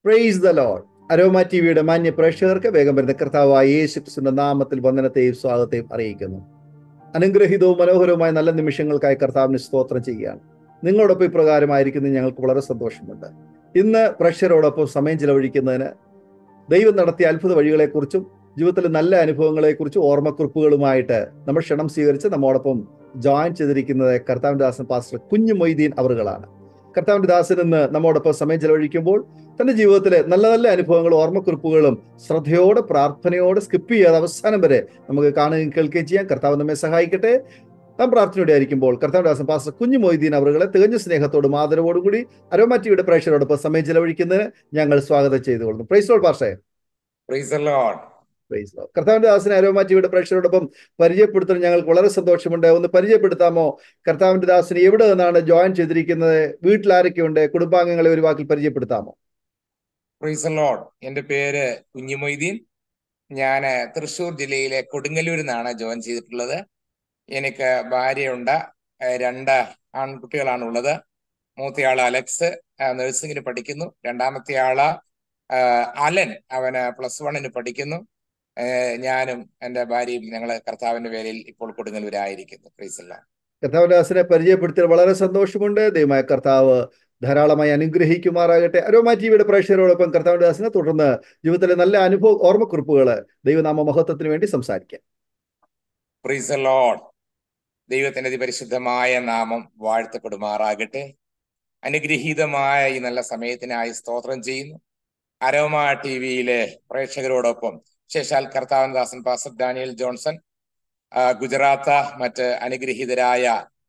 Price the lord Aroma T വിയുടെ മാന്യ പ്രേക്ഷകർക്ക് വേഗം വരുന്ന കർത്താവായ യേശു ക്രിസ്തുവിന്റെ നാമത്തിൽ വന്ദനത്തെയും സ്വാഗതത്തെയും അറിയിക്കുന്നു അനുഗ്രഹീതവും മനോഹരവുമായ നല്ല നിമിഷങ്ങൾക്കായി കർത്താവിന് സ്തോത്രം ചെയ്യുകയാണ് നിങ്ങളോടൊപ്പം ഇപ്രകാരമായിരിക്കുന്നത് ഞങ്ങൾക്ക് വളരെ സന്തോഷമുണ്ട് ഇന്ന് പ്രേക്ഷകരോടൊപ്പം സമയം ചിലവഴിക്കുന്നതിന് ദൈവം നടത്തിയ അത്ഭുത വഴികളെക്കുറിച്ചും ജീവിതത്തിലെ നല്ല അനുഭവങ്ങളെക്കുറിച്ചും ഓർമ്മക്കുറിപ്പുകളുമായിട്ട് നമ്മൾ ക്ഷണം സ്വീകരിച്ച് നമ്മോടൊപ്പം ജോയിൻ ചെയ്തിരിക്കുന്നത് കർത്താവിന്റെ ദാസൻ പാസ്റ്റർ കുഞ്ഞു മൊയ്തീൻ അവറുകളാണ് കർത്താവിന്റെ ദാസൻ ഇന്ന് നമ്മോടൊപ്പം സമയം ചെലവഴിക്കുമ്പോൾ തന്റെ ജീവിതത്തിലെ നല്ല നല്ല അനുഭവങ്ങളും ഓർമ്മക്കുറിപ്പുകളും ശ്രദ്ധയോടെ പ്രാർത്ഥനയോടെ സ്കിപ്പ് ചെയ്യാതെ അവസാനം വരെ നമുക്ക് കാണുകയും കേൾക്കുകയും ചെയ്യാം കർത്താവ് നമ്മെ സഹായിക്കട്ടെ നാം പ്രാർത്ഥനയോടെ ആയിരിക്കുമ്പോൾ കർത്താവിന്റെ ദാസൻ പാസ്റ്റർ കുഞ്ഞു മൊയ്തീൻ അവറുകളെ തികഞ്ഞ സ്നേഹത്തോടും ആദരവോടും കൂടി അരോമാറ്റിയുടെ പ്രേക്ഷകരോടൊപ്പം സമയം ചെലവഴിക്കുന്നതിന് ഞങ്ങൾ സ്വാഗതം ചെയ്തുകൊള്ളുന്നു പ്രൈസോൾ പാർഷേ praise the lord praise lord. കർത്താവിന്റെ ദാസനെ അരോമാറ്റിയുടെ പ്രേക്ഷകരോടൊപ്പം പരിചയപ്പെടുത്താൻ ഞങ്ങൾക്ക് വളരെ സന്തോഷമുണ്ട് ഒന്ന് പരിചയപ്പെടുത്താമോ കർത്താവിന്റെ ദാസന് എവിടെ നിന്നാണ് ജോയിൻ ചെയ്തിരിക്കുന്നത് വീട്ടിൽ ആരൊക്കെയുണ്ട് കുടുംബാംഗങ്ങളെ ഒരു വാക്കിൽ പരിചയപ്പെടുത്താമോ പ്രൈസ് ദ ലോർഡ് എന്റെ പേര് കുഞ്ഞുമൊയ്തീൻ ഞാൻ തൃശ്ശൂർ ജില്ലയിലെ കൊടുങ്ങല്ലൂരിൽ നിന്നാണ് ജോയിൻ ചെയ്തിട്ടുള്ളത് എനിക്ക് ഭാര്യയുണ്ട് ഏഹ് രണ്ട് ആൺകുട്ടികളാണ് ഉള്ളത് മൂത്തയാള് അലക്സ് നഴ്സിംഗിന് പഠിക്കുന്നു രണ്ടാമത്തെ ആള് ആഹ് അലൻ അവന് പ്ലസ് വണ്ണിന് പഠിക്കുന്നു ഏഹ് ഞാനും എൻ്റെ ഭാര്യയും ഞങ്ങള് കർത്താവിന്റെ പേരിൽ ഇപ്പോൾ കൊടുങ്ങല്ലൂരായിരിക്കുന്നു പ്രൈസ് ദ ലോർഡ് കർത്താവിന്റെ ദാസനെ പരിചയപ്പെടുത്തിയത് വളരെ സന്തോഷമുണ്ട് ദൈവമായ കർത്താവ് ധാരാളമായി അനുഗ്രഹിക്കുമാറാകട്ടെ അരോമാ ടിവിയുടെ പ്രേക്ഷകരോടൊപ്പം കർത്താവിന്റെ ദാസനെ തുടർന്ന് ജീവിതത്തിലെ നല്ല അനുഭവ ഓർമ്മക്കുറിപ്പുകൾ ദൈവനാമ മഹത്വത്തിന് വേണ്ടി സംസാരിക്കാം പ്രൈസ് ദ ലോർഡ് ദൈവത്തിന്റെ അതിപരിശുദ്ധമായ നാമം വാഴ്ത്തപ്പെടുമാറാകട്ടെ അനുഗ്രഹീതമായ ഈ നല്ല സമയത്തിനായി സ്തോത്രം ചെയ്യുന്നു അരോമ ടി വിയിലെ പ്രേക്ഷകരോടൊപ്പം ശേഷാൽ കർത്താവൻ ദാസൻ പാസ്റ്റർ ഡാനിയൽ ജോൺസൺ ആ, ഗുജറാത്ത് മറ്റ് അനുഗ്രഹീതരായ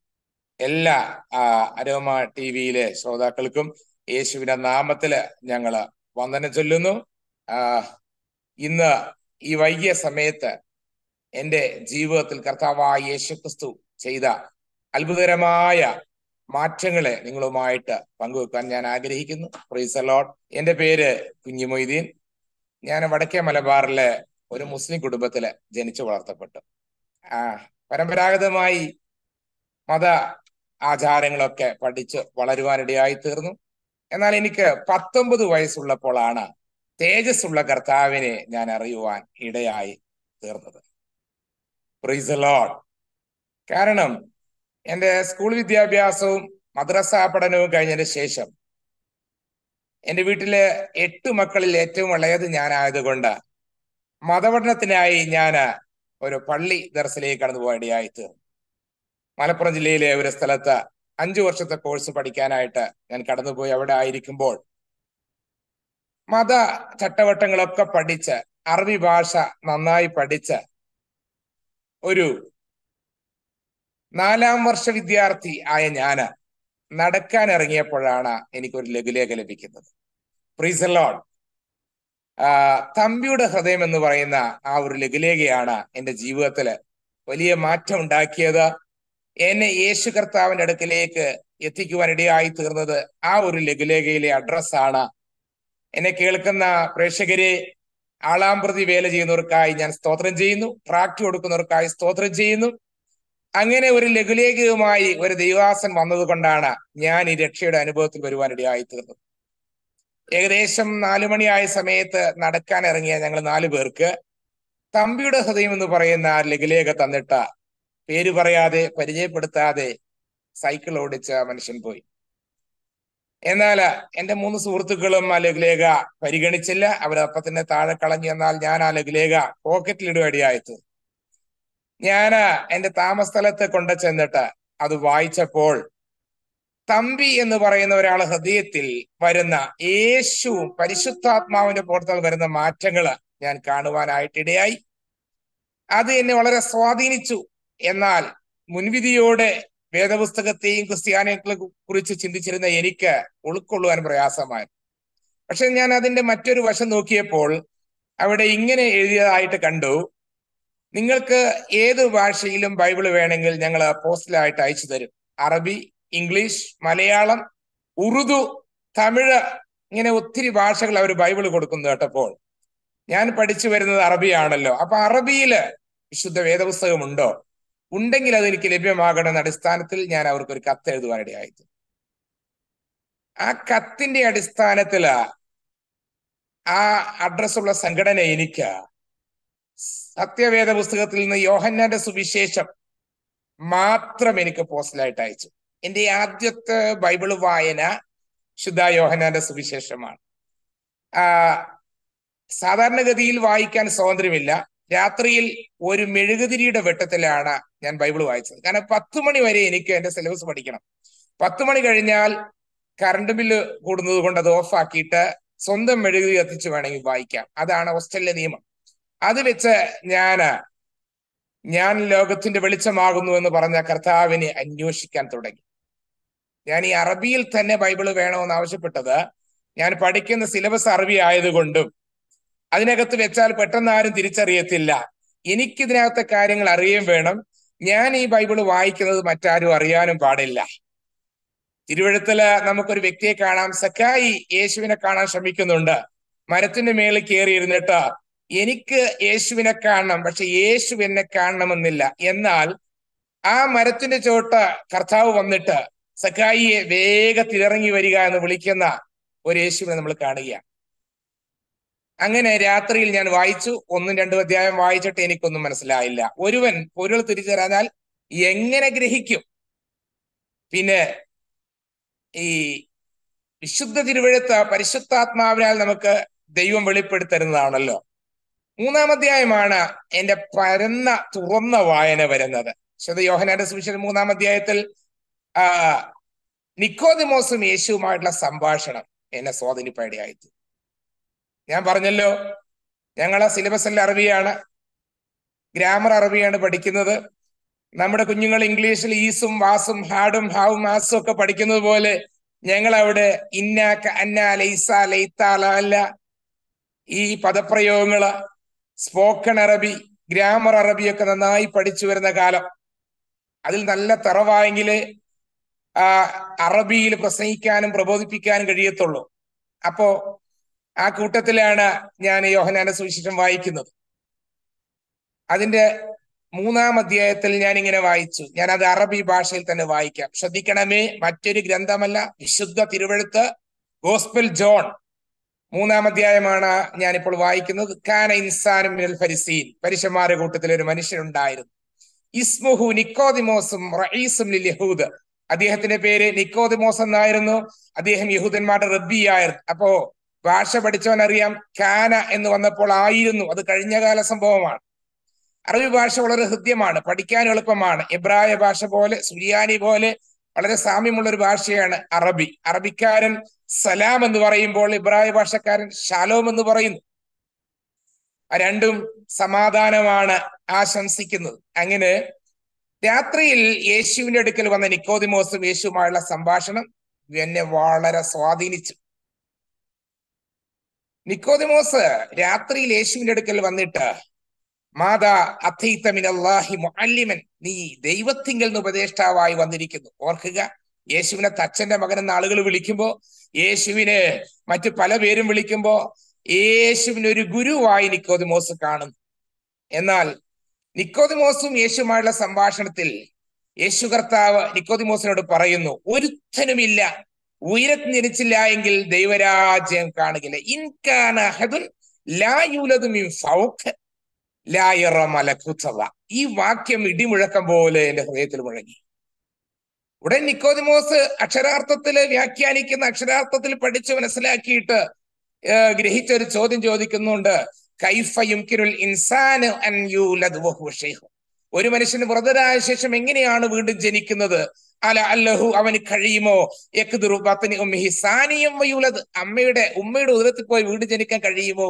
എല്ലാ ആ, അരോമ ടി വിയിലെ ശ്രോതാക്കൾക്കും യേശുവിന്റെ നാമത്തില് ഞങ്ങള് വന്ദനം ചൊല്ലുന്നു ആ, ഇന്ന് ഈ വൈകിയ സമയത്ത് എന്റെ ജീവിതത്തിൽ കർത്താവായ യേശുക്രിസ്തു ചെയ്ത അത്ഭുതകരമായ മാറ്റങ്ങളെ നിങ്ങളുമായിട്ട് പങ്കുവെക്കാൻ ഞാൻ ആഗ്രഹിക്കുന്നു പ്രൈസ് ലോഡ് എന്റെ പേര് കുഞ്ഞുമൊയ്തീൻ ഞാൻ വടക്കേ മലബാറിലെ ഒരു മുസ്ലിം കുടുംബത്തില് ജനിച്ചു വളർത്തപ്പെട്ടു ആ പരമ്പരാഗതമായി മത ആചാരങ്ങളൊക്കെ പഠിച്ച് വളരുവാനിടയായി തീർന്നു എന്നാൽ എനിക്ക് പത്തൊമ്പത് വയസ്സുള്ളപ്പോഴാണ് തേജസ്സുള്ള കർത്താവിനെ ഞാൻ അറിയുവാൻ ഇടയായി തീർന്നത് പ്രൈസ് ലോഡ് കാരണം എൻ്റെ സ്കൂൾ വിദ്യാഭ്യാസവും മദ്രസ പഠനവും കഴിഞ്ഞതിന് ശേഷം എൻ്റെ വീട്ടിലെ എട്ട് മക്കളിൽ ഏറ്റവും ഇളയത് ഞാനായതുകൊണ്ട് മതപഠനത്തിനായി ഞാൻ ഒരു പള്ളി ദർശനയിലേക്ക് കടന്നു പോകേണ്ടതായി തീർന്നു മലപ്പുറം ജില്ലയിലെ ഒരു സ്ഥലത്ത് അഞ്ചു വർഷത്തെ കോഴ്സ് പഠിക്കാനായിട്ട് ഞാൻ കടന്നുപോയി അവിടെ ആയിരിക്കുമ്പോൾ മത ചട്ടവട്ടങ്ങളൊക്കെ പഠിച്ച് അറബി ഭാഷ നന്നായി പഠിച്ച് ഒരു നാലാം വർഷ വിദ്യാർത്ഥി ആയ ഞാന് നടക്കാൻ ഇറങ്ങിയപ്പോഴാണ് എനിക്കൊരു ലഘുലേഖ ലഭിക്കുന്നത് പ്രീസ് ലോഡ് തമ്പിയുടെ ഹൃദയം എന്ന് പറയുന്ന ആ ഒരു ലഘുലേഖയാണ് എൻ്റെ ജീവിതത്തില് വലിയ മാറ്റം ഉണ്ടാക്കിയത് എന്നെ യേശു കർത്താവിന്റെ അടുക്കിലേക്ക് എത്തിക്കുവാൻ ഇടയായി തീർന്നത് ആ ഒരു ലഘുലേഖയിലെ അഡ്രസ്സാണ് എന്നെ കേൾക്കുന്ന പ്രേക്ഷകരെ ആളാം പ്രതി വേല ചെയ്യുന്നവർക്കായി ഞാൻ സ്തോത്രം ചെയ്യുന്നു ട്രാക്ട് കൊടുക്കുന്നവർക്കായി സ്തോത്രം ചെയ്യുന്നു അങ്ങനെ ഒരു ലഘുലേഖയുമായി ഒരു ദൈവാസൻ വന്നതുകൊണ്ടാണ് ഞാൻ ഈ രക്ഷയുടെ അനുഭവത്തിൽ വരുവാൻ ഇടയായി തീർന്നത് ഏകദേശം നാലു മണിയായ സമയത്ത് നടക്കാൻ ഇറങ്ങിയ ഞങ്ങൾ നാലു പേർക്ക് തമ്പിയുടെ ഹൃദയം എന്ന് പറയുന്ന ആ ലഘുലേഖ തന്നിട്ട് പേര് പറയാതെ പരിചയപ്പെടുത്താതെ സൈക്കിൾ ഓടിച്ച മനുഷ്യൻ പോയി എന്നാൽ എന്റെ മൂന്ന് സുഹൃത്തുക്കളും ആ ലഘുലേഖ പരിഗണിച്ചില്ല അവരപ്പം തന്നെ താഴെ കളഞ്ഞു എന്നാൽ ഞാൻ ആ ലഘുലേഖ പോക്കറ്റിലിടുവടിയായത് ഞാൻ എന്റെ താമസ സ്ഥലത്ത് കൊണ്ട ചെന്നിട്ട് അത് വായിച്ചപ്പോൾ തമ്പി എന്ന് പറയുന്ന ഒരാൾ ഹൃദയത്തിൽ വരുന്ന യേശുവും പരിശുദ്ധാത്മാവിന്റെ പുറത്താൽ വരുന്ന മാറ്റങ്ങൾ ഞാൻ കാണുവാനായിട്ട് ഇടയായി അത് എന്നെ വളരെ സ്വാധീനിച്ചു എന്നാൽ മുൻവിധിയോടെ വേദപുസ്തകത്തെയും ക്രിസ്ത്യാനികളെ കുറിച്ച് ചിന്തിച്ചിരുന്ന എനിക്ക് ഉൾക്കൊള്ളുവാൻ പ്രയാസമായി പക്ഷെ ഞാൻ അതിന്റെ മറ്റൊരു വശം നോക്കിയപ്പോൾ അവിടെ ഇങ്ങനെ എഴുതിയതായിട്ട് കണ്ടു നിങ്ങൾക്ക് ഏത് ഭാഷയിലും ബൈബിൾ വേണമെങ്കിൽ ഞങ്ങൾ പോസ്റ്റലായിട്ട് അയച്ചു തരും അറബി ഇംഗ്ലീഷ് മലയാളം ഉറുദു തമിഴ് ഇങ്ങനെ ഒത്തിരി ഭാഷകൾ അവർ ബൈബിൾ കൊടുക്കുന്നു കേട്ടപ്പോൾ ഞാൻ പഠിച്ചു വരുന്നത് അറബിയാണല്ലോ അപ്പൊ അറബിയില് വിശുദ്ധ വേദപുസ്തകമുണ്ടോ ഉണ്ടെങ്കിൽ അത് എനിക്ക് ലഭ്യമാകണമെന്ന അടിസ്ഥാനത്തിൽ ഞാൻ അവർക്ക് ഒരു കത്ത് എഴുതുവാനിടയായി ആ കത്തിന്റെ അടിസ്ഥാനത്തില് ആ അഡ്രസ്സുള്ള സംഘടന എനിക്ക് സത്യവേദ പുസ്തകത്തിൽ നിന്ന് യോഹന്നാന്റെ സുവിശേഷം മാത്രം എനിക്ക് പോസ്റ്റലായിട്ട് അയച്ചു എന്റെ ആദ്യത്തെ ബൈബിൾ വായന ശുദ്ധ യോഹന്നാന്റെ സുവിശേഷമാണ് ആ സാധാരണഗതിയിൽ വായിക്കാൻ സ്വാതന്ത്ര്യമില്ല രാത്രിയിൽ ഒരു മെഴുകുതിരിയുടെ വെട്ടത്തിലാണ് ഞാൻ ബൈബിൾ വായിച്ചത് കാരണം പത്ത് മണി വരെ എനിക്ക് എന്റെ സിലബസ് പഠിക്കണം പത്ത് മണി കഴിഞ്ഞാൽ കറണ്ട് ബില്ല് കൂടുന്നത് കൊണ്ട് അത് ഓഫ് ആക്കിയിട്ട് സ്വന്തം മെഴുകുതിരി കത്തിച്ച് വേണമെങ്കിൽ വായിക്കാം അതാണ് ഹോസ്റ്റലിലെ നിയമം അത് വെച്ച് ഞാന് ഞാൻ ലോകത്തിന്റെ വെളിച്ചമാകുന്നു എന്ന് പറഞ്ഞ കർത്താവിനെ അന്വേഷിക്കാൻ തുടങ്ങി ഞാൻ ഈ അറബിയിൽ തന്നെ ബൈബിള് വേണമെന്ന് ആവശ്യപ്പെട്ടത് ഞാൻ പഠിക്കുന്ന സിലബസ് അറബി ആയതുകൊണ്ടും അതിനകത്ത് വെച്ചാൽ പെട്ടെന്ന് ആരും തിരിച്ചറിയത്തില്ല എനിക്കിതിനകത്തെ കാര്യങ്ങൾ അറിയുകയും വേണം ഞാൻ ഈ ബൈബിള് വായിക്കുന്നത് മറ്റാരും അറിയാനും പാടില്ല തിരുവഴുത്തില് നമുക്കൊരു വ്യക്തിയെ കാണാം സക്കായി യേശുവിനെ കാണാൻ ശ്രമിക്കുന്നുണ്ട് മരത്തിന്റെ മേളിൽ കയറിയിരുന്നിട്ട് എനിക്ക് യേശുവിനെ കാണണം പക്ഷെ യേശു എന്നെ കാണണമെന്നില്ല എന്നാൽ ആ മരത്തിന്റെ ചോട്ട് കർത്താവ് വന്നിട്ട് സക്കായിയെ വേഗത്തിലിറങ്ങി വരിക എന്ന് വിളിക്കുന്ന ഒരു യേശുവിനെ നമ്മൾ കാണുകയാണ് അങ്ങനെ രാത്രിയിൽ ഞാൻ വായിച്ചു ഒന്നും രണ്ടും അധ്യായം വായിച്ചിട്ട് എനിക്കൊന്നും മനസ്സിലായില്ല ഒരുവൻ പൊരുൾ തിരിച്ചറിഞ്ഞാൽ എങ്ങനെ ഗ്രഹിക്കും പിന്നെ ഈ വിശുദ്ധ തിരുവഴുത്ത് പരിശുദ്ധാത്മാവിനാൽ നമുക്ക് ദൈവം വെളിപ്പെടുത്തരുന്നതാണല്ലോ മൂന്നാം അധ്യായമാണ് എന്റെ പരന്ന തുറന്ന വായന വരുന്നത് വിശുദ്ധ യോഹനാന്റെ സുവിശേഷം മൂന്നാം അധ്യായത്തിൽ ആ നിക്കോദിമോസും യേശുവുമായിട്ടുള്ള സംഭാഷണം എന്നെ സ്വാധീനിപ്പേടിയായിട്ട് ഞാൻ പറഞ്ഞല്ലോ ഞങ്ങളെ സിലബസ് എല്ലാം അറബിയാണ് ഗ്രാമർ അറബിയാണ് പഠിക്കുന്നത് നമ്മുടെ കുഞ്ഞുങ്ങൾ ഇംഗ്ലീഷിൽ ഈസും വാസും ഹാഡും ഹാവും മാസും ഒക്കെ പഠിക്കുന്നത് പോലെ ഞങ്ങൾ അവിടെ ഇന്നാക്ക അന്ന ലൈസ ലൈത്താല ഈ പദപ്രയോഗങ്ങള് സ്പോക്കൺ അറബി ഗ്രാമർ അറബി ഒക്കെ നന്നായി പഠിച്ചു വരുന്ന കാലം അതിൽ നല്ല തറവായെങ്കില് ആ അറബിയിൽ പ്രസംഗിക്കാനും പ്രബോധിപ്പിക്കാനും കഴിയത്തുള്ളൂ അപ്പോ ആ കൂട്ടത്തിലാണ് ഞാൻ യോഹനാന്റെ സുവിശേഷം വായിക്കുന്നത് അതിന്റെ മൂന്നാം അധ്യായത്തിൽ ഞാൻ ഇങ്ങനെ വായിച്ചു ഞാൻ അത് അറബി ഭാഷയിൽ തന്നെ വായിക്കാം ശ്രദ്ധിക്കണമേ മറ്റൊരു ഗ്രന്ഥമല്ല വിശുദ്ധ തിരുവഴുത്ത് ഗോസ്പൽ ജോൺ മൂന്നാം അധ്യായമാണ് ഞാനിപ്പോൾ വായിക്കുന്നത് കാന ഇൻസാനും മിനൽ ഫരിസീൻ പരിശന്മാരുടെ കൂട്ടത്തിൽ ഒരു മനുഷ്യനുണ്ടായിരുന്നു ഇസ്മുഹു നിക്കോദിമോസും റഈസും ലിൽ യഹൂദ് അദ്ദേഹത്തിന്റെ പേര് നിക്കോദിമോസ് എന്നായിരുന്നു അദ്ദേഹം യഹൂദന്മാരുടെ റബ്ബിയായിരുന്നു അപ്പോ ഭാഷ പഠിച്ചവൻ അറിയാം കാന എന്ന് വന്നപ്പോൾ ആയിരുന്നു അത് കഴിഞ്ഞ കാല സംഭവമാണ് അറബി ഭാഷ വളരെ ഹൃദ്യമാണ് പഠിക്കാൻ എളുപ്പമാണ് എബ്രായ ഭാഷ പോലെ സുരിയാനി പോലെ വളരെ സാമ്യമുള്ള ഒരു ഭാഷയാണ് അറബി അറബിക്കാരൻ സലാം എന്ന് പറയുമ്പോൾ ഇബ്രായ ഭാഷക്കാരൻ ഷാലോം എന്ന് പറയുന്നു ആ രണ്ടും സമാധാനമാണ് ആശംസിക്കുന്നത് അങ്ങനെ രാത്രിയിൽ യേശുവിന്റെ അടുക്കൽ വന്ന നിക്കോദിമോസും യേശുവുമായുള്ള സംഭാഷണം എന്നെ വളരെ സ്വാധീനിച്ചു നിക്കോദിമോസ് രാത്രിയിൽ യേശുവിന്റെ അടുക്കൽ വന്നിട്ട് മാതാ അഥൈത്തമിനല്ലാഹി മുഅല്ലിമൻ നീ ദൈവത്തിങ്കൽ നിന്ന് ഉപദേഷ്ടാവായി വന്നിരിക്കുന്നു ഓർക്കുക യേശുവിനെ തച്ചന്റെ മകൻ എന്ന ആളുകൾ വിളിക്കുമ്പോ യേശുവിന് മറ്റു പല പേരും വിളിക്കുമ്പോ യേശുവിന് ഒരു ഗുരുവായി നിക്കോദിമോസ് കാണുന്നു എന്നാൽ നിക്കോദിമോസും യേശുമായുള്ള സംഭാഷണത്തിൽ യേശു കർത്താവ് നിക്കോദിമോസിനോട് പറയുന്നു ഒരുത്തനുമില്ല ഉയരത്തിൽ ജനിച്ചില്ല എങ്കിൽ ദൈവരാജ്യം കാണുകയില്ല ഇൻകാന ഹദുൻ ലാ യൂലദു മിൻ ഫൗഖ് ലാ യറ മലക്കുത്തവ ഈ വാക്യം ഇടിമുഴക്കം പോലെ എന്റെ ഹൃദയത്തിൽ മുഴങ്ങി ഉടൻ നിക്കോദിമോസ് അക്ഷരാർത്ഥത്തില് വ്യാഖ്യാനിക്കുന്ന അക്ഷരാർത്ഥത്തിൽ പഠിച്ച് മനസ്സിലാക്കിയിട്ട് ഗ്രഹിച്ച ഒരു ചോദ്യം ചോദിക്കുന്നുണ്ട് കൈഫ യുംകിനുൽ ഇൻസാന് അൻ യൂലദ് വഹുവ ഷൈഖ് ഒരു മനുഷ്യന് വ്രതരായ ശേഷം എങ്ങനെയാണ് വീണ്ടും ജനിക്കുന്നത് അല അല്ലഹു അവന് കഴിയുമോ യക്ദുറു ബത്നി ഉമ്മിഹി സാനിയം വയൂലത് അമ്മയുടെ ഉമ്മയുടെ ഉദരത്തിൽ പോയി വീണ്ടും ജനിക്കാൻ കഴിയുമോ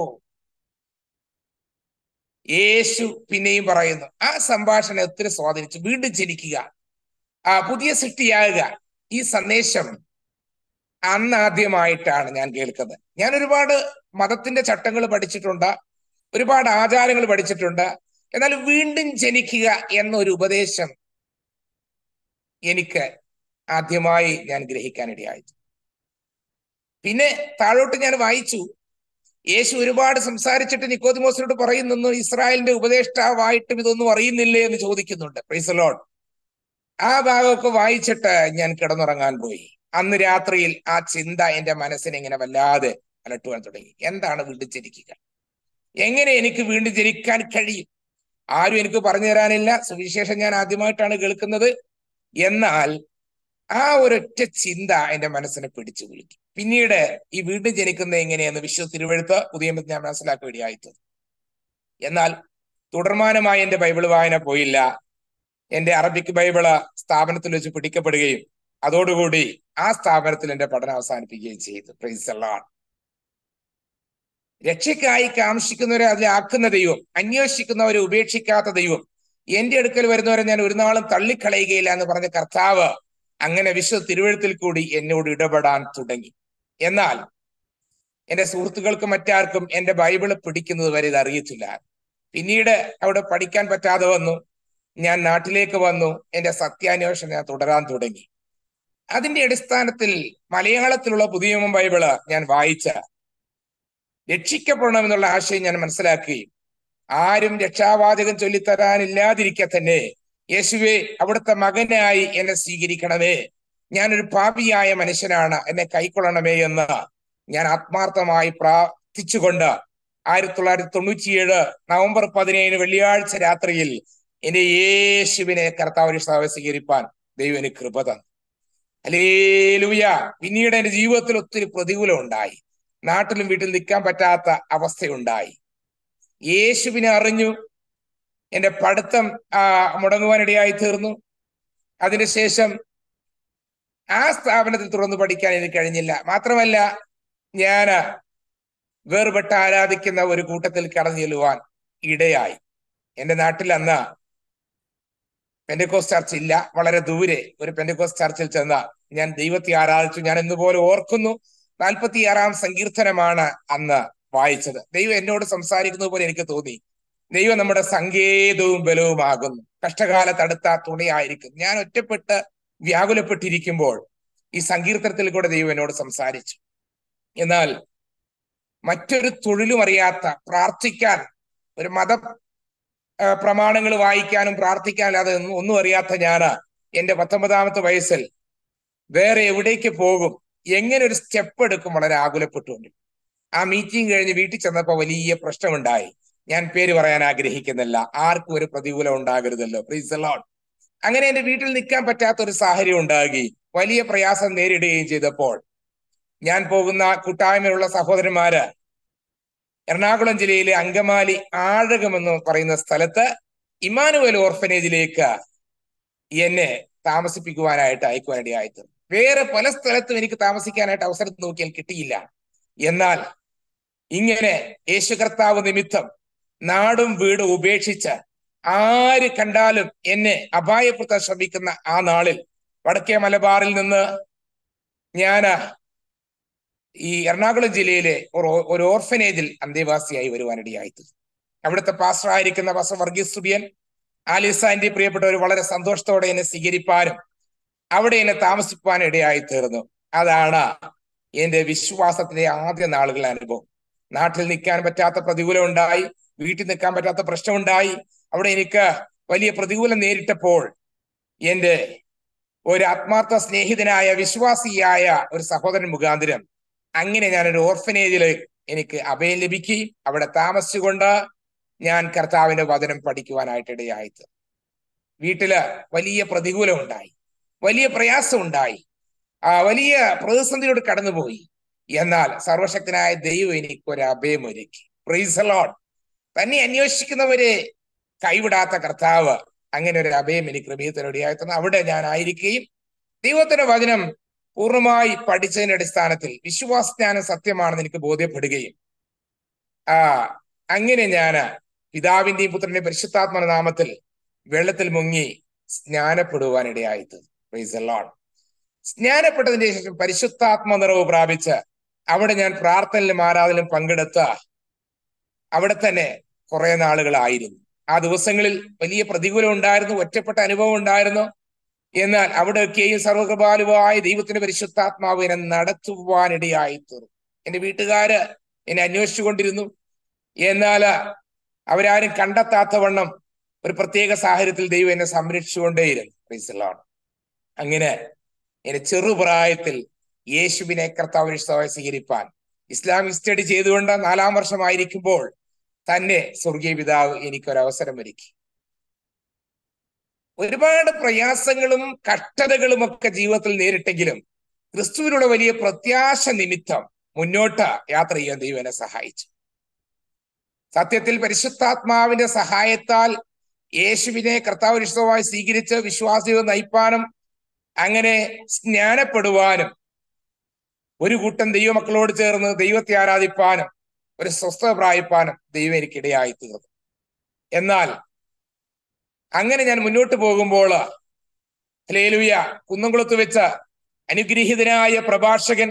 യേശു പിന്നെയും പറയുന്നു ആ സംഭാഷണം ഒത്തിരി സ്വാധീനിച്ചു വീണ്ടും ജനിക്കുക ആ പുതിയ സൃഷ്ടിയാകുക ഈ സന്ദേശം അന്ന് ആദ്യമായിട്ടാണ് ഞാൻ കേൾക്കുന്നത് ഞാൻ ഒരുപാട് മതത്തിന്റെ ചട്ടങ്ങൾ പഠിച്ചിട്ടുണ്ട് ഒരുപാട് ആചാരങ്ങൾ പഠിച്ചിട്ടുണ്ട് എന്നാൽ വീണ്ടും ജനിക്കുക എന്നൊരു ഉപദേശം എനിക്ക് ആദ്യമായി ഞാൻ ഗ്രഹിക്കാനിടയായി പിന്നെ താഴോട്ട് ഞാൻ വായിച്ചു യേശു ഒരുപാട് സംസാരിച്ചിട്ട് നിക്കോദിമോസിനോട് പറയുന്നു ഇസ്രായേലിന്റെ ഉപദേഷ്ടാവായിട്ടും ഇതൊന്നും അറിയുന്നില്ലേ എന്ന് ചോദിക്കുന്നുണ്ട് പ്രൈസലോൺ ആ ഭാഗമൊക്കെ വായിച്ചിട്ട് ഞാൻ കിടന്നുറങ്ങാൻ പോയി അന്ന് രാത്രിയിൽ ആ ചിന്ത എന്റെ മനസ്സിനെ ഇങ്ങനെ വല്ലാതെ അലട്ടുവാൻ തുടങ്ങി എന്താണ് വീണ്ടും ജനിക്കുക എങ്ങനെ എനിക്ക് വീണ്ടും ജനിക്കാൻ കഴിയും ആരും എനിക്ക് പറഞ്ഞു തരാനില്ല സുവിശേഷം ഞാൻ ആദ്യമായിട്ടാണ് കേൾക്കുന്നത് എന്നാൽ ആ ഒരൊറ്റ ചിന്ത എന്റെ മനസ്സിനെ പിടിച്ചു കുലുക്കി പിന്നീട് ഈ വീണ്ടും ജനിക്കുന്നത് എങ്ങനെയെന്ന് വിശ്വ തിരുവഴുത്ത് പുതിയ ഞാൻ മനസ്സിലാക്കി വേണ്ടിയായിത്തത് എന്നാൽ തുടർമാനമായി എന്റെ ബൈബിൾ വായന പോയില്ല എന്റെ അറബിക് ബൈബിള് സ്ഥാപനത്തിൽ വെച്ച് പിടിക്കപ്പെടുകയും അതോടുകൂടി ആ സ്ഥാപനത്തിൽ എന്റെ പഠനം അവസാനിപ്പിക്കുകയും ചെയ്തു പ്രൈസലാണ് രക്ഷയ്ക്കായി കാംക്ഷിക്കുന്നവരെ അതിലാക്കുന്ന ദൈവം അന്വേഷിക്കുന്നവരെ ഉപേക്ഷിക്കാത്ത ദൈവം എന്റെ അടുക്കൽ വരുന്നവരെ ഞാൻ ഒരു നാളും തള്ളിക്കളയുകയില്ല എന്ന് പറഞ്ഞ കർത്താവ് അങ്ങനെ വിശ്വ തിരുവഴുത്തിൽ കൂടി എന്നോട് ഇടപെടാൻ തുടങ്ങി എന്നാൽ എന്റെ സുഹൃത്തുക്കൾക്കും മറ്റാർക്കും എന്റെ ബൈബിള് പിടിക്കുന്നത് വരെ ഇത് അറിയത്തില്ല പിന്നീട് അവിടെ പഠിക്കാൻ പറ്റാതെ വന്നു ഞാൻ നാട്ടിലേക്ക് വന്നു എന്റെ സത്യാന്വേഷണം ഞാൻ തുടരാൻ തുടങ്ങി അതിന്റെ അടിസ്ഥാനത്തിൽ മലയാളത്തിലുള്ള പുതിയ നിയമം ബൈബിള് ഞാൻ വായിച്ച രക്ഷിക്കപ്പെടണമെന്നുള്ള ആശയം ഞാൻ മനസ്സിലാക്കുകയും ആരും രക്ഷാവാചകം ചൊല്ലിത്തരാനില്ലാതിരിക്കെ തന്നെ യേശുവെ അവിടുത്തെ മകനായി എന്നെ സ്വീകരിക്കണമേ ഞാനൊരു പാപിയായ മനുഷ്യനാണ് എന്നെ കൈക്കൊള്ളണമേ എന്ന് ഞാൻ ആത്മാർത്ഥമായി പ്രാർത്ഥിച്ചുകൊണ്ട് ആയിരത്തി തൊള്ളായിരത്തി തൊണ്ണൂറ്റിയേഴ് നവംബർ പതിനേഴിന് വെള്ളിയാഴ്ച രാത്രിയിൽ എന്റെ യേശുവിനെ കർത്താവിനെ സ്വീകരിപ്പാൻ ദൈവം എനിക്ക് കൃപ തന്നു അലേലുയ പിന്നീട് എന്റെ ജീവിതത്തിൽ ഒത്തിരി പ്രതികൂലം ഉണ്ടായി നാട്ടിലും വീട്ടിൽ നിൽക്കാൻ പറ്റാത്ത അവസ്ഥയുണ്ടായി യേശുവിനെ അറിഞ്ഞു എന്റെ പഠിത്തം ആ മുടങ്ങുവാനിടയായി തീർന്നു അതിനുശേഷം ആ സ്ഥാപനത്തിൽ തുറന്നു പഠിക്കാൻ എനിക്ക് കഴിഞ്ഞില്ല മാത്രമല്ല ഞാൻ വേർപെട്ട് ആരാധിക്കുന്ന ഒരു കൂട്ടത്തിൽ കടന്നു ചെല്ലുവാൻ ഇടയായി എന്റെ നാട്ടിൽ അന്ന് പെൻഡക്കോസ് ചർച്ച് ഇല്ല വളരെ ദൂരെ ഒരു പെൻഡക്കോസ് ചർച്ചിൽ ചെന്ന ഞാൻ ദൈവത്തെ ആരാധിച്ചു ഞാൻ എന്നുപോലെ ഓർക്കുന്നു നാൽപ്പത്തിയാറാം സങ്കീർത്തനമാണ് അന്ന് വായിച്ചത് ദൈവം എന്നോട് സംസാരിക്കുന്നത് പോലെ എനിക്ക് തോന്നി ദൈവം നമ്മുടെ സങ്കേതവും ബലവുമാകുന്നു കഷ്ടകാലത്ത് അടുത്ത തുണയായിരിക്കും ഞാൻ ഒറ്റപ്പെട്ട് വ്യാകുലപ്പെട്ടിരിക്കുമ്പോൾ ഈ സങ്കീർത്തനത്തിൽ കൂടെ ദൈവം എന്നോട് സംസാരിച്ചു എന്നാൽ മറ്റൊരു തൊഴിലും അറിയാത്ത പ്രാർത്ഥിക്കാൻ ഒരു മത പ്രമാണങ്ങൾ വായിക്കാനും പ്രാർത്ഥിക്കാനും അല്ലാതെ ഒന്നും അറിയാത്ത ഞാന് എന്റെ പത്തൊമ്പതാമത്തെ വയസ്സിൽ വേറെ എവിടേക്ക് പോകും എങ്ങനെ ഒരു സ്റ്റെപ്പ് എടുക്കും വളരെ ആകുലപ്പെട്ടുകൊണ്ട് ആ മീറ്റിംഗ് കഴിഞ്ഞ് വീട്ടിൽ ചെന്നപ്പോൾ വലിയ പ്രശ്നമുണ്ടായി ഞാൻ പേര് പറയാൻ ആഗ്രഹിക്കുന്നില്ല ആർക്കും ഒരു പ്രതികൂലം ഉണ്ടാകരുതല്ലോ പ്ലീസ് ലോൺ അങ്ങനെ എന്റെ വീട്ടിൽ നിൽക്കാൻ പറ്റാത്ത ഒരു സാഹചര്യം ഉണ്ടാകുകയും വലിയ പ്രയാസം നേരിടുകയും ചെയ്തപ്പോൾ ഞാൻ പോകുന്ന കൂട്ടായ്മയിലുള്ള സഹോദരന്മാര് എറണാകുളം ജില്ലയിലെ അങ്കമാലി ആഴകം എന്ന് പറയുന്ന സ്ഥലത്ത് ഇമാനുവൽ ഓർഫനേജിലേക്ക് എന്നെ താമസിപ്പിക്കുവാനായിട്ട് അയക്കുവാനിടയായിട്ട് വേറെ പല സ്ഥലത്തും എനിക്ക് താമസിക്കാനായിട്ട് അവസരം നോക്കിയാൽ കിട്ടിയില്ല എന്നാൽ ഇങ്ങനെ യേശു കർത്താവ് നിമിത്തം നാടും വീടും ഉപേക്ഷിച്ച് ആര് കണ്ടാലും എന്നെ അപായപ്പെടുത്താൻ ശ്രമിക്കുന്ന ആ നാളിൽ വടക്കേ മലബാറിൽ നിന്ന് ഞാൻ ഈ എറണാകുളം ജില്ലയിലെ ഒരു ഓർഫനേജിൽ അന്തേവാസിയായി വരുവാനിടയായിത്തീർന്നു അവിടുത്തെ പാസ്റ്റർ ആയിരിക്കുന്ന പാസ്റ്റർ വർഗീസ് സുബിയൻ ആലിസാന്റെ പ്രിയപ്പെട്ടവർ വളരെ സന്തോഷത്തോടെ എന്നെ സ്വീകരിപ്പാനും അവിടെ എന്നെ താമസിപ്പാൻ ഇടയായി തീർന്നു അതാണ് എന്റെ വിശ്വാസത്തിന്റെ ആദ്യ നാളുകളുടെ അനുഭവം നാട്ടിൽ നിൽക്കാൻ പറ്റാത്ത പ്രതികൂലം ഉണ്ടായി വീട്ടിൽ നിൽക്കാൻ പറ്റാത്ത പ്രശ്നമുണ്ടായി അവിടെ എനിക്ക് വലിയ പ്രതികൂലം നേരിട്ടപ്പോൾ എന്റെ ഒരു ആത്മാർത്ഥ സ്നേഹിതനായ വിശ്വാസിയായ ഒരു സഹോദരൻ മുഖാന്തരം അങ്ങനെ ഞാൻ ഒരു ഓർഫനേജിൽ എനിക്ക് അഭയം ലഭിക്കുകയും അവിടെ താമസിച്ചുകൊണ്ട് ഞാൻ കർത്താവിന്റെ വചനം പഠിക്കുവാനായിട്ട് ഇടയായത് വീട്ടില് വലിയ പ്രതികൂലം ഉണ്ടായി വലിയ പ്രയാസം ഉണ്ടായി ആ വലിയ പ്രതിസന്ധിയോട് കടന്നുപോയി എന്നാൽ സർവശക്തനായ ദൈവം എനിക്ക് ഒരു അഭയമൊരുക്കി പ്രൈസലോൺ തന്നെ അന്വേഷിക്കുന്നവരെ കൈവിടാത്ത കർത്താവ് അങ്ങനെ ഒരു അഭയം എനിക്ക് ക്രമീകരണത്തിനോടെയായി അവിടെ ഞാൻ ആയിരിക്കുകയും ദൈവത്തിന്റെ വചനം പൂർണ്ണമായി പഠിച്ചതിന്റെ അടിസ്ഥാനത്തിൽ വിശ്വാസജ്ഞാനം സത്യമാണെന്ന് എനിക്ക് ബോധ്യപ്പെടുകയും ആ അങ്ങനെ ഞാൻ പിതാവിന്റെയും പുത്രന്റെയും പരിശുദ്ധാത്മ നാമത്തിൽ വെള്ളത്തിൽ മുങ്ങി സ്നാനപ്പെടുവാനിടയായത് പ്രൈസലോൺ സ്നാനപ്പെട്ടതിന് ശേഷം പരിശുദ്ധാത്മ നിറവ് പ്രാപിച്ച് അവിടെ ഞാൻ പ്രാർത്ഥനയിലും ആരാധനയിലും പങ്കെടുത്ത അവിടെ തന്നെ കുറെ നാളുകളായിരുന്നു ആ ദിവസങ്ങളിൽ വലിയ പ്രതികൂലം ഉണ്ടായിരുന്നു ഒറ്റപ്പെട്ട അനുഭവം ഉണ്ടായിരുന്നു എന്നാൽ അവിടെയൊക്കെയും സർവകൃപാലുവായ ദൈവത്തിന്റെ പരിശുദ്ധാത്മാവ് എന്നെ നടത്തുവാനിടയായി തീർന്നു എന്റെ വീട്ടുകാര് എന്നെ അന്വേഷിച്ചുകൊണ്ടിരുന്നു എന്നാൽ അവരാരും കണ്ടെത്താത്ത വണ്ണം ഒരു പ്രത്യേക സാഹചര്യത്തിൽ ദൈവം എന്നെ സംരക്ഷിച്ചുകൊണ്ടേയിരുന്നു അങ്ങനെ എന്റെ ചെറുപ്രായത്തിൽ യേശുവിനെ കർത്താവിനെ സ്വീകരിപ്പാൻ ഇസ്ലാമിക് സ്റ്റഡി ചെയ്തുകൊണ്ട് നാലാം വർഷമായിരിക്കുമ്പോൾ തന്നെ സ്വർഗീയ പിതാവ് എനിക്കൊരവസരം ഒരുക്കി ഒരുപാട് പ്രയാസങ്ങളും കഷ്ടതകളും ഒക്കെ ജീവിതത്തിൽ നേരിട്ടെങ്കിലും ക്രിസ്തുവിനുള്ള വലിയ പ്രത്യാശ നിമിത്തം മുന്നോട്ട് യാത്ര ചെയ്യാൻ ദൈവം എന്നെ സഹായിച്ചു സത്യത്തിൽ പരിശുദ്ധാത്മാവിന്റെ സഹായത്താൽ യേശുവിനെ കർത്താവ് വിശുദ്ധമായി സ്വീകരിച്ച് വിശ്വാസികൾ നയിപ്പാനും അങ്ങനെ സ്നാനപ്പെടുവാനും ഒരു കൂട്ടം ദൈവമക്കളോട് ചേർന്ന് ദൈവത്തെ ആരാധിപ്പാനും ഒരു സ്വസ്ഥത പ്രാപിപ്പാനും ദൈവം എനിക്കിടയായി തീർന്നു എന്നാൽ അങ്ങനെ ഞാൻ മുന്നോട്ട് പോകുമ്പോൾ ഹലേലുയ കുന്നംകുളത്ത് വെച്ച് അനുഗ്രഹീതനായ പ്രഭാഷകൻ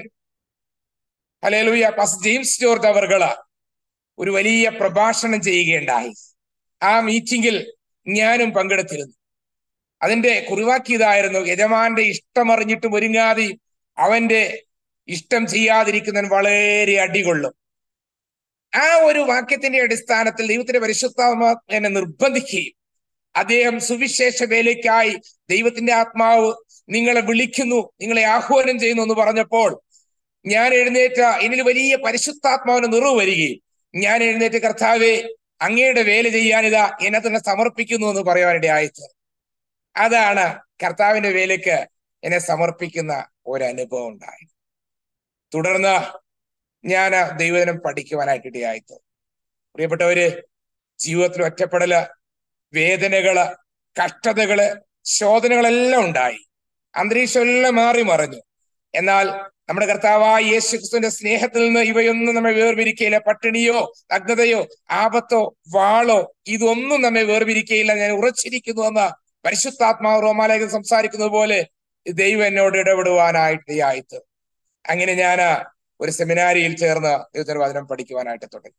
ഹലേലുയ പാസ് ജെയിംസ് ജോർജ് അവർകള് ഒരു വലിയ പ്രഭാഷണം ചെയ്യുകയുണ്ടായി ആ മീറ്റിംഗിൽ ഞാനും പങ്കെടുത്തിരുന്നു അതിന്റെ കുറിവാക്കിയതായിരുന്നു യജമാന്റെ ഇഷ്ടമറിഞ്ഞിട്ടും ഒരുങ്ങാതെ അവന്റെ ഇഷ്ടം ചെയ്യാതിരിക്കുന്നവൻ വളരെ അടികൊള്ളും ആ ഒരു വാക്യത്തിന്റെ അടിസ്ഥാനത്തിൽ ദൈവത്തിന്റെ പരിശുദ്ധാത്മ എന്നെ നിർബന്ധിക്കുകയും അദ്ദേഹം സുവിശേഷ വേലയ്ക്കായി ദൈവത്തിന്റെ ആത്മാവ് നിങ്ങളെ വിളിക്കുന്നു നിങ്ങളെ ആഹ്വാനം ചെയ്യുന്നു എന്ന് പറഞ്ഞപ്പോൾ ഞാൻ എഴുന്നേറ്റ എന്നിൽ വലിയ പരിശുദ്ധാത്മാവിന് നിറവ് വരികയും ഞാൻ എഴുന്നേറ്റ് കർത്താവെ അങ്ങയുടെ വേല ചെയ്യാനിതാ എന്നെ തന്നെ സമർപ്പിക്കുന്നു എന്ന് പറയാനിടയായത് അതാണ് കർത്താവിന്റെ വേലയ്ക്ക് എന്നെ സമർപ്പിക്കുന്ന ഒരു അനുഭവം ഉണ്ടായി തുടർന്ന് ഞാൻ ദൈവദിനം പഠിക്കുവാനായിട്ട് ഇടയായത് പ്രിയപ്പെട്ടവര് ജീവിതത്തിൽ ഒറ്റപ്പെടല് വേദനകള് കഷ്ടതകള് ശോധനകളെല്ലാം ഉണ്ടായി അന്തരീക്ഷം എല്ലാം മാറി മറിഞ്ഞു എന്നാൽ നമ്മുടെ കർത്താവായ യേശു ക്രിസ്തുവിന്റെ സ്നേഹത്തിൽ നിന്ന് ഇവയൊന്നും നമ്മെ വേർപിരിക്കയില്ല പട്ടിണിയോ നഗ്നതയോ ആപത്തോ വാളോ ഇതൊന്നും നമ്മെ വേർപിരിക്കയില്ല ഞാൻ ഉറച്ചിരിക്കുന്നു എന്ന് പരിശുദ്ധാത്മാവ് റോമാലേഖൻ സംസാരിക്കുന്നത് പോലെ ദൈവം എന്നോട് ഇടപെടുവാനായിട്ട് ആയിട്ട് അങ്ങനെ ഞാൻ ഒരു സെമിനാരിയിൽ ചേർന്ന് ദൈവത്തിന്റെ വചനം പഠിക്കുവാനായിട്ട് തുടങ്ങി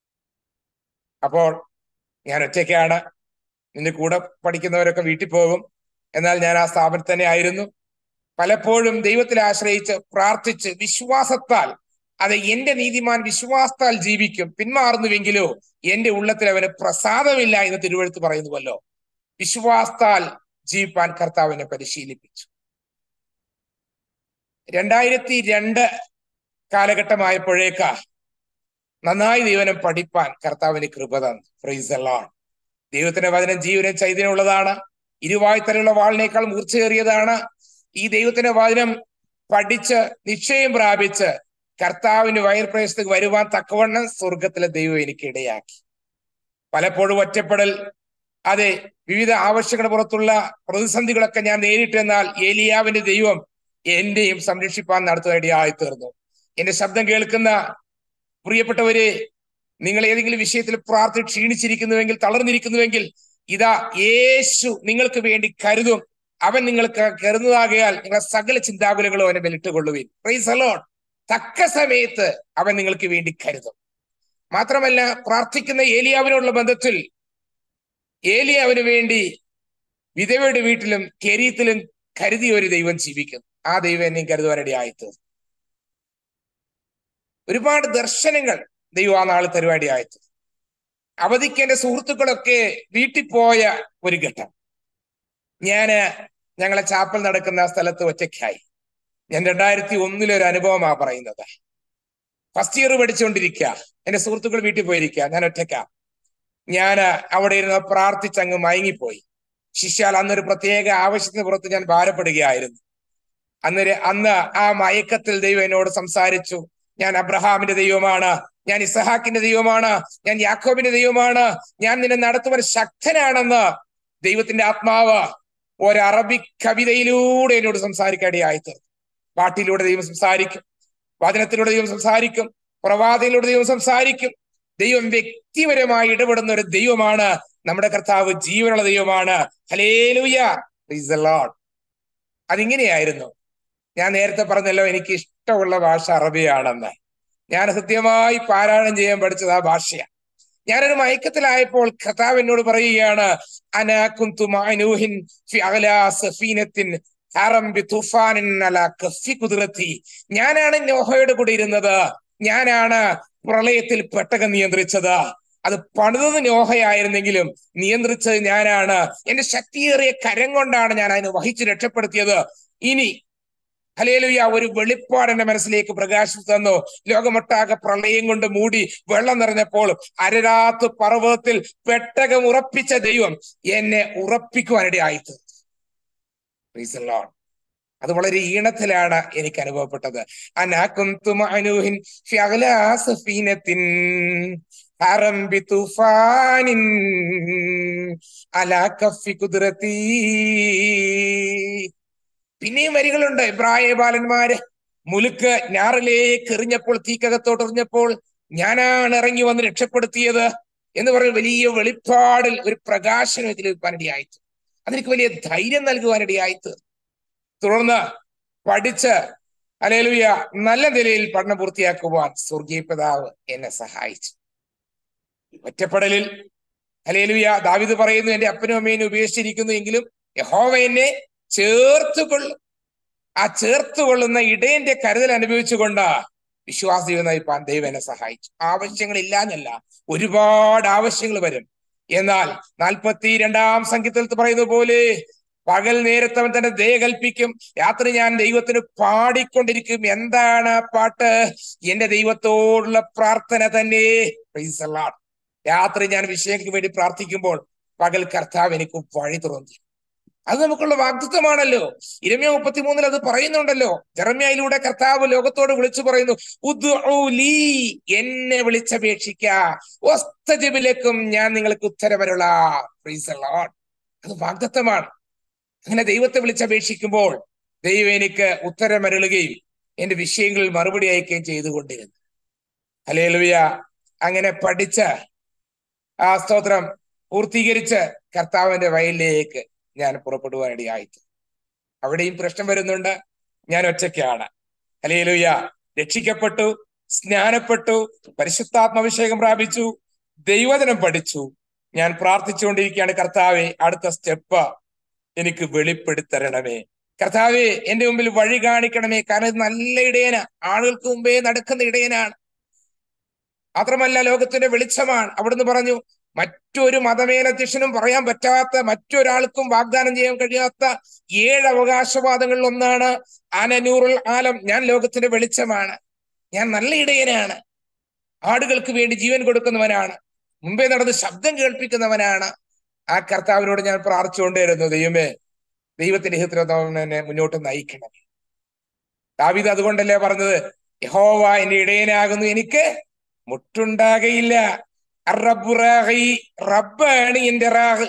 അപ്പോൾ ഞാൻ ഒറ്റയ്ക്കാണ് നിന്റെ കൂടെ പഠിക്കുന്നവരൊക്കെ വീട്ടിൽ പോകും എന്നാൽ ഞാൻ ആ സ്ഥാപനത്തിൽ തന്നെ ആയിരുന്നു പലപ്പോഴും ദൈവത്തിൽ ആശ്രയിച്ച് പ്രാർത്ഥിച്ച് വിശ്വാസത്താൽ അത് എന്റെ നീതിമാൻ വിശ്വാസത്താൽ ജീവിക്കും പിന്മാറുന്നുവെങ്കിലോ എന്റെ ഉള്ളത്തിൽ അവന് പ്രസാദമില്ല എന്ന് തിരുവഴുത്ത് പറയുന്നുവല്ലോ വിശ്വാസത്താൽ ജീവിപ്പാൻ കർത്താവിനെ പരിശീലിപ്പിച്ചു രണ്ടായിരത്തി രണ്ട് കാലഘട്ടമായപ്പോഴേക്ക നന്നായി ദൈവനം പഠിപ്പാൻ കർത്താവിന് കൃപ തന്നു ഫ്രൈസ് ലോൺ ദൈവത്തിന്റെ വചനം ജീവനും ചൈതന്യമുള്ളതാണ് ഇരുവായ്ത്തലുള്ള വാളിനേക്കാൾ മൂർച്ചയേറിയതാണ് ഈ ദൈവത്തിന്റെ വചനം പഠിച്ച് നിശ്ചയം പ്രാപിച്ച് കർത്താവിന്റെ വയർപ്രദേശത്തേക്ക് വരുവാൻ തക്കവണ്ണം സ്വർഗത്തിലെ ദൈവം എനിക്ക് ഇടയാക്കി പലപ്പോഴും ഒറ്റപ്പെടൽ അതെ വിവിധ ആവശ്യങ്ങളുടെ പുറത്തുള്ള പ്രതിസന്ധികളൊക്കെ ഞാൻ നേരിട്ടെന്നാൽ ഏലിയാവിന്റെ ദൈവം എന്റെയും സംരക്ഷിപ്പാൻ നടത്തുവാനിടയായി തീർന്നു എന്റെ ശബ്ദം കേൾക്കുന്ന പ്രിയപ്പെട്ടവരെ നിങ്ങൾ ഏതെങ്കിലും വിഷയത്തിൽ പ്രാർത്ഥി ക്ഷീണിച്ചിരിക്കുന്നുവെങ്കിൽ തളർന്നിരിക്കുന്നുവെങ്കിൽ ഇതാ യേശു നിങ്ങൾക്ക് വേണ്ടി കരുതും അവൻ നിങ്ങൾക്ക് കരുതുന്നതാകയാൽ നിങ്ങളെ സകല ചിന്താകുലങ്ങളും അവനെ വെലിട്ടുകൊള്ളുവിൻ പ്രൈസ് അലോൺ തക്ക സമയത്ത് അവൻ നിങ്ങൾക്ക് വേണ്ടി കരുതും മാത്രമല്ല പ്രാർത്ഥിക്കുന്ന ഏലിയാവിനോടുള്ള ബന്ധത്തിൽ ഏലിയാവിന് വേണ്ടി വിധവയുടെ വീട്ടിലും കെരീത്തിലും കരുതിയ ഒരു ദൈവം ജീവിക്കുന്നു ആ ദൈവം എന്നെയും കരുതുവാനിടയായത് ഒരുപാട് ദർശനങ്ങൾ ദൈവം ആ നാൾ തരുവാനിടയായത് അവധിക്ക് എന്റെ സുഹൃത്തുക്കളൊക്കെ വീട്ടിൽ പോയ ഒരു ഘട്ടം ഞാന് ഞങ്ങളെ ചാപ്പൽ നടക്കുന്ന സ്ഥലത്ത് ഒറ്റയ്ക്കായി ഞാൻ രണ്ടായിരത്തി ഒന്നിലെ ഒരു അനുഭവമാ പറയുന്നത് ഫസ്റ്റ് ഇയർ പഠിച്ചുകൊണ്ടിരിക്കുക എന്റെ സുഹൃത്തുക്കൾ വീട്ടിൽ പോയിരിക്കുക ഞാൻ ഒറ്റയ്ക്ക ഞാൻ അവിടെ ഇരുന്ന് പ്രാർത്ഥിച്ചങ്ങ് മയങ്ങിപ്പോയി ശിഷ്യാൽ അന്നൊരു പ്രത്യേക ആവശ്യത്തിന് പുറത്ത് ഞാൻ ഭാരപ്പെടുകയായിരുന്നു അന്നേരം അന്ന് ആ മയക്കത്തിൽ ദൈവം എന്നോട് സംസാരിച്ചു ഞാൻ അബ്രഹാമിന്റെ ദൈവമാണ് ഞാൻ ഇസഹാക്കിന്റെ ദൈവമാണ് ഞാൻ യാക്കോബിന്റെ ദൈവമാണ് ഞാൻ നിന്നെ നടത്തുവാൻ ശക്തനാണെന്ന് ദൈവത്തിന്റെ ആത്മാവ് ഒരു അറബി കവിതയിലൂടെ എന്നോട് സംസാരിക്കാനിടയായി പാട്ടിലൂടെ ദൈവം സംസാരിക്കും വചനത്തിലൂടെ ദൈവം സംസാരിക്കും പ്രവാദയിലൂടെ ദൈവം സംസാരിക്കും ദൈവം വ്യക്തിപരമായി ഇടപെടുന്ന ഒരു ദൈവമാണ് നമ്മുടെ കർത്താവ് ജീവനുള്ള ദൈവമാണ് ഹലേലുയ അതിങ്ങനെയായിരുന്നു ഞാൻ നേരത്തെ പറഞ്ഞല്ലോ എനിക്ക് ഇഷ്ടമുള്ള ഭാഷ അറബിയാണെന്ന് ഞാൻ സത്യമായി പാരായണം ചെയ്യാൻ പഠിച്ചത് ആ ഭാഷയാണ് ഞാനൊരു മയക്കത്തിലായപ്പോൾ കർത്താവ് എന്നോട് പറയുകയാണ് ഞാനാണ് നോഹയുടെ കൂടെ ഇരുന്നത് ഞാനാണ് പ്രളയത്തിൽ പെട്ടകം നിയന്ത്രിച്ചത് അത് പണിതത് നോഹയായിരുന്നെങ്കിലും നിയന്ത്രിച്ചത് ഞാനാണ് എന്റെ ശക്തിയേറിയ കരം കൊണ്ടാണ് ഞാൻ അതിനെ വഹിച്ച് രക്ഷപ്പെടുത്തിയത് ഇനി ഹലേലുയ ഒരു വെളിപ്പാട് എന്റെ മനസ്സിലേക്ക് പ്രകാശിച്ചു തന്നു ലോകമൊട്ടാകെ പ്രളയം കൊണ്ട് മൂടി വെള്ളം നിറഞ്ഞപ്പോൾ അരരാത്ത് പർവ്വതത്തിൽ പെട്ടകം ഉറപ്പിച്ച ദൈവം എന്നെ ഉറപ്പിക്കുവാനിടയായിത്ത് അത് വളരെ ഈണത്തിലാണ് എനിക്ക് അനുഭവപ്പെട്ടത് അനാകുന്തുമാനുഹിൻ ഫിഅഗ്ലാസഫീനത്തിൻ ഹറം ബിതുഫാനിൻ അലാ കഫി കുദ്റതി പിന്നെയും വരികളുണ്ട് ഇബ്രാഹിം ബാലന്മാര് മുലുക്ക് ഞാറിലേക്ക് എറിഞ്ഞപ്പോൾ തീക്കകത്തോട്ട് എറിഞ്ഞപ്പോൾ ഞാനാണ് ഇറങ്ങി വന്ന് രക്ഷപ്പെടുത്തിയത് എന്ന് പറയുന്ന വലിയ വെളിപ്പാടിൽ ഒരു പ്രകാശനം ഇതിൽ വെക്കാനിടയായിത്ത് അതെനിക്ക് വലിയ ധൈര്യം നൽകുവാനിടയായിത്ത് തുടർന്ന് പഠിച്ച് അലേലുയ നല്ല നിലയിൽ പഠനം പൂർത്തിയാക്കുവാൻ സ്വർഗീയ പിതാവ് എന്നെ സഹായിച്ചു ഒറ്റപ്പെടലിൽ അലേലുയ ദാവിദ് പറയുന്നു എന്റെ അപ്പനും അമ്മയും ഉപേക്ഷിച്ചിരിക്കുന്നു എങ്കിലും യഹോവ എന്നെ ചേർത്തുകൊള്ളും ആ ചേർത്തുകൊള്ളുന്ന ഇടയന്റെ കരുതൽ അനുഭവിച്ചുകൊണ്ട് വിശ്വാസ ജീവൻ നയിപ്പാൻ ദൈവം എന്നെ സഹായിച്ചു ആവശ്യങ്ങളില്ലാന്നല്ല ഒരുപാട് ആവശ്യങ്ങൾ വരും എന്നാൽ നാൽപ്പത്തി രണ്ടാം സംഗീതത്തിൽ പറയുന്ന പോലെ പകൽ നേരത്തെ അവൻ തന്നെ ദയ കൽപ്പിക്കും രാത്രി ഞാൻ ദൈവത്തിന് പാടിക്കൊണ്ടിരിക്കും എന്താണ് ആ പാട്ട് എന്റെ ദൈവത്തോടുള്ള പ്രാർത്ഥന തന്നെ രാത്രി ഞാൻ വിഷയങ്ങൾക്ക് വേണ്ടി പ്രാർത്ഥിക്കുമ്പോൾ പകൽ കർത്താവ് എനിക്ക് വഴി തുറന്നു അത് നമുക്കുള്ള വാഗ്ദത്വമാണല്ലോ ഇരമ്യ മുപ്പത്തിമൂന്നിൽ അത് പറയുന്നുണ്ടല്ലോ ജെറമ്യയിലൂടെ കർത്താവ് ലോകത്തോട് വിളിച്ചു പറയുന്നു ഉദ്ലീ എന്നെ വിളിച്ചപേക്ഷിക്കും ഞാൻ നിങ്ങൾക്ക് ഉത്തരവരുള്ള അത് വാഗ്ദത്വമാണ് അങ്ങനെ ദൈവത്തെ വിളിച്ചപേക്ഷിക്കുമ്പോൾ ദൈവം എനിക്ക് ഉത്തരമരുളുകയും എന്റെ വിഷയങ്ങളിൽ മറുപടി അയക്കുകയും ചെയ്തുകൊണ്ടിരുന്നു അലേ ലുയ അങ്ങനെ പഠിച്ച ആ സ്തോത്രം പൂർത്തീകരിച്ച് കർത്താവിന്റെ വയലിലേക്ക് ഞാൻ പുറപ്പെടുവാനിടയായിട്ട് അവിടെയും പ്രശ്നം വരുന്നുണ്ട് ഞാൻ ഒറ്റയ്ക്കാണ് അലേലുയ രക്ഷിക്കപ്പെട്ടു സ്നാനപ്പെട്ടു പരിശുദ്ധാത്മാഭിഷേകം പ്രാപിച്ചു ദൈവജനം പഠിച്ചു ഞാൻ പ്രാർത്ഥിച്ചുകൊണ്ടിരിക്കുകയാണ് കർത്താവെ അടുത്ത സ്റ്റെപ്പ് എനിക്ക് വെളിപ്പെടുത്തരണമേ കർത്താവെ എന്റെ മുമ്പിൽ വഴി കാണിക്കണമേ കാരണം ഇത് നല്ല ഇടയന ആളുകൾക്ക് മുമ്പേ നടക്കുന്ന ഇടയനാണ് മാത്രമല്ല ലോകത്തിന്റെ വെളിച്ചമാണ് അവിടുന്ന് പറഞ്ഞു മറ്റൊരു മതമേലധ്യക്ഷനും പറയാൻ പറ്റാത്ത മറ്റൊരാൾക്കും വാഗ്ദാനം ചെയ്യാൻ കഴിയാത്ത ഏഴ് അവകാശവാദങ്ങളിൽ ഒന്നാണ് അനനൂറുൽ ആലം ഞാൻ ലോകത്തിന്റെ വെളിച്ചമാണ് ഞാൻ നല്ല ഇടയനാണ് ആടുകൾക്ക് വേണ്ടി ജീവൻ കൊടുക്കുന്നവനാണ് മുമ്പേ നടന്ന് ശബ്ദം കേൾപ്പിക്കുന്നവനാണ് ആ കർത്താവിനോട് ഞാൻ പ്രാർത്ഥിച്ചുകൊണ്ടേയിരുന്നു ദൈവമേ ദൈവത്തിന്റെ ഹിത്രത്വം എന്നെ മുന്നോട്ട് നയിക്കണമേ ദാവിദ് അതുകൊണ്ടല്ലേ പറഞ്ഞത് യഹോവ എന്റെ ഇടയനാകുന്നു എനിക്ക് മുട്ടുണ്ടാകയില്ല റബ്ബാണ് എന്റെ റാഹ്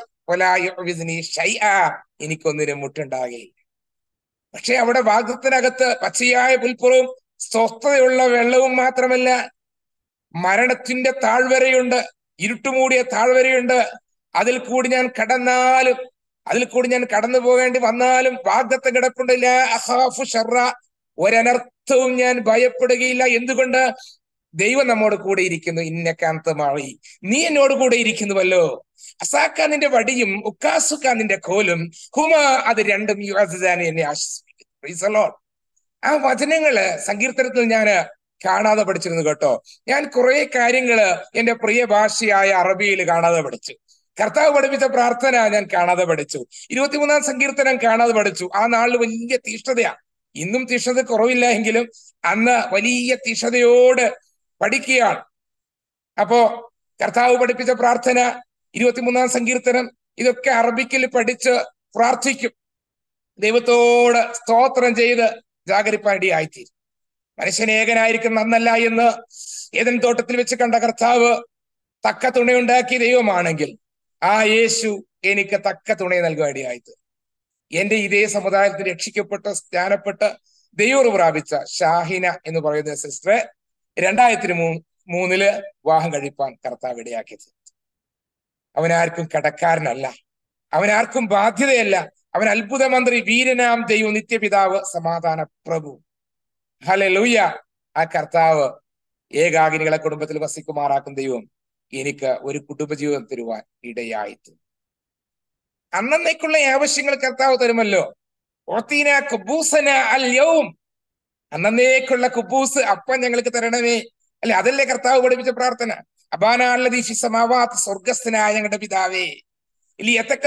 എനിക്കൊന്നിനും മുട്ടുണ്ടാകയില്ല പക്ഷെ അവിടെ വാഗ്ദത്തിനകത്ത് പച്ചയായ പുൽപ്പുറവും സ്വസ്ഥതയുള്ള വെള്ളവും മാത്രമല്ല മരണത്തിന്റെ താഴ്വരയുണ്ട് ഇരുട്ടുമൂടിയ താഴ്വരയുണ്ട് അതിൽ കൂടി ഞാൻ കടന്നാലും അതിൽ കൂടി ഞാൻ കടന്നു പോകേണ്ടി വന്നാലും വാഗ്ദത്ത കിടപ്പുണ്ടില്ല അഹാഫു ഷറ ഒരനർത്ഥവും ഞാൻ ഭയപ്പെടുകയില്ല എന്തുകൊണ്ട് ദൈവം നമ്മോട് കൂടെ ഇരിക്കുന്നു ഇന്നക്കാന്തമായി നീ എന്നോട് കൂടെ ഇരിക്കുന്നുവല്ലോ അസാക്കാൻ നിന്റെ വടിയും ഉക്കാസുക്കാൻ നിന്റെ കോലും ഹുമ അത് രണ്ടും യുവാനെ എന്നെ ആശ്വസിപ്പിക്കുന്നു ആ വചനങ്ങള് സങ്കീർത്തനത്തിൽ ഞാൻ കാണാതെ പഠിച്ചിരുന്നു കേട്ടോ ഞാൻ കുറെ കാര്യങ്ങള് എന്റെ പ്രിയ ഭാഷയായ അറബിയിൽ കാണാതെ പഠിച്ചു കർത്താവ് പഠിപ്പിച്ച പ്രാർത്ഥന ഞാൻ കാണാതെ പഠിച്ചു ഇരുപത്തിമൂന്നാം സങ്കീർത്തനം കാണാതെ പഠിച്ചു ആ നാളിൽ വലിയ തീഷ്ണതയാ ഇന്നും തീഷ്ണത കുറവില്ല എങ്കിലും അന്ന് വലിയ തീഷ്ണതയോട് പഠിക്കുകയാണ് അപ്പോ കർത്താവ് പഠിപ്പിച്ച പ്രാർത്ഥന ഇരുപത്തിമൂന്നാം സങ്കീർത്തനം ഇതൊക്കെ അറബിക്കിൽ പഠിച്ച് പ്രാർത്ഥിക്കും ദൈവത്തോട് സ്തോത്രം ചെയ്ത് ജാഗരിപ്പാടിയായിത്തീരും മനുഷ്യൻ ഏകനായിരിക്കും നന്നല്ല എന്ന് ഏതൻ തോട്ടത്തിൽ വെച്ച് കണ്ട കർത്താവ് തക്ക തുണയുണ്ടാക്കിയ ദൈവമാണെങ്കിൽ ആ യേശു എനിക്ക് തക്ക തുണ നൽകുവാടിയായിട്ട് എന്റെ ഇതേ സമുദായത്തിൽ രക്ഷിക്കപ്പെട്ട് സ്നാനപ്പെട്ട് ദൈവം പ്രാപിച്ച ഷാഹിന എന്ന് പറയുന്ന സിസ്റ്ററെ രണ്ടായിരത്തി മൂ മൂന്നില് വിവാഹം കഴിപ്പാൻ കർത്താവ് ഇടയാക്കിയത് അവനാർക്കും കടക്കാരനല്ല അവനാർക്കും ബാധ്യതയല്ല അവൻ അത്ഭുത മന്ത്രി വീരനാം ദൈവം നിത്യപിതാവ് സമാധാന പ്രഭു ഹലെ ലൂയ ആ കർത്താവ് ഏകാഗിനികളെ കുടുംബത്തിൽ വസിക്കുമാറാക്കും ദൈവം എനിക്ക് ഒരു കുടുംബജീവിതം തരുവാൻ ഇടയായിട്ട് അന്നേക്കുള്ള ആവശ്യങ്ങൾ കർത്താവ് തരുമല്ലോ ഓത്തീന കുബൂസന അൽ യൗം അന്നേക്കുള്ള കുബൂസ് അപ്പം ഞങ്ങൾക്ക് തരണമേ അല്ലെ അതല്ലേ കർത്താവ് പഠിപ്പിച്ച പ്രാർത്ഥന അബാനാല്ലതീ സമാവാത്ത് സ്വർഗസ്ഥനായ ഞങ്ങളുടെ പിതാവേ ഇലിയത്തക്ക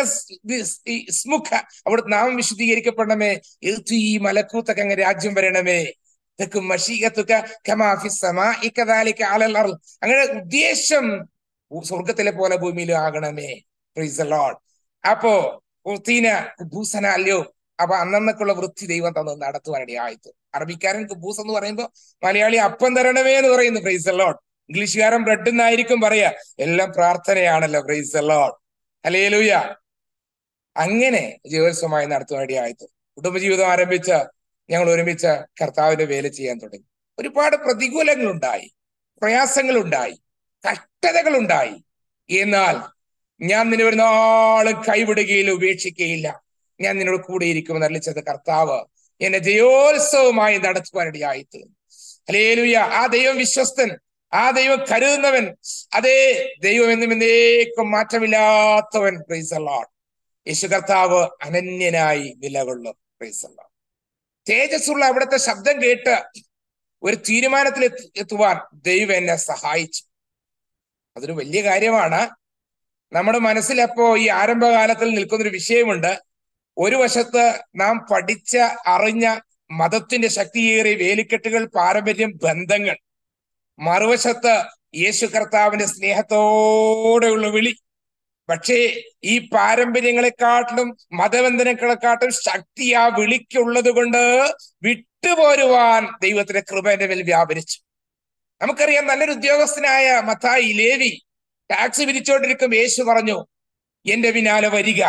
സ്മുഖ അവിടുത്തെ നാമം വിശുദ്ധീകരിക്കപ്പെടണമേ ഈ മലക്കൂത്തൊക്കെ അങ്ങ് രാജ്യം വരണമേ തെക്കും മഷീകത്തുക കമാഫി സമാഇ കദാലിക അലൽ അർള്. അങ്ങനെ ഉദ്ദേശം സ്വർഗത്തിലെ പോലെ ഭൂമിയിലും ആകണമേ പ്രൈസ് ലോഡ് അപ്പോ കുർത്തീന കുബൂസന അല്ലയോ അപ്പൊ അന്നന്നൊക്കെയുള്ള വൃത്തി ദൈവം തന്നു നടത്തുവാനിട ആയിട്ട് അറബിക്കാരൻ കുബൂസ് എന്ന് പറയുമ്പോ മലയാളി അപ്പം തരണമേ എന്ന് പറയുന്നു പ്രൈസ് ലോഡ് ഇംഗ്ലീഷുകാരൻ ബ്രെഡ് എന്നായിരിക്കും പറയാ എല്ലാം പ്രാർത്ഥനയാണല്ലോ പ്രൈസ് ലോഡ് അലേലൂയ അങ്ങനെ ജീവോത്സവമായി നടത്തുവാനിടയായിട്ട് കുടുംബജീവിതം ആരംഭിച്ച ഞങ്ങൾ ഒരുമിച്ച് കർത്താവിന്റെ വേല ചെയ്യാൻ തുടങ്ങി ഒരുപാട് പ്രതികൂലങ്ങളുണ്ടായി പ്രയാസങ്ങളുണ്ടായി കഷ്ടതകളുണ്ടായി എന്നാൽ ഞാൻ നിന്നെ ഒരു നാളും കൈവിടുകയില്ല ഉപേക്ഷിക്കുകയില്ല ഞാൻ നിന്നോട് കൂടെ ഇരിക്കുമെന്ന് അറിയിച്ചത് കർത്താവ് എന്നെ ജയോത്സവമായി നടത്തുവാനിടയായി തീർന്നു അലേലുയ ആ ദൈവം വിശ്വസ്തൻ ആ ദൈവം കരുതുന്നവൻ അതേ ദൈവം എന്നും എന്നേക്കും മാറ്റമില്ലാത്തവൻ പ്രൈസ് ലോഡ് യേശു കർത്താവ് അനന്യനായി നിലകൊള്ളും പ്രൈസ് ലോഡ് തേജസ്സുള്ള അവിടുത്തെ ശബ്ദം കേട്ട് ഒരു തീരുമാനത്തിൽ എത്തി- എത്തുവാൻ ദൈവം എന്നെ സഹായിച്ചു അതൊരു വലിയ കാര്യമാണ് നമ്മുടെ മനസ്സിൽ അപ്പോ ഈ ആരംഭകാലത്തിൽ നിൽക്കുന്നൊരു വിഷയമുണ്ട് ഒരു വശത്ത് നാം പഠിച്ച അറിഞ്ഞ മതത്തിന്റെ ശക്തിയേറിയ വേലിക്കെട്ടുകൾ പാരമ്പര്യം ബന്ധങ്ങൾ മറുവശത്ത് യേശു കർത്താവിന്റെ സ്നേഹത്തോടെയുള്ള വിളി പക്ഷേ ഈ പാരമ്പര്യങ്ങളെക്കാട്ടിലും മതബന്ധനങ്ങളെക്കാട്ടും ശക്തി ആ വിളിക്കുള്ളത് കൊണ്ട് വിട്ടുപോരുവാൻ ദൈവത്തിന്റെ കൃപ എന്റെ മേൽ വ്യാപരിച്ചു നമുക്കറിയാം നല്ലൊരു ഉദ്യോഗസ്ഥനായ മത്തായി ലേവി ടാക്സ് വിധിച്ചുകൊണ്ടിരിക്കും യേശു പറഞ്ഞു എന്റെ പിന്നാലെ വരിക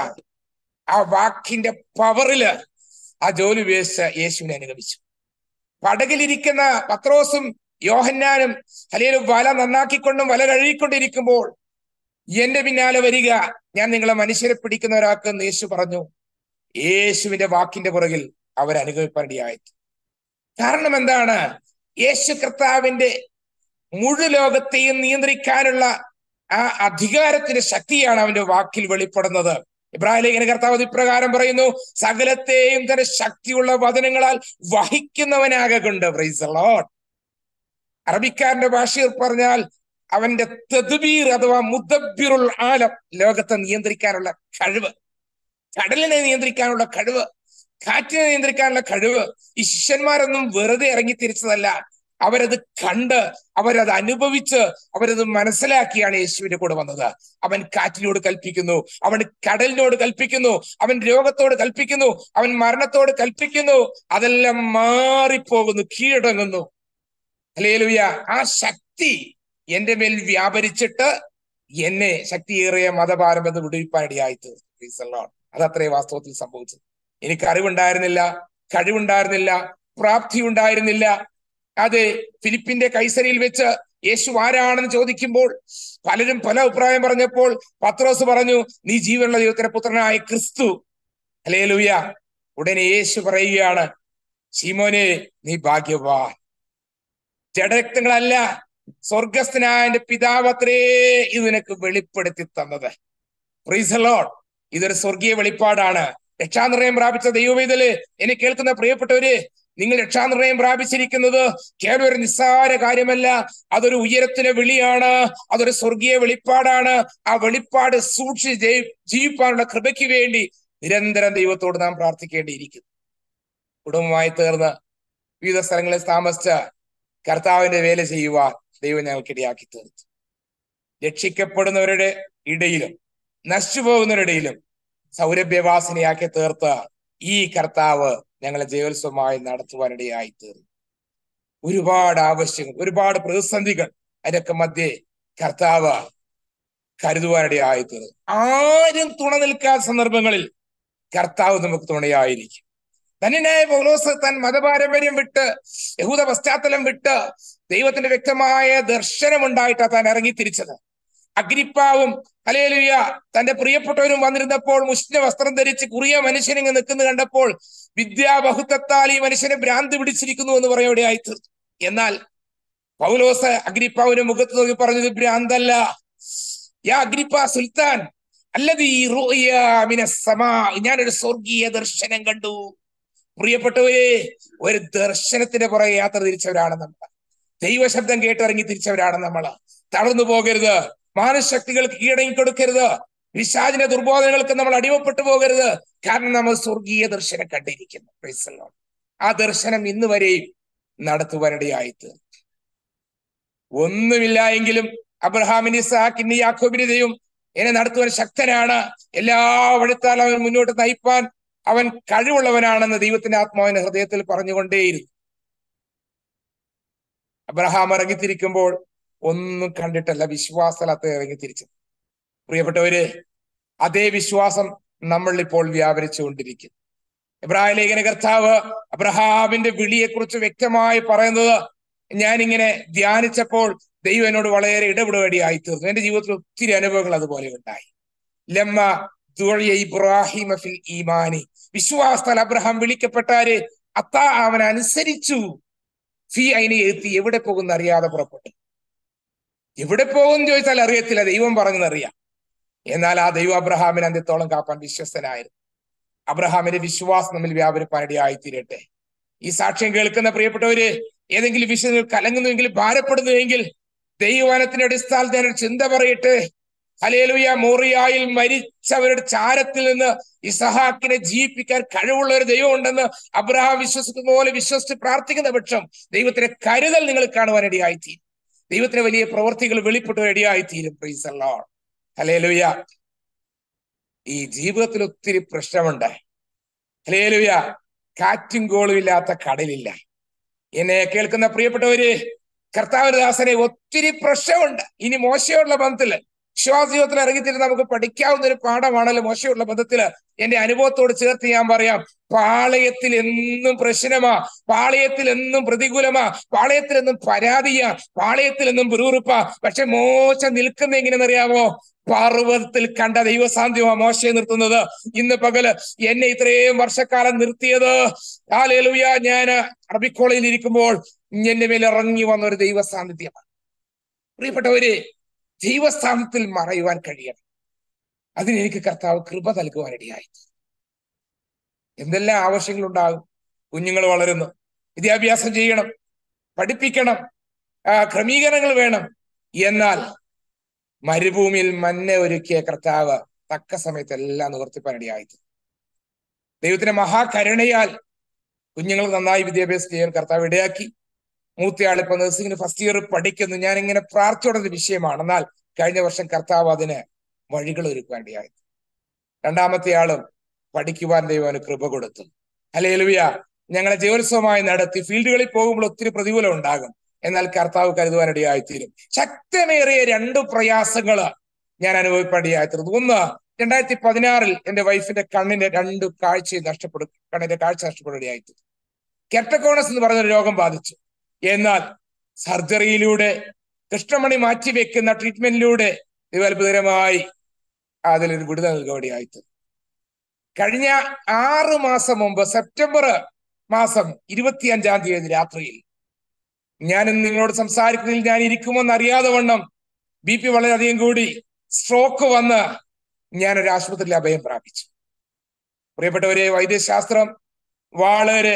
ആ വാക്കിന്റെ പവറില് ആ ജോലി ഉപയോഗിച്ച് യേശുവിനെ അനുഗമിച്ചു പടകിലിരിക്കുന്ന പത്രോസും യോഹന്നാനും അല്ലെങ്കിൽ വല നന്നാക്കിക്കൊണ്ടും വല കഴുകിക്കൊണ്ടിരിക്കുമ്പോൾ എന്റെ പിന്നാലെ വരിക ഞാൻ നിങ്ങളെ മനുഷ്യരെ പിടിക്കുന്ന ഒരാൾക്കെന്ന് യേശു പറഞ്ഞു യേശുവിന്റെ വാക്കിന്റെ പുറകിൽ അവർ അനുഗമിപ്പാനിടയായി കാരണം എന്താണ് യേശു കർത്താവിന്റെ മുഴു ലോകത്തെയും നിയന്ത്രിക്കാനുള്ള ആ അധികാരത്തിന്റെ ശക്തിയാണ് അവന്റെ വാക്കിൽ വെളിപ്പെടുന്നത് ഇബ്രാഹിം ലേഖന കർത്താവ് ഇപ്രകാരം പറയുന്നു സകലത്തെയും തന്റെ ശക്തിയുള്ള വചനങ്ങളാൽ വഹിക്കുന്നവനാകൊണ്ട് പ്രൈസ് ലോഡ് അറബിക്കാരന്റെ ഭാഷയിൽ പറഞ്ഞാൽ അവന്റെ തെതുബീർ അഥവാ മുദബിറുൽ ആലം ലോകത്തെ നിയന്ത്രിക്കാനുള്ള കഴിവ് കടലിനെ നിയന്ത്രിക്കാനുള്ള കഴിവ് കാറ്റിനെ നിയന്ത്രിക്കാനുള്ള കഴിവ് ഈ ശിഷ്യന്മാരൊന്നും വെറുതെ ഇറങ്ങി തിരിച്ചതല്ല അവരത് കണ്ട് അവരത് അനുഭവിച്ച് അവരത് മനസ്സിലാക്കിയാണ് യേശുവിന്റെ കൂടെ വന്നത് അവൻ കാറ്റിനോട് കൽപ്പിക്കുന്നു അവൻ കടലിനോട് കൽപ്പിക്കുന്നു അവൻ രോഗത്തോട് കൽപ്പിക്കുന്നു അവൻ മരണത്തോട് കൽപ്പിക്കുന്നു അതെല്ലാം മാറിപ്പോകുന്നു കീഴടങ്ങുന്നു അല്ലേലുയ ആ ശക്തി എന്റെ മേൽ വ്യാപരിച്ചിട്ട് എന്നെ ശക്തിയേറിയ മതപാരമ്പര്യം വിടുവിപ്പാനിടയായി തീർന്നു അതത്രേ വാസ്തവത്തിൽ സംഭവിച്ചത് എനിക്ക് അറിവുണ്ടായിരുന്നില്ല കഴിവുണ്ടായിരുന്നില്ല പ്രാപ്തി ഉണ്ടായിരുന്നില്ല അത് ഫിലിപ്പിന്റെ കൈസരിയിൽ വെച്ച് യേശു ആരാണെന്ന് ചോദിക്കുമ്പോൾ പലരും പല അഭിപ്രായം പറഞ്ഞപ്പോൾ പത്രോസ് പറഞ്ഞു നീ ജീവനുള്ള ദൈവത്തിന്റെ പുത്രനായ ക്രിസ്തു അലേ ലൂയ ഉടനെ യേശു പറയുകയാണ് ശീമോനെ നീ ഭാഗ്യവാൻ ജഡരക്തങ്ങളല്ല സ്വർഗസ്ഥനായ എന്റെ പിതാവ് അത്രേ ഇത് നിനക്ക് വെളിപ്പെടുത്തി തന്നത് പ്രീസലോഡ് ഇതൊരു സ്വർഗീയ വെളിപ്പാടാണ് രക്ഷാനിർണയം പ്രാപിച്ച ദൈവവേദല് എന്നെ കേൾക്കുന്ന പ്രിയപ്പെട്ടവര് നിങ്ങൾ രക്ഷാനിർണയം പ്രാപിച്ചിരിക്കുന്നത് കേവലം ഒരു നിസ്സാര കാര്യമല്ല അതൊരു ഉയരത്തിന്റെ വിളിയാണ് അതൊരു സ്വർഗീയ വെളിപ്പാടാണ് ആ വെളിപ്പാട് സൂക്ഷിച്ച് ജീവിപ്പാനുള്ള കൃപയ്ക്ക് വേണ്ടി നിരന്തരം ദൈവത്തോട് നാം പ്രാർത്ഥിക്കേണ്ടിയിരിക്കുന്നു കുടുംബമായി തീർന്ന് വിവിധ സ്ഥലങ്ങളിൽ താമസിച്ച കർത്താവിന്റെ വേല ചെയ്യുവാൻ ദൈവം ഞങ്ങൾക്കിടയാക്കി തീർത്തു രക്ഷിക്കപ്പെടുന്നവരുടെ ഇടയിലും നശിച്ചു പോകുന്നവരുടെയിലും സൗരഭ്യവാസിനിയാക്കി തീർത്ത ഈ കർത്താവ് ഞങ്ങളെ ജയോത്സവമായി നടത്തുവാനിടയായി തീർന്നു ഒരുപാട് ആവശ്യങ്ങൾ ഒരുപാട് പ്രതിസന്ധികൾ അതിനൊക്കെ മധ്യേ കർത്താവ് കരുതുവാനിടയായി തീർന്നു ആരും തുണ നിൽക്കാത്ത സന്ദർഭങ്ങളിൽ കർത്താവ് നമുക്ക് തുണയായിരിക്കും ധന്യനായ പൗലോസ് തൻ മതപാരമ്പര്യം വിട്ട് യഹൂദ പശ്ചാത്തലം വിട്ട് ദൈവത്തിന്റെ വ്യക്തമായ ദർശനം ഉണ്ടായിട്ടാണ് താൻ ഇറങ്ങി തിരിച്ചത് അഗ്രിപ്പാവും അലേലുയ തന്റെ പ്രിയപ്പെട്ടവരും വന്നിരുന്നപ്പോൾ മുസ്ലിം വസ്ത്രം ധരിച്ച് കുറിയ മനുഷ്യനിങ്ങ് നിൽക്കുന്നു കണ്ടപ്പോൾ വിദ്യാബഹുത്വത്താൽ ഈ മനുഷ്യനെ ഭ്രാന്ത് പിടിച്ചിരിക്കുന്നു എന്ന് പറയോടെയായി തീർന്നു എന്നാൽ പൗലോസ് അഗ്രിപ്പാവിന്റെ മുഖത്ത് നോക്കി പറഞ്ഞത് ഭ്രാന്തല്ല യാ അഗ്രിപ്പ സുൽത്താൻ അല്ലത് ഈ ഞാനൊരു സ്വർഗീയ ദർശനം കണ്ടു പ്രിയപ്പെട്ടവരെ ഒരു ദർശനത്തിന്റെ പുറകെ യാത്ര തിരിച്ചവരാണ് നമ്മൾ ദൈവശബ്ദം കേട്ടിറങ്ങി തിരിച്ചവരാണ് നമ്മൾ തളർന്നു പോകരുത് മാനശക്തികൾക്ക് കീഴടങ്ങി കൊടുക്കരുത് പിശാചിന്റെ ദുർബോധനങ്ങൾക്ക് നമ്മൾ അടിമപ്പെട്ടു പോകരുത് കാരണം നമ്മൾ സ്വർഗീയ ദർശനം കണ്ടിരിക്കുന്നു Praise the Lord. ആ ദർശനം ഇന്ന് വരെയും നടത്തുവാനിടയായി തീർന്നു ഒന്നുമില്ല എങ്കിലും അബ്രഹാമിന്റെ ഇസാക്കിന്റെ യാക്കോബിന്റെ ദൈവം എന്നെ നടത്തുവാൻ ശക്തനാണ് എല്ലാ വഴിത്താലും അവൻ മുന്നോട്ട് നയിപ്പാൻ അവൻ കഴിവുള്ളവനാണെന്ന് ദൈവത്തിന്റെ ആത്മാവിന്റെ ഹൃദയത്തിൽ പറഞ്ഞുകൊണ്ടേയിരുന്നു അബ്രഹാം ഇറങ്ങിത്തിരിക്കുമ്പോൾ ഒന്നും കണ്ടിട്ടല്ല വിശ്വാസലത്ത് ഇറങ്ങിത്തിരിച്ചത് പ്രിയപ്പെട്ടവര് അതേ വിശ്വാസം നമ്മൾ ഇപ്പോൾ വ്യാപരിച്ചുകൊണ്ടിരിക്കുന്നു ഇബ്രാഹിം ലേഖന കർത്താവ് അബ്രഹാമിന്റെ വിളിയെക്കുറിച്ച് വ്യക്തമായി പറയുന്നത് ഞാനിങ്ങനെ ധ്യാനിച്ചപ്പോൾ ദൈവം എന്നോട് വളരെ ഇടപെടുകയായി തീർന്നു എന്റെ ജീവിതത്തിൽ ഒത്തിരി അനുഭവങ്ങൾ അതുപോലെ ഉണ്ടായി ലമ്മ ദുഅയ ഇബ്രാഹിമ ഫിൽ ഈമാനി വിശ്വാസത്താൽ അബ്രഹാം വിളിക്കപ്പെട്ടാര് അത്താ അവൻ അനുസരിച്ചു ഫി അതിനെ എത്തി എവിടെ പോകുന്ന അറിയാതെ പുറപ്പെട്ടു എവിടെ പോകും ചോദിച്ചാൽ അറിയത്തില്ല ദൈവം പറഞ്ഞതറിയാം എന്നാൽ ആ ദൈവം അബ്രഹാമിനെ അന്ത്യത്തോളം കാപ്പാൻ വിശ്വസ്തനായിരുന്നു അബ്രഹാമിന്റെ വിശ്വാസം നമ്മിൽ വ്യാപരിപ്പാനിടയായി തീരട്ടെ ഈ സാക്ഷ്യം കേൾക്കുന്ന പ്രിയപ്പെട്ടവര് ഏതെങ്കിലും വിഷയത്തിൽ കലങ്ങുന്നുവെങ്കിൽ ഭാരപ്പെടുന്നുവെങ്കിൽ ദൈവവനത്തിന്റെ അടിസ്ഥാനത്തിൽ ഞാനൊരു ചിന്ത പറയട്ടെ ഹലേലുയ മോറിയായിൽ മരിച്ചവരുടെ ചാരത്തിൽ നിന്ന് ഇസഹാക്കിനെ ജീവിപ്പിക്കാൻ കഴിവുള്ള ഒരു ദൈവം ഉണ്ടെന്ന് അബ്രഹാം വിശ്വസിക്കുന്ന പോലെ വിശ്വസിച്ച് പ്രാർത്ഥിക്കുന്ന പക്ഷം ദൈവത്തിന്റെ കരുതൽ നിങ്ങൾ കാണുവാനിടയായി തീരും ദൈവത്തിന്റെ വലിയ പ്രവൃത്തികൾ വെളിപ്പെട്ടുവാനിടയായി തീരും പ്രീസ് അല്ലോൺ ഹലേലുയ ഈ ജീവിതത്തിൽ ഒത്തിരി പ്രശ്നമുണ്ട് ഹലേലുയ കാറ്റും കോളും ഇല്ലാത്ത കടലില്ല എന്നെ കേൾക്കുന്ന പ്രിയപ്പെട്ടവര് കർത്താവിന്റെ ദാസനെ ഒത്തിരി പ്രശ്നമുണ്ട് ഇനി മോശമുള്ള ബന്ധത്തില് വിശ്വാസ ജീവിതത്തിൽ ഇറങ്ങിത്തിരി നമുക്ക് പഠിക്കാവുന്ന ഒരു പാഠമാണല്ലോ മോശമുള്ള ബന്ധത്തില് എന്റെ അനുഭവത്തോട് ചേർത്ത് ഞാൻ പറയാം പാളയത്തിൽ എന്നും പ്രശ്നമാ പാളയത്തിൽ എന്നും പ്രതികൂലമാ പാളയത്തിൽ എന്നും പരാതിയാ പാളയത്തിൽ എന്നും പിറുപിറുപ്പാ പക്ഷെ മോശ നിൽക്കുന്ന എങ്ങനെയെന്നറിയാമോ പർവ്വതത്തിൽ കണ്ട ദൈവസാന്ധ്യമാ മോശയെ നിർത്തുന്നത് ഇന്ന് പകല് എന്നെ ഇത്രയും വർഷക്കാലം നിർത്തിയത് ആലേലുയ ഞാൻ അറബിക്കോളയിൽ ഇരിക്കുമ്പോൾ എന്റെ മേൽ ഇറങ്ങി വന്ന ഒരു ദൈവ സാന്നിധ്യമാണ് പ്രിയപ്പെട്ടവര് ദൈവസ്ഥാനത്തിൽ മറയുവാൻ കഴിയണം അതിന് എനിക്ക് കർത്താവ് കൃപ നൽകുവാനിടയായി എന്തെല്ലാം ആവശ്യങ്ങളുണ്ടാകും കുഞ്ഞുങ്ങൾ വളരുന്നു വിദ്യാഭ്യാസം ചെയ്യണം പഠിപ്പിക്കണം ആ ക്രമീകരണങ്ങൾ വേണം എന്നാൽ മരുഭൂമിയിൽ മഞ്ഞ ഒരുക്കിയ കർത്താവ് തക്ക സമയത്ത് എല്ലാം നിവർത്തിപ്പാനിടയായി ദൈവത്തിന്റെ മഹാകരുണയാൽ കുഞ്ഞുങ്ങൾ നന്നായി വിദ്യാഭ്യാസം ചെയ്യാൻ കർത്താവ് ഇടയാക്കി മൂത്തയാൾ ഇപ്പൊ നഴ്സിംഗിന് ഫസ്റ്റ് ഇയർ പഠിക്കുന്നു ഞാൻ ഇങ്ങനെ പ്രാർത്ഥിച്ചുകൊണ്ട വിഷയമാണ് എന്നാൽ കഴിഞ്ഞ വർഷം കർത്താവ് അതിന് വഴികൾ ഒരുക്കുവാൻ ഇടയായി രണ്ടാമത്തെ ആളും പഠിക്കുവാൻ ദൈവം കൃപ കൊടുത്തു അല്ലേലുവിയ ഞങ്ങളെ ജീവോത്സവമായി നടത്തി ഫീൽഡുകളിൽ പോകുമ്പോൾ ഒത്തിരി പ്രതികൂലം ഉണ്ടാകും എന്നാൽ കർത്താവ് കരുതുവാനിടയായി തീരും ശക്തമേറിയ രണ്ട് പ്രയാസങ്ങള് ഞാൻ അനുഭവപ്പെടിയായി തീർന്നു ഒന്ന് രണ്ടായിരത്തി പതിനാറിൽ എന്റെ വൈഫിന്റെ കണ്ണിന്റെ രണ്ട് കാഴ്ച നഷ്ടപ്പെടും കണ്ണിന്റെ കാഴ്ച നഷ്ടപ്പെടുകയായി തീർന്നു കെർട്ടക്കോണസ് എന്ന് പറഞ്ഞൊരു രോഗം ബാധിച്ചു എന്നാൽ സർജറിയിലൂടെ കൃഷ്ണമണി മാറ്റിവെക്കുന്ന ട്രീറ്റ്മെന്റിലൂടെ ദൈവാത്ഭുതകരമായി അതിലൊരു വിടുതൽ നൽകുകയായി തീർന്നു കഴിഞ്ഞ ആറ് മാസം മുമ്പ് സെപ്റ്റംബർ മാസം ഇരുപത്തിയഞ്ചാം തീയതി രാത്രിയിൽ ഞാൻ നിങ്ങളോട് സംസാരിക്കുന്നതിൽ ഞാൻ ഇരിക്കുമെന്ന് അറിയാതെ വണ്ണം ബി പി വളരെയധികം കൂടി സ്ട്രോക്ക് വന്ന് ഞാൻ ഒരു ആശുപത്രിയിൽ അഭയം പ്രാപിച്ചു പ്രിയപ്പെട്ടവരെ വൈദ്യശാസ്ത്രം വളരെ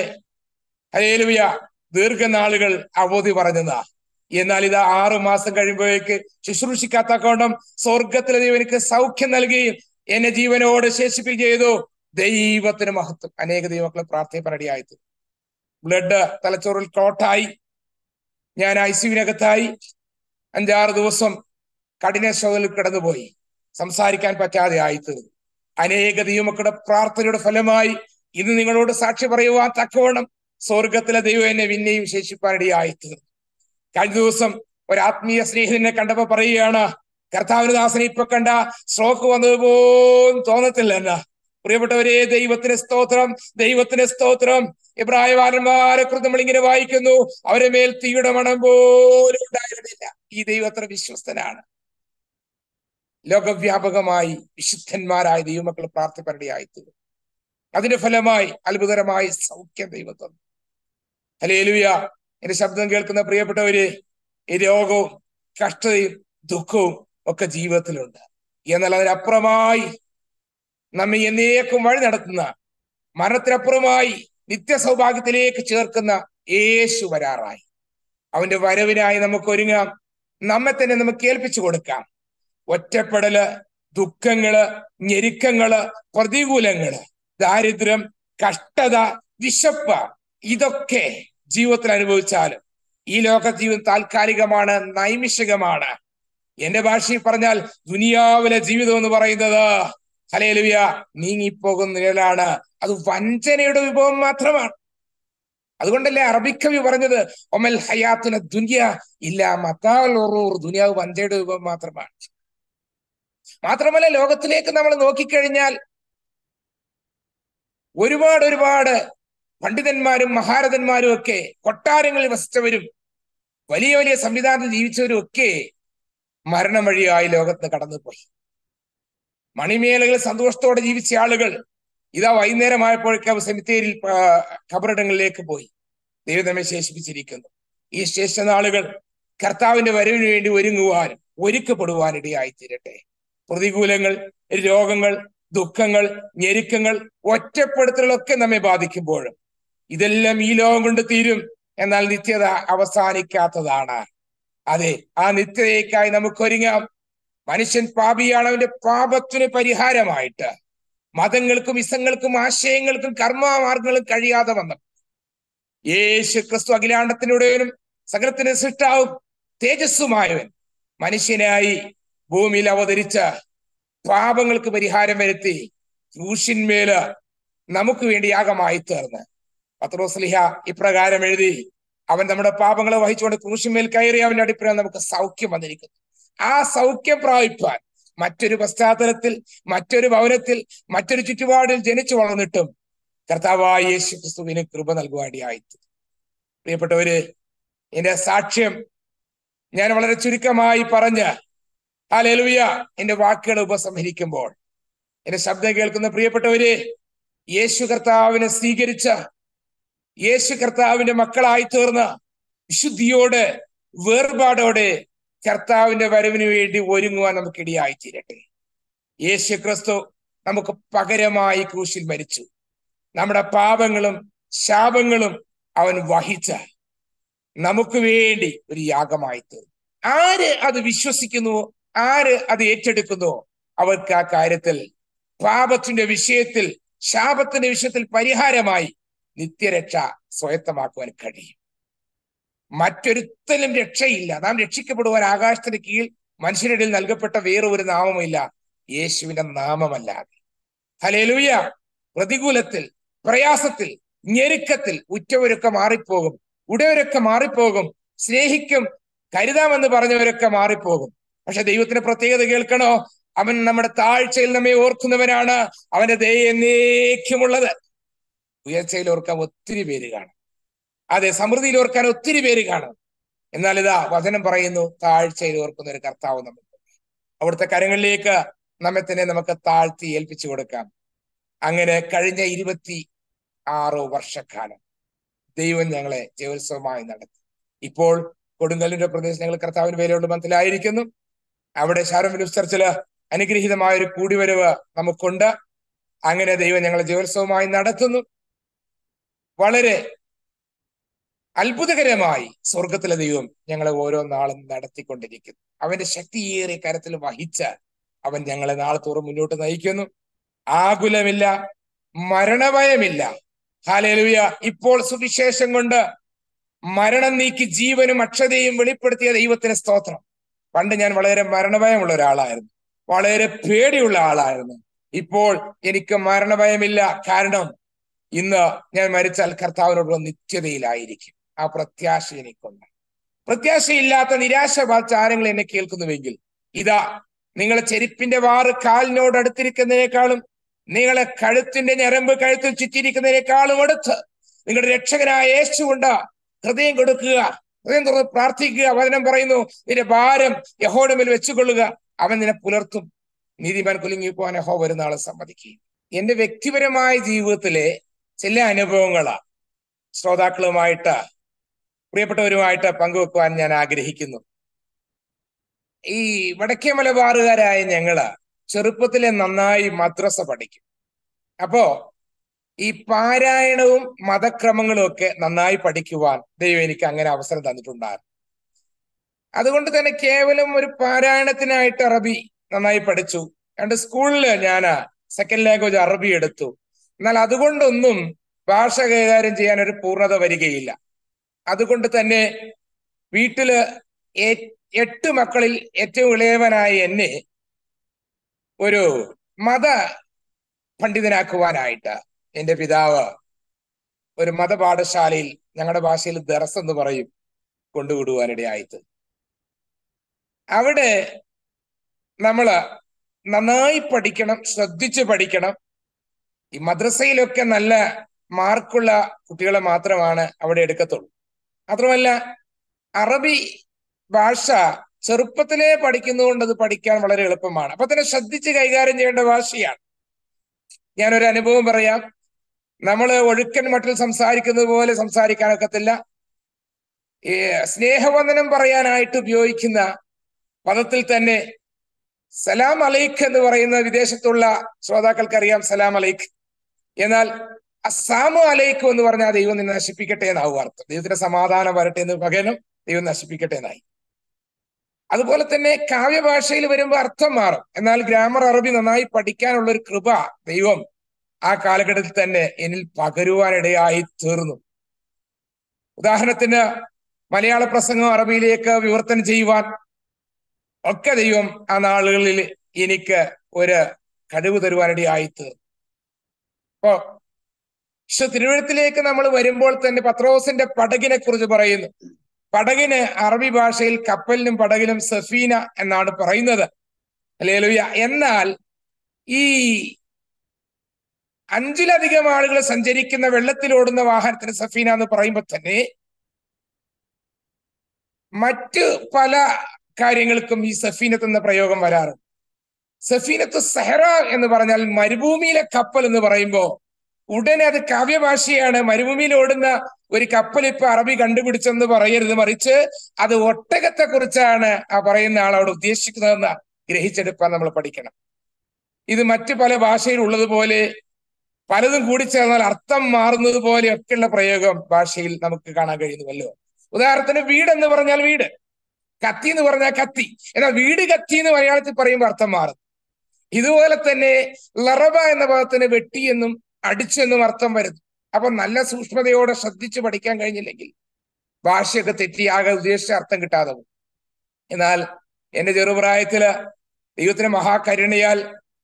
ഹലേലുയ ദീർഘനാളുകൾ അവധി പറഞ്ഞതാ എന്നാൽ ഇത് ആറു മാസം കഴിയുമ്പോഴേക്ക് ശുശ്രൂഷിക്കാത്തക്കോണം സ്വർഗത്തിലെ ദൈവം എനിക്ക് സൗഖ്യം നൽകുകയും എന്നെ ജീവനോട് ശേഷിപ്പിക്കുകയും ചെയ്തു ദൈവത്തിന് മഹത്വം അനേക ദൈവമക്കളെ പ്രാർത്ഥിപ്പനടിയായി ബ്ലഡ് തലച്ചോറിൽ ക്ലോട്ടായി ഞാൻ ഐ സിയുവിനകത്തായി അഞ്ചാറ് ദിവസം കഠിന ശോധനയിൽ കിടന്നുപോയി സംസാരിക്കാൻ പറ്റാതെ ആയിത്തീർന്നു അനേക ദൈവമക്കളുടെ പ്രാർത്ഥനയുടെ ഫലമായി ഇന്ന് നിങ്ങളോട് സാക്ഷി പറയുവാൻ തക്കവണ്ണം സ്വർഗത്തിലെ ദൈവം എന്നെ പിന്നെയും ശേഷിപ്പാനിടയായിത്തീർന്നു കഴിഞ്ഞ ദിവസം ഒരു ആത്മീയ സ്നേഹിതനെ കണ്ടപ്പോ പറയുകയാണ് കർത്താവിന് ദാസനെ ഇപ്പൊ കണ്ട സ്ട്രോക്ക് വന്നത് പോലും തോന്നത്തില്ല എന്നാ പ്രിയപ്പെട്ടവരെ ദൈവത്തിന് സ്തോത്രം ദൈവത്തിന് സ്തോത്രം ഇബ്രാഹിമാരന്മാരെ കുറിച്ച് നമ്മൾ ഇങ്ങനെ വായിക്കുന്നു അവരെ മേൽ തീയുടെ മണം പോലും ഉണ്ടായിരുന്നില്ല ഈ ദൈവത്ര വിശ്വസ്തനാണ് ലോകവ്യാപകമായി വിശുദ്ധന്മാരായ ദൈവമക്കൾ പ്രാർത്ഥിപ്പരടിയായിത്തീരും അതിന്റെ ഫലമായി അത്ഭുതകരമായി സൗഖ്യം ദൈവത്വം അലേലുയ എന്റെ ശബ്ദം കേൾക്കുന്ന പ്രിയപ്പെട്ടവര് ഈ രോഗവും കഷ്ടതയും ദുഃഖവും ഒക്കെ ജീവിതത്തിലുണ്ട് എന്നാൽ അതിനപ്പുറമായി നമ്മെ എന്നേക്കും വഴി നടത്തുന്ന മരണത്തിനപ്പുറമായി നിത്യസൗഭാഗ്യത്തിലേക്ക് ചേർക്കുന്ന യേശു വരാറായി അവന്റെ വരവിനായി നമുക്ക് ഒരുങ്ങാം നമ്മെ തന്നെ നമുക്ക് ഏൽപ്പിച്ചു കൊടുക്കാം ഒറ്റപ്പെടല് ദുഃഖങ്ങള് ഞെരുക്കങ്ങള് പ്രതികൂലങ്ങള് ദാരിദ്ര്യം കഷ്ടത വിശപ്പ് ഇതൊക്കെ ജീവിതത്തിൽ അനുഭവിച്ചാലും ഈ ലോക ജീവിതം താൽക്കാലികമാണ് നൈമിഷികമാണ് എന്റെ ഭാഷയിൽ പറഞ്ഞാൽ ദുനിയാവിലെ ജീവിതം എന്ന് പറയുന്നത് ഹലേലുവിയ നീങ്ങിപ്പോകുന്ന നിഴലാണ് അത് വഞ്ചനയുടെ വിഭവം മാത്രമാണ് അതുകൊണ്ടല്ലേ അറബിക്കവി പറഞ്ഞത് ഒമൽ ഹയാത്തുന ദുനിയ ഇല്ല മത്താൽ ദുനിയാവ് വഞ്ചനയുടെ വിഭവം മാത്രമാണ് മാത്രമല്ല ലോകത്തിലേക്ക് നമ്മൾ നോക്കിക്കഴിഞ്ഞാൽ ഒരുപാട് ഒരുപാട് പണ്ഡിതന്മാരും മഹാരഥന്മാരും ഒക്കെ കൊട്ടാരങ്ങളിൽ വസിച്ചവരും വലിയ വലിയ സംവിധാനത്തിൽ ജീവിച്ചവരും ഒക്കെ മരണം വഴിയായി ലോകത്ത് കടന്നുപോയി മണിമേലകൾ സന്തോഷത്തോടെ ജീവിച്ച ആളുകൾ ഇതാ വൈകുന്നേരമായപ്പോഴേക്കും സെമിത്തേരിൽ ഖബറിടങ്ങളിലേക്ക് പോയി ദൈവം നമ്മെ ശേഷിപ്പിച്ചിരിക്കുന്നു ഈ ശേഷനാളുകൾ കർത്താവിന്റെ വരവിന് വേണ്ടി ഒരുങ്ങുവാനും ഒരുക്കപ്പെടുവാൻ ഇടയായി തീരട്ടെ പ്രതികൂലങ്ങൾ രോഗങ്ങൾ ദുഃഖങ്ങൾ ഞെരുക്കങ്ങൾ ഒറ്റപ്പെടുത്തലുകളൊക്കെ നമ്മെ ബാധിക്കുമ്പോഴും ഇതെല്ലാം ഈ ലോകം കൊണ്ട് തീരും എന്നാൽ നിത്യത അവസാനിക്കാത്തതാണ് അതെ ആ നിത്യതയ്ക്കായി നമുക്ക് ഒരുങ്ങാം മനുഷ്യൻ പാപിയാണ് അവന്റെ പാപത്തിന് പരിഹാരമായിട്ട് മതങ്ങൾക്കും ഇസങ്ങൾക്കും ആശയങ്ങൾക്കും കർമ്മമാർഗങ്ങളും കഴിയാതെ വന്നു യേശു ക്രിസ്തു അഖിലാണ്ടത്തിനുടേവനും സകലത്തിന് സൃഷ്ടാവും തേജസ്സുമായവൻ മനുഷ്യനായി ഭൂമിയിൽ അവതരിച്ച പാപങ്ങൾക്ക് പരിഹാരം വരുത്തി ക്രൂശിന്മേല് നമുക്ക് വേണ്ടി യാഗമായി തീർന്ന് പത്രോസ്ലിഹ ഇപ്രകാരം എഴുതി അവൻ നമ്മുടെ പാപങ്ങളെ വഹിച്ചുകൊണ്ട് ക്രൂശിന്മേൽ കയറി അവന്റെ അടിപ്പിനാൽ നമുക്ക് സൗഖ്യം വന്നിരിക്കുന്നു ആ സൗഖ്യം പ്രാപിപ്പാൻ മറ്റൊരു പശ്ചാത്തലത്തിൽ മറ്റൊരു ഭവനത്തിൽ മറ്റൊരു ചുറ്റുപാടിൽ ജനിച്ചു വളർന്നിട്ടും കർത്താവായ യേശു ക്രിസ്തുവിന് കൃപ നൽകുവാനിയായി പ്രിയപ്പെട്ടവര് എന്റെ സാക്ഷ്യം ഞാൻ വളരെ ചുരുക്കമായി പറഞ്ഞ് ആ ലെലുയ എന്റെ വാക്കുകൾ ഉപസംഹരിക്കുമ്പോൾ എന്റെ ശബ്ദം കേൾക്കുന്ന പ്രിയപ്പെട്ടവര് യേശു കർത്താവിനെ സ്വീകരിച്ച യേശു കർത്താവിന്റെ മക്കളായി തീർന്ന വിശുദ്ധിയോടെ വേർപാടോടെ കർത്താവിന്റെ വരവിന് വേണ്ടി ഒരുങ്ങുവാൻ നമുക്ക് ഇടയായി തീരട്ടെ യേശു ക്രിസ്തു നമുക്ക് പകരമായി ക്രൂശിൽ മരിച്ചു നമ്മുടെ പാപങ്ങളും ശാപങ്ങളും അവൻ വഹിച്ച നമുക്ക് വേണ്ടി ഒരു യാഗമായി തീർന്നു ആര് അത് വിശ്വസിക്കുന്നുവോ ആര് അത് ഏറ്റെടുക്കുന്നുവോ അവർക്ക് ആ കാര്യത്തിൽ പാപത്തിന്റെ വിഷയത്തിൽ ശാപത്തിന്റെ വിഷയത്തിൽ പരിഹാരമായി നിത്യരക്ഷ സ്വയത്തമാക്കുവാൻ കഴിയും മറ്റൊരുത്തലും രക്ഷയില്ല നാം രക്ഷിക്കപ്പെടുവാൻ ആകാശത്തിന് കീഴിൽ മനുഷ്യരുടെ ഇടയിൽ നൽകപ്പെട്ട വേറെ ഒരു നാമമില്ല യേശുവിന്റെ നാമമല്ലാതെ ഹലേലുയ പ്രതികൂലത്തിൽ പ്രയാസത്തിൽ ഞെരുക്കത്തിൽ ഉറ്റവരൊക്കെ മാറിപ്പോകും ഉടയവരൊക്കെ മാറിപ്പോകും സ്നേഹിക്കും കരുതാമെന്ന് പറഞ്ഞവരൊക്കെ മാറിപ്പോകും പക്ഷെ ദൈവത്തിന്റെ പ്രത്യേകത കേൾക്കണോ അവൻ നമ്മുടെ താഴ്ചയിൽ നമ്മെ ഓർക്കുന്നവനാണ് അവന്റെ ദയ എന്നേക്കുമുള്ളത് ഉയർച്ചയിൽ ഓർക്കാൻ ഒത്തിരി പേര് കാണും അതെ സമൃദ്ധിയിൽ ഓർക്കാൻ ഒത്തിരി പേര് കാണും എന്നാൽ ഇതാ വചനം പറയുന്നു താഴ്ചയിൽ ഓർക്കുന്ന ഒരു കർത്താവ് നമുക്ക് അവിടുത്തെ കരങ്ങളിലേക്ക് നമ്മെ തന്നെ നമുക്ക് താഴ്ത്തി ഏൽപ്പിച്ചു കൊടുക്കാം അങ്ങനെ കഴിഞ്ഞ ഇരുപത്തി ആറ് വർഷക്കാലം ദൈവം ഞങ്ങളെ ജയോത്സവമായി നടത്തി ഇപ്പോൾ കൊടുങ്കല്ലിന്റെ പ്രദേശം ഞങ്ങൾ കർത്താവിന് പേരുകൊണ്ട് മനസ്സിലായിരിക്കുന്നു അവിടെ ഷാരോൺ ഫിലിപ്സ് ചർച്ചില് അനുഗ്രഹീതമായ ഒരു കൂടിവരവ് നമുക്കുണ്ട് അങ്ങനെ ദൈവം ഞങ്ങളെ ജയോത്സവമായി നടത്തുന്നു വളരെ അത്ഭുതകരമായി സ്വർഗത്തിലെ ദൈവം ഞങ്ങളെ ഓരോ നാളും നടത്തിക്കൊണ്ടിരിക്കുന്നു അവന്റെ ശക്തിയേറിയ കരത്തിൽ വഹിച്ച് അവൻ ഞങ്ങളെ നാളെ തോറും മുന്നോട്ട് നയിക്കുന്നു ആകുലമില്ല മരണഭയമില്ല ഹാലേലുയ ഇപ്പോൾ സുവിശേഷം കൊണ്ട് മരണം നീക്കി ജീവനും അക്ഷതയും വെളിപ്പെടുത്തിയ ദൈവത്തിന് സ്തോത്രം പണ്ട് ഞാൻ വളരെ മരണഭയമുള്ള ഒരാളായിരുന്നു വളരെ പേടിയുള്ള ആളായിരുന്നു ഇപ്പോൾ എനിക്ക് മരണഭയമില്ല കാരണം ഇന്ന് ഞാൻ മരിച്ചാൽ കർത്താവിനോടുള്ള നിത്യതയിലായിരിക്കും ആ പ്രത്യാശ എനിക്കുണ്ട് പ്രത്യാശയില്ലാത്ത നിരാശ ബാധിച്ച ആരെങ്കിലും എന്നെ കേൾക്കുന്നുവെങ്കിൽ ഇതാ നിങ്ങളെ ചെരുപ്പിന്റെ വാറ് കാലിനോട് അടുത്തിരിക്കുന്നതിനേക്കാളും നിങ്ങളെ കഴുത്തിന്റെ ഞരമ്പ് കഴുത്തിൽ ചുറ്റിയിരിക്കുന്നതിനേക്കാളും അടുത്ത് നിങ്ങളുടെ രക്ഷകനായ യേശു കൊണ്ട് ഹൃദയം കൊടുക്കുക ഹൃദയം തുറന്ന് പ്രാർത്ഥിക്കുക വചനം പറയുന്നു നിന്റെ ഭാരം യഹോയുടെ മേൽ വെച്ചുകൊള്ളുക അവൻ നിന്നെ പുലർത്തും നീതിമാൻ കുലുങ്ങിപ്പോവാൻ യഹോ വരുന്ന ആളെ സമ്മതിക്കുകയും എന്റെ വ്യക്തിപരമായ ജീവിതത്തിലെ ചില അനുഭവങ്ങളാ ശ്രോതാക്കളുമായിട്ട് പ്രിയപ്പെട്ടവരുമായിട്ട് പങ്കുവെക്കുവാൻ ഞാൻ ആഗ്രഹിക്കുന്നു ഈ വടക്കേ മലബാറുകാരായ ഞങ്ങള് ചെറുപ്പത്തിലെ നന്നായി മദ്രസ പഠിക്കും അപ്പോ ഈ പാരായണവും മതക്രമങ്ങളും ഒക്കെ നന്നായി പഠിക്കുവാൻ ദൈവം എനിക്ക് അങ്ങനെ അവസരം തന്നിട്ടുണ്ടായിരുന്നു അതുകൊണ്ട് തന്നെ കേവലം ഒരു പാരായണത്തിനായിട്ട് അറബി നന്നായി പഠിച്ചു രണ്ട് സ്കൂളിൽ ഞാൻ സെക്കൻഡ് ലാംഗ്വേജ് അറബി എടുത്തു എന്നാൽ അതുകൊണ്ടൊന്നും ഭാഷ കൈകാര്യം ചെയ്യാൻ ഒരു പൂർണ്ണത വരികയില്ല അതുകൊണ്ട് തന്നെ വീട്ടില് എട്ട് മക്കളിൽ ഏറ്റവും ഇളയവനായ എന്നെ ഒരു മത പണ്ഡിതനാക്കുവാനായിട്ട് എന്റെ പിതാവ് ഒരു മതപാഠശാലയിൽ ഞങ്ങളുടെ ഭാഷയിൽ ദർസ് എന്ന് പറയും കൊണ്ടുവിടുവാനിടയായിട്ട് അവിടെ നമ്മള് നന്നായി പഠിക്കണം ശ്രദ്ധിച്ച് പഠിക്കണം ഈ മദ്രസയിലൊക്കെ നല്ല മാർക്കുള്ള കുട്ടികളെ മാത്രമാണ് അവിടെ എടുക്കത്തുള്ളൂ മാത്രമല്ല അറബി ഭാഷ ചെറുപ്പത്തിലേ പഠിക്കുന്നതുകൊണ്ട് അത് പഠിക്കാൻ വളരെ എളുപ്പമാണ് അപ്പൊ തന്നെ ശ്രദ്ധിച്ച് കൈകാര്യം ചെയ്യേണ്ട ഭാഷയാണ് ഞാനൊരു അനുഭവം പറയാം നമ്മൾ ഒഴുക്കൻ മട്ടിൽ സംസാരിക്കുന്നത് പോലെ സംസാരിക്കാനൊക്കത്തില്ല ഈ സ്നേഹവന്ദനം പറയാനായിട്ട് ഉപയോഗിക്കുന്ന പദത്തിൽ തന്നെ സലാം അലൈഖ് എന്ന് പറയുന്ന വിദേശത്തുള്ള ശ്രോതാക്കൾക്കറിയാം സലാം അലൈഖ് എന്നാൽ അസാമു അലൈഖ് എന്ന് പറഞ്ഞാൽ ദൈവം നിന്നെ നശിപ്പിക്കട്ടെ എന്നാവും അർത്ഥം ദൈവത്തിന്റെ സമാധാനം വരട്ടെ എന്ന് പകരം ദൈവം നശിപ്പിക്കട്ടെ എന്നായി അതുപോലെ തന്നെ കാവ്യഭാഷയിൽ വരുമ്പോൾ അർത്ഥം മാറും എന്നാൽ ഗ്രാമർ അറബി നന്നായി പഠിക്കാനുള്ള ഒരു കൃപ ദൈവം ആ കാലഘട്ടത്തിൽ തന്നെ എന്നിൽ പകരുവാനിടയായി തീർന്നു ഉദാഹരണത്തിന് മലയാള പ്രസംഗം അറബിയിലേക്ക് വിവർത്തനം ചെയ്യുവാൻ ഒക്കെ ദൈവം ആ നാളുകളിൽ എനിക്ക് ഒരു കഴിവ് തരുവാനിടയായി തീർന്നു അപ്പോ പക്ഷെ തിരുവഴുത്തിലേക്ക് നമ്മൾ വരുമ്പോൾ തന്നെ പത്രോസിന്റെ പടകിനെ കുറിച്ച് പറയുന്നു പടകിന് അറബി ഭാഷയിൽ കപ്പലിനും പടകിനും സഫീന എന്നാണ് പറയുന്നത് അല്ലേലുയ എന്നാൽ ഈ അഞ്ചിലധികം ആളുകൾ സഞ്ചരിക്കുന്ന വെള്ളത്തിലോടുന്ന വാഹനത്തിന് സഫീന എന്ന് പറയുമ്പോൾ തന്നെ മറ്റ് പല കാര്യങ്ങൾക്കും ഈ സഫീനത്ത് എന്ന പ്രയോഗം വരാറുണ്ട് സഫീനത്ത് സെഹറ എന്ന് പറഞ്ഞാൽ മരുഭൂമിയിലെ കപ്പൽ എന്ന് പറയുമ്പോൾ ഉടനെ അത് കാവ്യഭാഷയാണ് മരുഭൂമിയിൽ ഓടുന്ന ഒരു കപ്പൽ ഇപ്പൊ അറബി കണ്ടുപിടിച്ചെന്ന് പറയരുത് മറിച്ച് അത് ഒട്ടകത്തെ കുറിച്ചാണ് ആ പറയുന്ന ആൾ അവിടെ ഉദ്ദേശിക്കുന്നതെന്ന് ഗ്രഹിച്ചെടുക്കാൻ നമ്മൾ പഠിക്കണം ഇത് മറ്റു പല ഭാഷയിൽ ഉള്ളതുപോലെ പലതും കൂടി ചേർന്നാൽ അർത്ഥം മാറുന്നത് പോലെയൊക്കെയുള്ള പ്രയോഗം ഭാഷയിൽ നമുക്ക് കാണാൻ കഴിയുന്നുവല്ലോ ഉദാഹരണത്തിന് വീട് എന്ന് പറഞ്ഞാൽ വീട് കത്തി എന്ന് പറഞ്ഞാൽ കത്തി എന്നാൽ വീട് കത്തി എന്ന് മലയാളത്തിൽ പറയുമ്പോൾ അർത്ഥം മാറും ഇതുപോലെ തന്നെ ലറബ എന്ന പദത്തിന് വെട്ടി എന്നും അടിച്ചെന്നും അർത്ഥം വരുന്നു അപ്പൊ നല്ല സൂക്ഷ്മതയോടെ ശ്രദ്ധിച്ച് പഠിക്കാൻ കഴിഞ്ഞില്ലെങ്കിൽ ഭാഷയൊക്കെ തെറ്റി ആകെ ഉദ്ദേശിച്ച അർത്ഥം കിട്ടാതെ പോകും എന്നാൽ എന്റെ ചെറുപ്രായത്തില് ദൈവത്തിന്റെ മഹാകരുണയാൽ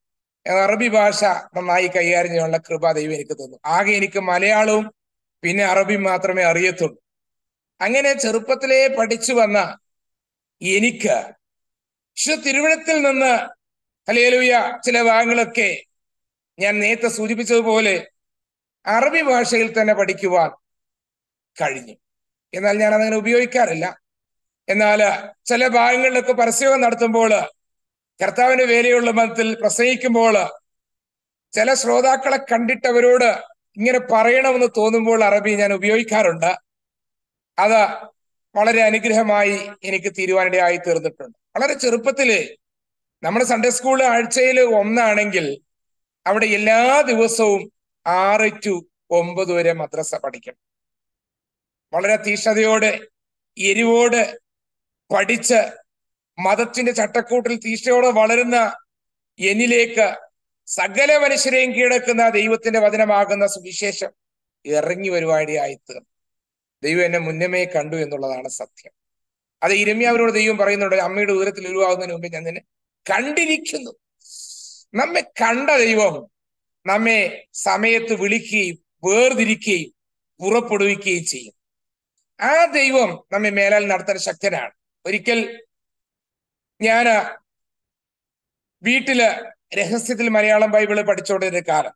അറബി ഭാഷ നന്നായി കൈകാര്യം ചെയ്യാനുള്ള കൃപ ദൈവം എനിക്ക് തന്നു ആകെ എനിക്ക് മലയാളവും പിന്നെ അറബിയും മാത്രമേ അറിയത്തുള്ളൂ അങ്ങനെ ചെറുപ്പത്തിലേ പഠിച്ചു വന്ന എനിക്ക് പക്ഷെ തിരുവഴുത്തിൽ നിന്ന് ഹലേലുയ ചില ഭാഗങ്ങളൊക്കെ ഞാൻ നേരത്തെ സൂചിപ്പിച്ചതുപോലെ അറബി ഭാഷയിൽ തന്നെ പഠിക്കുവാൻ കഴിഞ്ഞു എന്നാൽ ഞാൻ അതങ്ങനെ ഉപയോഗിക്കാറില്ല എന്നാൽ ചില ഭാഗങ്ങളിലൊക്കെ പരസ്യവും നടത്തുമ്പോൾ കർത്താവിന്റെ വേലയുള്ള മതത്തിൽ പ്രസംഗിക്കുമ്പോൾ ചില ശ്രോതാക്കളെ കണ്ടിട്ടവരോട് ഇങ്ങനെ പറയണമെന്ന് തോന്നുമ്പോൾ അറബി ഞാൻ ഉപയോഗിക്കാറുണ്ട് അത് വളരെ അനുഗ്രഹമായി എനിക്ക് തീരുവാനിടയായി തീർന്നിട്ടുണ്ട് വളരെ ചെറുപ്പത്തില് നമ്മുടെ സൺഡേ സ്കൂൾ ആഴ്ചയിൽ ഒന്നാണെങ്കിൽ അവിടെ എല്ലാ ദിവസവും ആറ് ടു ഒമ്പത് വരെ മദ്രസ പഠിക്കണം വളരെ തീഷ്ണതയോടെ എരിവോട് പഠിച്ച് മതത്തിന്റെ ചട്ടക്കൂട്ടിൽ തീഷ്ണയോടെ വളരുന്ന എന്നിലേക്ക് സകല മനുഷ്യരെയും കീഴടക്കുന്ന ദൈവത്തിന്റെ വചനമാകുന്ന സുവിശേഷം ഇറങ്ങി വരുവാനിടയായി തീർന്നു ദൈവം എന്നെ മുന്നമേ കണ്ടു എന്നുള്ളതാണ് സത്യം അത് ഇരമ്യാവിനോട് ദൈവം പറയുന്നുണ്ട് അമ്മയുടെ ഉദരത്തിൽ ഉരുവാകുന്നതിന് മുമ്പ് ഞാൻ നിന്നെ കണ്ടിരിക്കുന്നു നമ്മെ കണ്ട ദൈവം നമ്മെ സമയത്ത് വിളിക്കുകയും വേർതിരിക്കുകയും പുറപ്പെടുവിക്കുകയും ചെയ്യും ആ ദൈവം നമ്മെ മേലാൽ നടത്താൻ ശക്തനാണ് ഒരിക്കൽ ഞാന് വീട്ടില് രഹസ്യത്തിൽ മലയാളം ബൈബിള് പഠിച്ചുകൊണ്ടിരുന്ന കാലം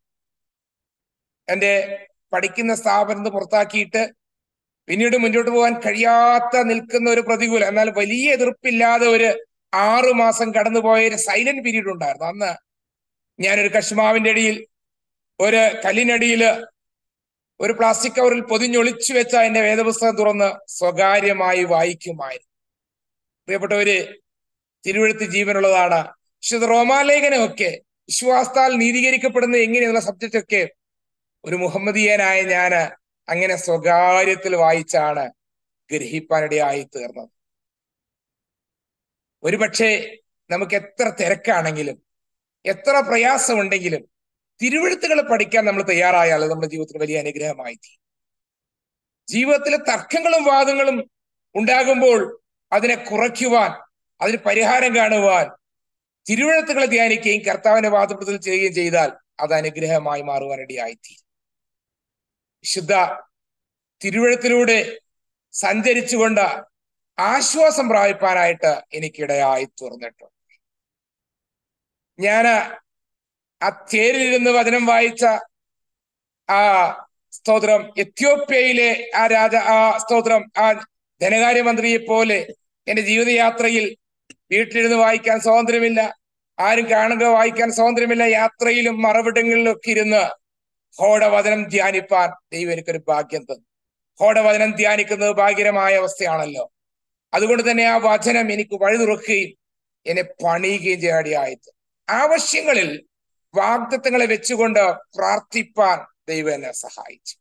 എൻ്റെ പഠിക്കുന്ന സ്ഥാപനത്ത് പുറത്താക്കിയിട്ട് പിന്നീട് മുന്നോട്ട് പോകാൻ കഴിയാത്ത നിൽക്കുന്ന ഒരു പ്രതികൂലം എന്നാൽ വലിയ എതിർപ്പില്ലാതെ ഒരു ആറു മാസം കടന്നുപോയ ഒരു സൈലന്റ് പീരീഡ് ഉണ്ടായിരുന്നു അന്ന് ഞാനൊരു കശ്മാവിന്റെ അടിയിൽ ഒരു കല്ലിനടിയില് ഒരു പ്ലാസ്റ്റിക് കവറിൽ പൊതിഞ്ഞൊളിച്ചു വെച്ച എന്റെ വേദപുസ്തകം തുറന്ന് സ്വകാര്യമായി വായിക്കുമായിരുന്നു പ്രിയപ്പെട്ടവര് തിരുവഴുത്ത് ജീവനുള്ളതാണ് വിശുദ്ധ റോമാലേഖനമൊക്കെ വിശ്വാസത്താൽ നീതീകരിക്കപ്പെടുന്ന എങ്ങനെയുള്ള സബ്ജക്റ്റ് ഒക്കെ ഒരു മുഹമ്മദീയനായ ഞാന് അങ്ങനെ സ്വകാര്യത്തിൽ വായിച്ചാണ് ഗ്രഹിപ്പാനിടയായി തീർന്നത് ഒരുപക്ഷെ നമുക്ക് എത്ര തിരക്കാണെങ്കിലും എത്ര പ്രയാസമുണ്ടെങ്കിലും തിരുവഴുത്തുകൾ പഠിക്കാൻ നമ്മൾ തയ്യാറായാൽ അത് നമ്മുടെ ജീവിതത്തിന് വലിയ അനുഗ്രഹമായി തീരും ജീവിതത്തിലെ തർക്കങ്ങളും വാദങ്ങളും ഉണ്ടാകുമ്പോൾ അതിനെ കുറയ്ക്കുവാൻ അതിന് പരിഹാരം കാണുവാൻ തിരുവഴുത്തുകളെ ധ്യാനിക്കുകയും കർത്താവിനെ വാദപ്രത്തിൽ ചെയ്യുകയും ചെയ്താൽ അത് അനുഗ്രഹമായി മാറുവാൻ ഇടയായിത്തീരും വിശുദ്ധ തിരുവഴുത്തിലൂടെ സഞ്ചരിച്ചുകൊണ്ട് ആശ്വാസം പ്രാപിപ്പാനായിട്ട് എനിക്കിടയായി തുറന്നിട്ടുണ്ട് ഞാന് ആ തേരിലിരുന്ന് വചനം വായിച്ച ആ സ്തോത്രം എത്യോപ്യയിലെ ആ രാജ ആ സ്തോത്രം ആ ധനകാര്യമന്ത്രിയെ പോലെ എന്റെ ജീവിതയാത്രയിൽ വീട്ടിലിരുന്ന് വായിക്കാൻ സ്വാതന്ത്ര്യമില്ല ആരും കാണുക വായിക്കാൻ സ്വാതന്ത്ര്യമില്ല യാത്രയിലും മറവിടങ്ങളിലും ഒക്കെ ഇരുന്ന് ഹോടവചനം ധ്യാനിപ്പാൻ ദൈവം എനിക്കൊരു ഭാഗ്യം തന്നു ഹോടവചനം ധ്യാനിക്കുന്നത് ഭാഗ്യകരമായ അവസ്ഥയാണല്ലോ അതുകൊണ്ട് തന്നെ ആ വചനം എനിക്ക് വഴി തുറക്കുകയും എന്നെ പണിയുകയും ചെയ്യാടിയായത് ആവശ്യങ്ങളിൽ വാഗ്ദത്തങ്ങളെ വെച്ചുകൊണ്ട് പ്രാർത്ഥിപ്പാൻ ദൈവം എന്നെ സഹായിച്ചു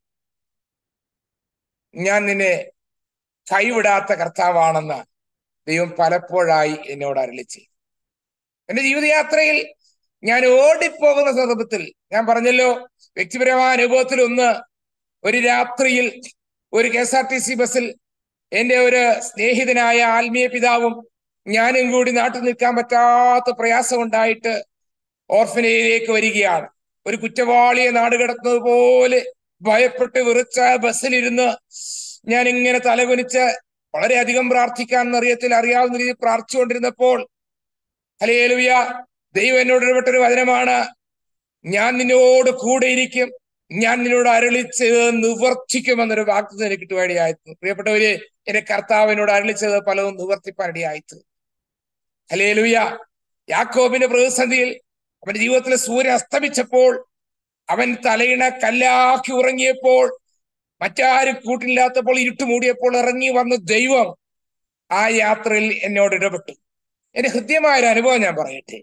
ഞാൻ നിന്നെ കൈവിടാത്ത കർത്താവാണെന്ന് ദൈവം പലപ്പോഴായി എന്നോട് അരളി ചെയ്തു എന്റെ ജീവിതയാത്രയിൽ ഞാൻ ഓടിപ്പോകുന്ന സന്ദർഭത്തിൽ ഞാൻ പറഞ്ഞല്ലോ വ്യക്തിപരമായ അനുഭവത്തിൽ ഒന്ന് ഒരു രാത്രിയിൽ ഒരു K S R T C ബസ്സിൽ എന്റെ ഒരു സ്നേഹിതനായ ആത്മീയ പിതാവും ഞാനും കൂടി നാട്ടിൽ നിൽക്കാൻ പറ്റാത്ത പ്രയാസം ഉണ്ടായിട്ട് ഓർഫനയിലേക്ക് വരികയാണ് ഒരു കുറ്റവാളിയെ നാട് കിടക്കുന്നത് പോലെ ഭയപ്പെട്ട് വിറിച്ച ബസ്സിലിരുന്ന് ഞാൻ ഇങ്ങനെ തലകുനിച്ച് വളരെയധികം പ്രാർത്ഥിക്കാൻ അറിയത്തിൽ അറിയാവുന്ന രീതിയിൽ പ്രാർത്ഥിച്ചുകൊണ്ടിരുന്നപ്പോൾ ഹലേലുയ ദൈവം എന്നോട് ഇടപെട്ടൊരു വചനമാണ് ഞാൻ നിന്നോട് കൂടെ ഇരിക്കും ഞാൻ നിന്നോട് അരളിച്ചത് നിവർത്തിക്കുമെന്നൊരു വാക്തം എനിക്ക് കിട്ടുവാനിടയായിരുന്നു പ്രിയപ്പെട്ടവര് എന്റെ കർത്താവിനോട് അരളിച്ചത് പലതും നിവർത്തിപ്പാനിടയായിട്ട് ഹലേലുയ യാക്കോബിന്റെ പ്രതിസന്ധിയിൽ അവന്റെ ജീവിതത്തിലെ സൂര്യൻ അസ്തമിച്ചപ്പോൾ അവൻ തലയിണ കല്ലാക്കി ഉറങ്ങിയപ്പോൾ മറ്റാരും കൂട്ടില്ലാത്തപ്പോൾ ഇരുട്ട് മൂടിയപ്പോൾ ഇറങ്ങി വന്ന ദൈവം ആ യാത്രയിൽ എന്നോട് ഇടപെട്ടു എന്റെ ഹൃദ്യമായ ഒരു അനുഭവം ഞാൻ പറയട്ടെ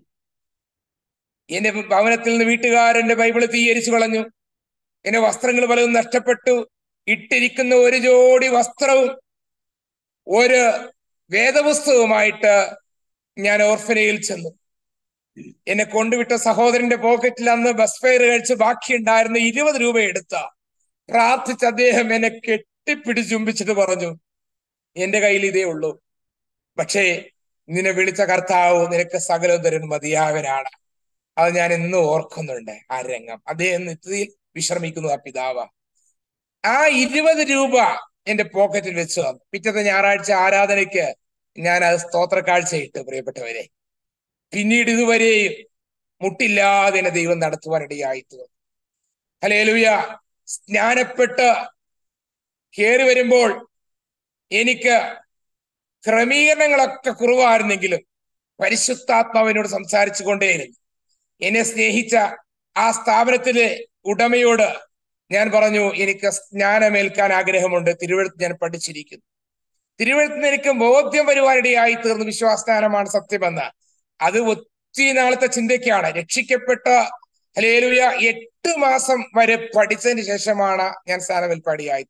എന്റെ ഭവനത്തിൽ നിന്ന് വീട്ടുകാരന്റെ ബൈബിള് തീയരിച്ചു കളഞ്ഞു എന്റെ വസ്ത്രങ്ങൾ പലതും നഷ്ടപ്പെട്ടു ഇട്ടിരിക്കുന്ന ഒരു ജോഡി വസ്ത്രവും ഒരു വേദപുസ്തകവുമായിട്ട് ഞാൻ ഓർഫനയിൽ ചെന്നു എന്നെ കൊണ്ടുവിട്ട സഹോദരന്റെ പോക്കറ്റിൽ അന്ന് ബസ് ഫെയർ കഴിച്ച് ബാക്കിയുണ്ടായിരുന്ന ഇരുപത് രൂപ എടുത്ത പ്രാർത്ഥിച്ച് അദ്ദേഹം എന്നെ കെട്ടിപ്പിടിച്ചുമ്പിച്ചിട്ട് പറഞ്ഞു എന്റെ കയ്യിൽ ഇതേ ഉള്ളൂ പക്ഷേ നിന്നെ വിളിച്ച കർത്താവ് നിനക്ക് സകലം തരുന്ന മതിയാവനാണ് അത് ഞാൻ ഇന്നും ഓർക്കുന്നുണ്ട് ആ രംഗം അദ്ദേഹം നിത്യതയിൽ വിശ്രമിക്കുന്നു ആ പിതാവ് ആ ഇരുപത് രൂപ എന്റെ പോക്കറ്റിൽ വെച്ച് വന്നു പിറ്റത്തെ ഞായറാഴ്ച ആരാധനയ്ക്ക് ഞാൻ അത് സ്തോത്ര കാഴ്ചയിട്ട് പ്രിയപ്പെട്ടവരെ പിന്നീട് ഇതുവരെയും മുട്ടില്ലാതെ എന്നെ ദൈവം നടത്തുവാനിടയായി തീർന്നു ഹലേലുയ സ്നാനപ്പെട്ട് കയറി വരുമ്പോൾ എനിക്ക് ക്രമീകരണങ്ങളൊക്കെ കുറവായിരുന്നെങ്കിലും പരിശുദ്ധാത്മാവിനോട് സംസാരിച്ചു കൊണ്ടേയിരുന്നു എന്നെ സ്നേഹിച്ച ആ സ്ഥാപനത്തിലെ ഉടമയോട് ഞാൻ പറഞ്ഞു എനിക്ക് സ്നാനമേൽക്കാൻ ആഗ്രഹമുണ്ട് തിരുവഴുത്ത് ഞാൻ പഠിച്ചിരിക്കുന്നു തിരുവഴുത്തിന് എനിക്ക് ബോധ്യം വരുവാനിടയായി തീർന്നു വിശ്വാസസ്നാനമാണ് സത്യമെന്ന് അത് ഒത്തിരി നാളത്തെ ചിന്തയ്ക്കാണ് രക്ഷിക്കപ്പെട്ട ഹലേലുയ എട്ട് മാസം വരെ പഠിച്ചതിന് ശേഷമാണ് ഞാൻ സ്ഥാനമേൽപ്പാടിയായി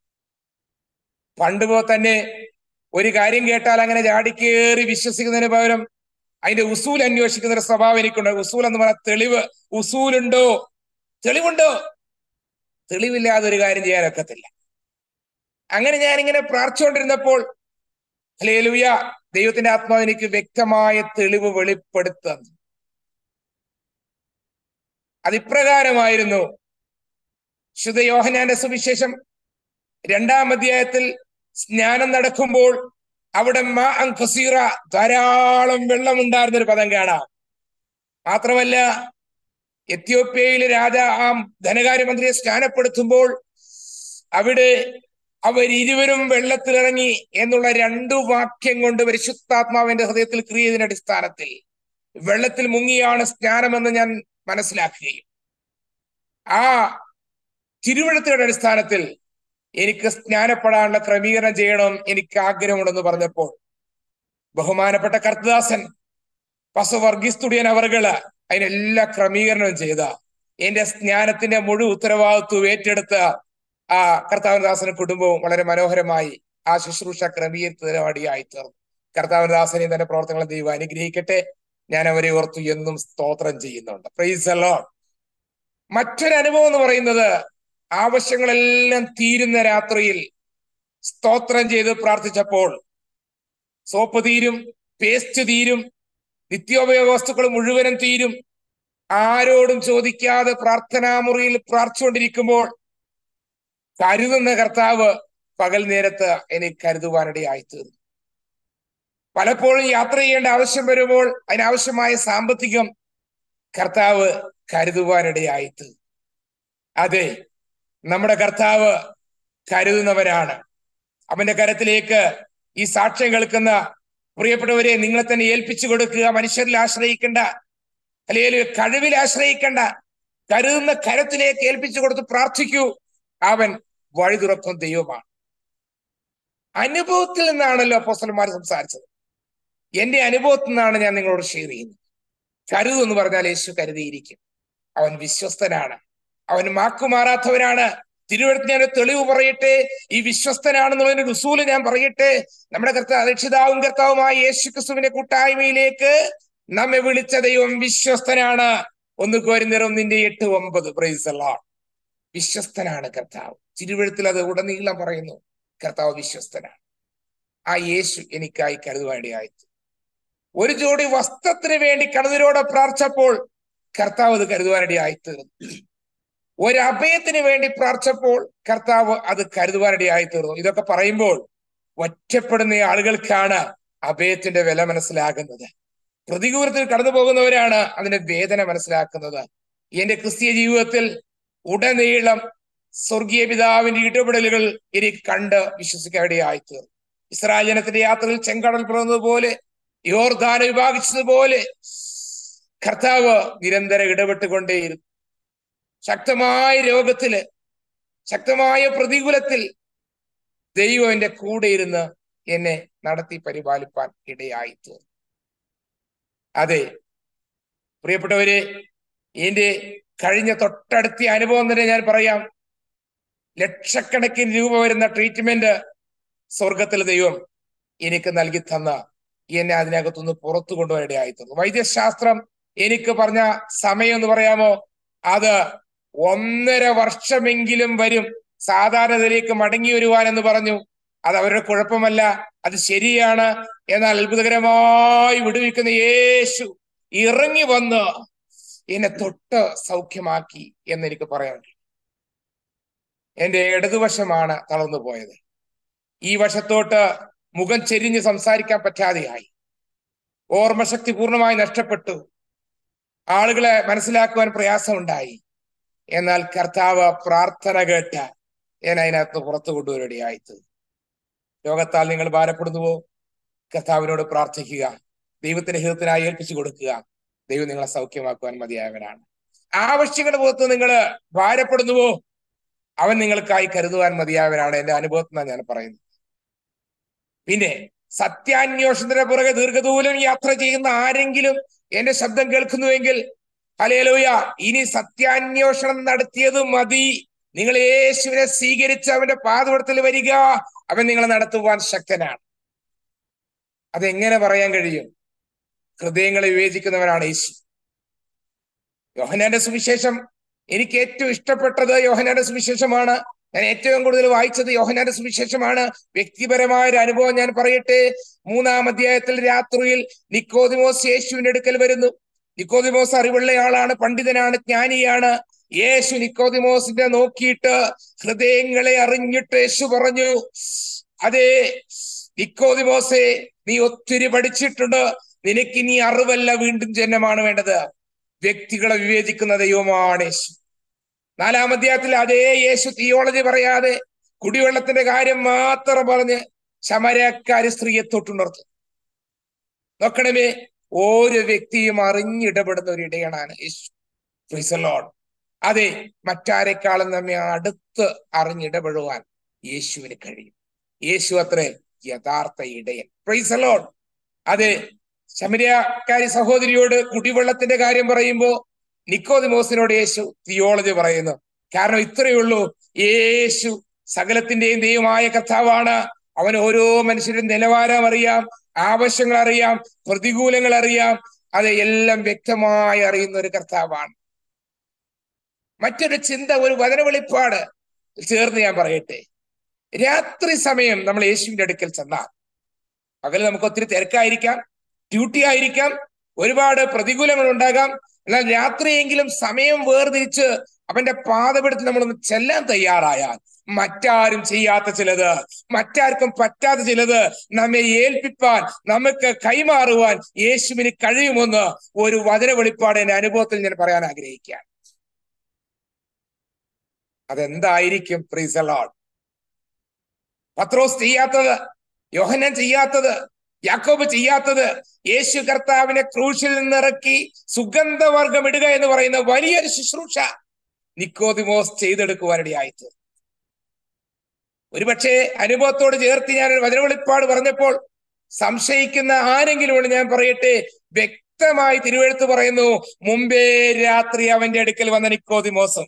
പണ്ട് പോ തന്നെ ഒരു കാര്യം കേട്ടാൽ അങ്ങനെ ചാടിക്കേറി വിശ്വസിക്കുന്നതിന് പകരം അതിന്റെ ഉസൂൽ അന്വേഷിക്കുന്ന ഒരു സ്വഭാവം എനിക്കുണ്ട് ഉസൂൽ എന്ന് പറഞ്ഞാൽ തെളിവ് ഉസൂലുണ്ടോ തെളിവുണ്ടോ തെളിവില്ലാതെ ഒരു കാര്യം ചെയ്യാനൊക്കത്തില്ല അങ്ങനെ ഞാൻ ഇങ്ങനെ പ്രാർത്ഥിച്ചുകൊണ്ടിരുന്നപ്പോൾ ഹലേലുയ ദൈവത്തിന്റെ ആത്മാവ് എനിക്ക് വ്യക്തമായ തെളിവ് വെളിപ്പെടുത്തുന്നു അതിപ്രകാരമായിരുന്നു ശുദ്ധ യോഹനാന്റെ സുവിശേഷം രണ്ടാം അധ്യായത്തിൽ സ്നാനം നടക്കുമ്പോൾ അവിടെ മാ അങ്കസീറ ധാരാളം വെള്ളമുണ്ടായിരുന്ന ഒരു പദം കാണാം മാത്രമല്ല എത്യോപ്യയിലെ രാജ ആ ധനകാര്യമന്ത്രിയെ സ്നാനപ്പെടുത്തുമ്പോൾ അവിടെ അവരിരുവരും വെള്ളത്തിലിറങ്ങി എന്നുള്ള രണ്ടു വാക്യം കൊണ്ട് പരിശുദ്ധാത്മാവിന്റെ ഹൃദയത്തിൽ ക്രിയ ചെയ്തതിന്റെ അടിസ്ഥാനത്തിൽ വെള്ളത്തിൽ മുങ്ങിയാണ് സ്നാനമെന്ന് ഞാൻ മനസ്സിലാക്കുകയും ആ തിരുവഴുത്തുകളുടെ അടിസ്ഥാനത്തിൽ എനിക്ക് സ്നാനപ്പെടാനുള്ള ക്രമീകരണം ചെയ്യണം എനിക്ക് ആഗ്രഹമുണ്ടെന്ന് പറഞ്ഞപ്പോൾ ബഹുമാനപ്പെട്ട കർത്തദാസൻ പസ വർഗീസ് തുടിയൻ അവർകള് അതിനെല്ലാ ക്രമീകരണവും ചെയ്ത എന്റെ സ്നാനത്തിന്റെ മുഴുവൻ ഉത്തരവാദിത്വം ഏറ്റെടുത്ത ആ കർത്താവനദാസനും കുടുംബവും വളരെ മനോഹരമായി ആ ശുശ്രൂഷ ക്രമീകരിച്ചതിന് വേണ്ടിയായി തീർന്നു കർത്താവനദാസനെ തന്റെ പ്രവർത്തനങ്ങളെ ദൈവം അനുഗ്രഹിക്കട്ടെ ഞാൻ അവരെ ഓർത്തു എന്നും സ്തോത്രം ചെയ്യുന്നുണ്ട് പ്രൈസ് അല്ലോ മറ്റൊരു അനുഭവം എന്ന് പറയുന്നത് ആവശ്യങ്ങളെല്ലാം തീരുന്ന രാത്രിയിൽ സ്തോത്രം ചെയ്ത് പ്രാർത്ഥിച്ചപ്പോൾ സോപ്പ് തീരും പേസ്റ്റ് തീരും നിത്യോപയോഗ വസ്തുക്കൾ മുഴുവനും തീരും ആരോടും ചോദിക്കാതെ പ്രാർത്ഥനാമുറിയിൽ പ്രാർത്ഥിച്ചുകൊണ്ടിരിക്കുമ്പോൾ കരുതുന്ന കർത്താവ് പകൽ നേരത്ത് എനിക്ക് കരുതുവാനിടയായി തീർന്നു പലപ്പോഴും യാത്ര ചെയ്യേണ്ട ആവശ്യം വരുമ്പോൾ അതിനാവശ്യമായ സാമ്പത്തികം കർത്താവ് കരുതുവാനിടയായി തീർന്നു അതെ നമ്മുടെ കർത്താവ് കരുതുന്നവരാണ് അവന്റെ കരത്തിലേക്ക് ഈ സാക്ഷ്യം കേൾക്കുന്ന പ്രിയപ്പെട്ടവരെ നിങ്ങളെ തന്നെ ഏൽപ്പിച്ചു കൊടുക്കുക മനുഷ്യരിൽ ആശ്രയിക്കേണ്ട അല്ലെങ്കിൽ കഴിവിൽ ആശ്രയിക്കേണ്ട കരുതുന്ന കരത്തിലേക്ക് ഏൽപ്പിച്ചു കൊടുത്ത് പ്രാർത്ഥിക്കൂ അവൻ വഴി തുറക്കും ദൈവമാണ് അനുഭവത്തിൽ നിന്നാണല്ലോ അപ്പോസ്റ്റലന്മാർ സംസാരിച്ചത് എന്റെ അനുഭവത്തിൽ നിന്നാണ് ഞാൻ നിങ്ങളോട് ഷെയർ ചെയ്യുന്നത് കരുതു എന്ന് പറഞ്ഞാൽ യേശു കരുതിയിരിക്കും അവൻ വിശ്വസ്തനാണ് അവൻ മാക്കുമാറാത്തവനാണ് തിരുവഴുത്ത് ഞാൻ തെളിവ് പറയട്ടെ ഈ വിശ്വസ്തനാണെന്നുള്ളതിന്റെ റുസൂല് ഞാൻ പറയട്ടെ നമ്മുടെ കർത്താവ് രക്ഷിതാവും കർത്താവുമായ യേശു ക്രിസ്തുവിന്റെ കൂട്ടായ്മയിലേക്ക് നമ്മെ വിളിച്ച ദൈവം വിശ്വസ്തനാണ് ഒന്ന് കോരുന്നേരം ഒന്നിന്റെ എട്ട് ഒമ്പത് പ്രൈസല്ല വിശ്വസ്തനാണ് കർത്താവ് തിരുവഴുത്തിൽ അത് ഉടനീളം പറയുന്നു കർത്താവ് വിശ്വസ്തനാണ് ആ യേശു എനിക്കായി കരുതുവാനിടയായി ഒരു ജോഡി വസ്ത്രത്തിന് വേണ്ടി കടന്നിരോടെ പ്രാർത്ഥിച്ചപ്പോൾ കർത്താവ് അത് കരുതുവാനിടയായി തീർന്നു ഒരു അഭയത്തിന് വേണ്ടി പ്രാർത്ഥിച്ചപ്പോൾ കർത്താവ് അത് കരുതുവാനിടയായി തീർന്നു ഇതൊക്കെ പറയുമ്പോൾ ഒറ്റപ്പെടുന്ന ആളുകൾക്കാണ് അഭയത്തിന്റെ വില മനസ്സിലാകുന്നത് പ്രതികൂലത്തിൽ കടന്നു പോകുന്നവരാണ് അതിന്റെ വേദന മനസ്സിലാക്കുന്നത് എന്റെ ക്രിസ്തീയ ജീവിതത്തിൽ ഉടനീളം സ്വർഗീയ പിതാവിന്റെ ഇടപെടലുകൾ എനിക്ക് കണ്ട് വിശ്വസിക്കാൻ ഇടയായി തീർന്നു ഇസ്രായേൽ ജനത്തിന്റെ യാത്രയിൽ ചെങ്കടൽ പിറന്നത് പോലെ യോർദാന വിഭാഗിച്ചതുപോലെ കർത്താവ് നിരന്തരം ഇടപെട്ടുകൊണ്ടേയിരുന്നു ശക്തമായ രോഗത്തില് ശക്തമായ പ്രതികൂലത്തിൽ ദൈവം എന്റെ കൂടെ ഇരുന്ന് എന്നെ നടത്തി പരിപാലിപ്പാൻ ഇടയായി തീർന്നു അതെ പ്രിയപ്പെട്ടവരെ എന്റെ കഴിഞ്ഞ തൊട്ടടുത്ത അനുഭവം തന്നെ ഞാൻ പറയാം ലക്ഷക്കണക്കിന് രൂപ വരുന്ന ട്രീറ്റ്മെന്റ് സ്വർഗത്തിലെ ദൈവം എനിക്ക് നൽകി തന്ന എന്നെ അതിനകത്തുനിന്ന് പുറത്തു കൊണ്ടുപോകാൻ ഇടയായി തീർന്നു വൈദ്യശാസ്ത്രം എനിക്ക് പറഞ്ഞ സമയം എന്ന് പറയാമോ അത് ഒന്നര വർഷമെങ്കിലും വരും സാധാരണതയിലേക്ക് മടങ്ങി വരുവാൻ എന്ന് പറഞ്ഞു അത് അവരുടെ കുഴപ്പമല്ല അത് ശരിയാണ് എന്നാൽ അത്ഭുതകരമായി വിടുവിക്കുന്ന യേശു ഇറങ്ങി വന്ന് എന്നെ തൊട്ട് സൗഖ്യമാക്കി എന്ന് എനിക്ക് പറയാൻ എന്റെ ഇടതുവശമാണ് തളർന്നു പോയത് ഈ വശത്തോട്ട് മുഖം ചെരിഞ്ഞ് സംസാരിക്കാൻ പറ്റാതെയായി ഓർമ്മശക്തി പൂർണ്ണമായി നഷ്ടപ്പെട്ടു ആളുകളെ മനസ്സിലാക്കുവാൻ പ്രയാസമുണ്ടായി എന്നാൽ കർത്താവ് പ്രാർത്ഥന കേട്ട ഞാൻ അതിനകത്ത് പുറത്തു കൊണ്ടുവരുകയായിട്ട് രോഗത്താൽ നിങ്ങൾ ഭാരപ്പെടുന്നുവോ കർത്താവിനോട് പ്രാർത്ഥിക്കുക ദൈവത്തിന്റെ ഹിതത്തിനായി ഏൽപ്പിച്ചു കൊടുക്കുക ദൈവം നിങ്ങളെ സൗഖ്യമാക്കുവാൻ മതിയായവനാണ് ആവശ്യങ്ങളുടെ പുറത്ത് നിങ്ങൾ ഭാരപ്പെടുന്നുവോ അവൻ നിങ്ങൾക്കായി കരുതുവാൻ മതിയായവനാണ് എന്റെ അനുഭവത്തിൽ ഞാൻ പറയുന്നത് പിന്നെ സത്യാന്വേഷണത്തിന്റെ പുറകെ ദീർഘദൂരം യാത്ര ചെയ്യുന്ന ആരെങ്കിലും എന്റെ ശബ്ദം കേൾക്കുന്നുവെങ്കിൽ ഹലേലൂയ ഇനി സത്യാന്വേഷണം നടത്തിയത് മതി നിങ്ങൾ യേശുവിനെ സ്വീകരിച്ച് അവന്റെ പാതപടത്തിൽ വരിക അവൻ നിങ്ങളെ നടത്തുവാൻ ശക്തനാണ് അതെങ്ങനെ പറയാൻ കഴിയും ഹൃദയങ്ങളെ വിവേചിക്കുന്നവനാണ് യേശു യോഹനാന്റെ സുവിശേഷം എനിക്ക് ഏറ്റവും ഇഷ്ടപ്പെട്ടത് യോഹനാന്റെ സുവിശേഷമാണ് ഞാൻ ഏറ്റവും കൂടുതൽ വായിച്ചത് യോഹനാന്റെ സുവിശേഷമാണ് വ്യക്തിപരമായ ഒരു അനുഭവം ഞാൻ പറയട്ടെ മൂന്നാം അധ്യായത്തിൽ രാത്രിയിൽ നിക്കോദിമോസ് യേശുവിന്റെ അടുക്കൽ വരുന്നു നിക്കോദിമോസ് അറിവുള്ളയാളാണ് പണ്ഡിതനാണ് ജ്ഞാനിയാണ് യേശു നിക്കോദിമോസിന്റെ നോക്കിയിട്ട് ഹൃദയങ്ങളെ അറിഞ്ഞിട്ട് യേശു പറഞ്ഞു അതെ നിക്കോദിമോസെ നീ ഒത്തിരി പഠിച്ചിട്ടുണ്ട് നിനക്ക് ഇനി അറിവല്ല വീണ്ടും ജന്മമാണ് വേണ്ടത് വ്യക്തികളെ വിവേചിക്കുന്ന ദൈവമാണ് യേശു നാലാം അധ്യായത്തിൽ അതേ യേശു തിയോളജി പറയാതെ കുടിവെള്ളത്തിന്റെ കാര്യം മാത്രം പറഞ്ഞ് ശമരക്കാരി സ്ത്രീയെ തൊട്ടുണർത്തു നോക്കണമേ ഓരോ വ്യക്തിയും അറിഞ്ഞിടപെടുന്ന ഒരു ഇടയനാണ് യേശു ലോഡ് അതെ മറ്റാരെക്കാളും നമ്മെ അടുത്ത് അറിഞ്ഞിടപെടുവാൻ യേശുവിന് കഴിയും യേശു അത്രേ യഥാർത്ഥ ഇടയൻ പ്രൈസലോഡ് അതെ ശമരിയക്കാരി സഹോദരിയോട് കുടിവെള്ളത്തിന്റെ കാര്യം പറയുമ്പോ നിക്കോദിമോസിനോട് യേശു തിയോളജി പറയുന്നു കാരണം ഇത്രയേ ഉള്ളൂ യേശു സകലത്തിന്റെയും ദൈവമായ കർത്താവാണ് അവൻ ഓരോ മനുഷ്യരുടെ നിലവാരം അറിയാം ആവശ്യങ്ങൾ അറിയാം പ്രതികൂലങ്ങൾ അറിയാം അത് എല്ലാം വ്യക്തമായി അറിയുന്ന ഒരു കർത്താവാണ് മറ്റൊരു ചിന്ത ഒരു വചന വെളിപ്പാട് ചേർന്ന് ഞാൻ പറയട്ടെ രാത്രി സമയം നമ്മൾ യേശുവിന്റെ അടുക്കൽ ചെന്നാൽ പകൽ നമുക്ക് ഒത്തിരി തിരക്കായിരിക്കാം ഡ്യൂട്ടി ആയിരിക്കാം ഒരുപാട് പ്രതികൂലങ്ങൾ ഉണ്ടാകാം എന്നാൽ രാത്രിയെങ്കിലും സമയം വേർതിരിച്ച് അവന്റെ പാതപെടുത്തി നമ്മളൊന്ന് ചെല്ലാൻ തയ്യാറായാൽ മറ്റാരും ചെയ്യാത്ത ചിലത് മറ്റാർക്കും പറ്റാത്ത ചിലത് നമ്മെ ഏൽപ്പിപ്പാൻ നമുക്ക് കൈമാറുവാൻ യേശുവിന് കഴിയുമെന്ന് ഒരു വചന വെളിപ്പാട് എന്റെ അനുഭവത്തിൽ ഞാൻ പറയാൻ ആഗ്രഹിക്കുകയാണ് അതെന്തായിരിക്കും പ്രീസലോൺ പത്രോസ് ചെയ്യാത്തത് യോഹനൻ ചെയ്യാത്തത് യാക്കോബ് ചെയ്യാത്തത് യേശു കർത്താവിനെ ക്രൂശിൽ നിന്നിറക്കി സുഗന്ധവർഗം ഇടുക എന്ന് പറയുന്ന വലിയൊരു ശുശ്രൂഷ നിക്കോദിമോസ് ചെയ്തെടുക്കുവാനിടയായിട്ട് ഒരുപക്ഷെ അനുഭവത്തോട് ചേർത്ത് ഞാൻ ഒരു വചനവെളിപ്പാട് പറഞ്ഞപ്പോൾ സംശയിക്കുന്ന ആരെങ്കിലും ഞാൻ പറയട്ടെ വ്യക്തമായി തിരുവെഴുത്ത് പറയുന്നു മുമ്പേ രാത്രി അവന്റെ അടുക്കൽ വന്ന നിക്കോദിമോസം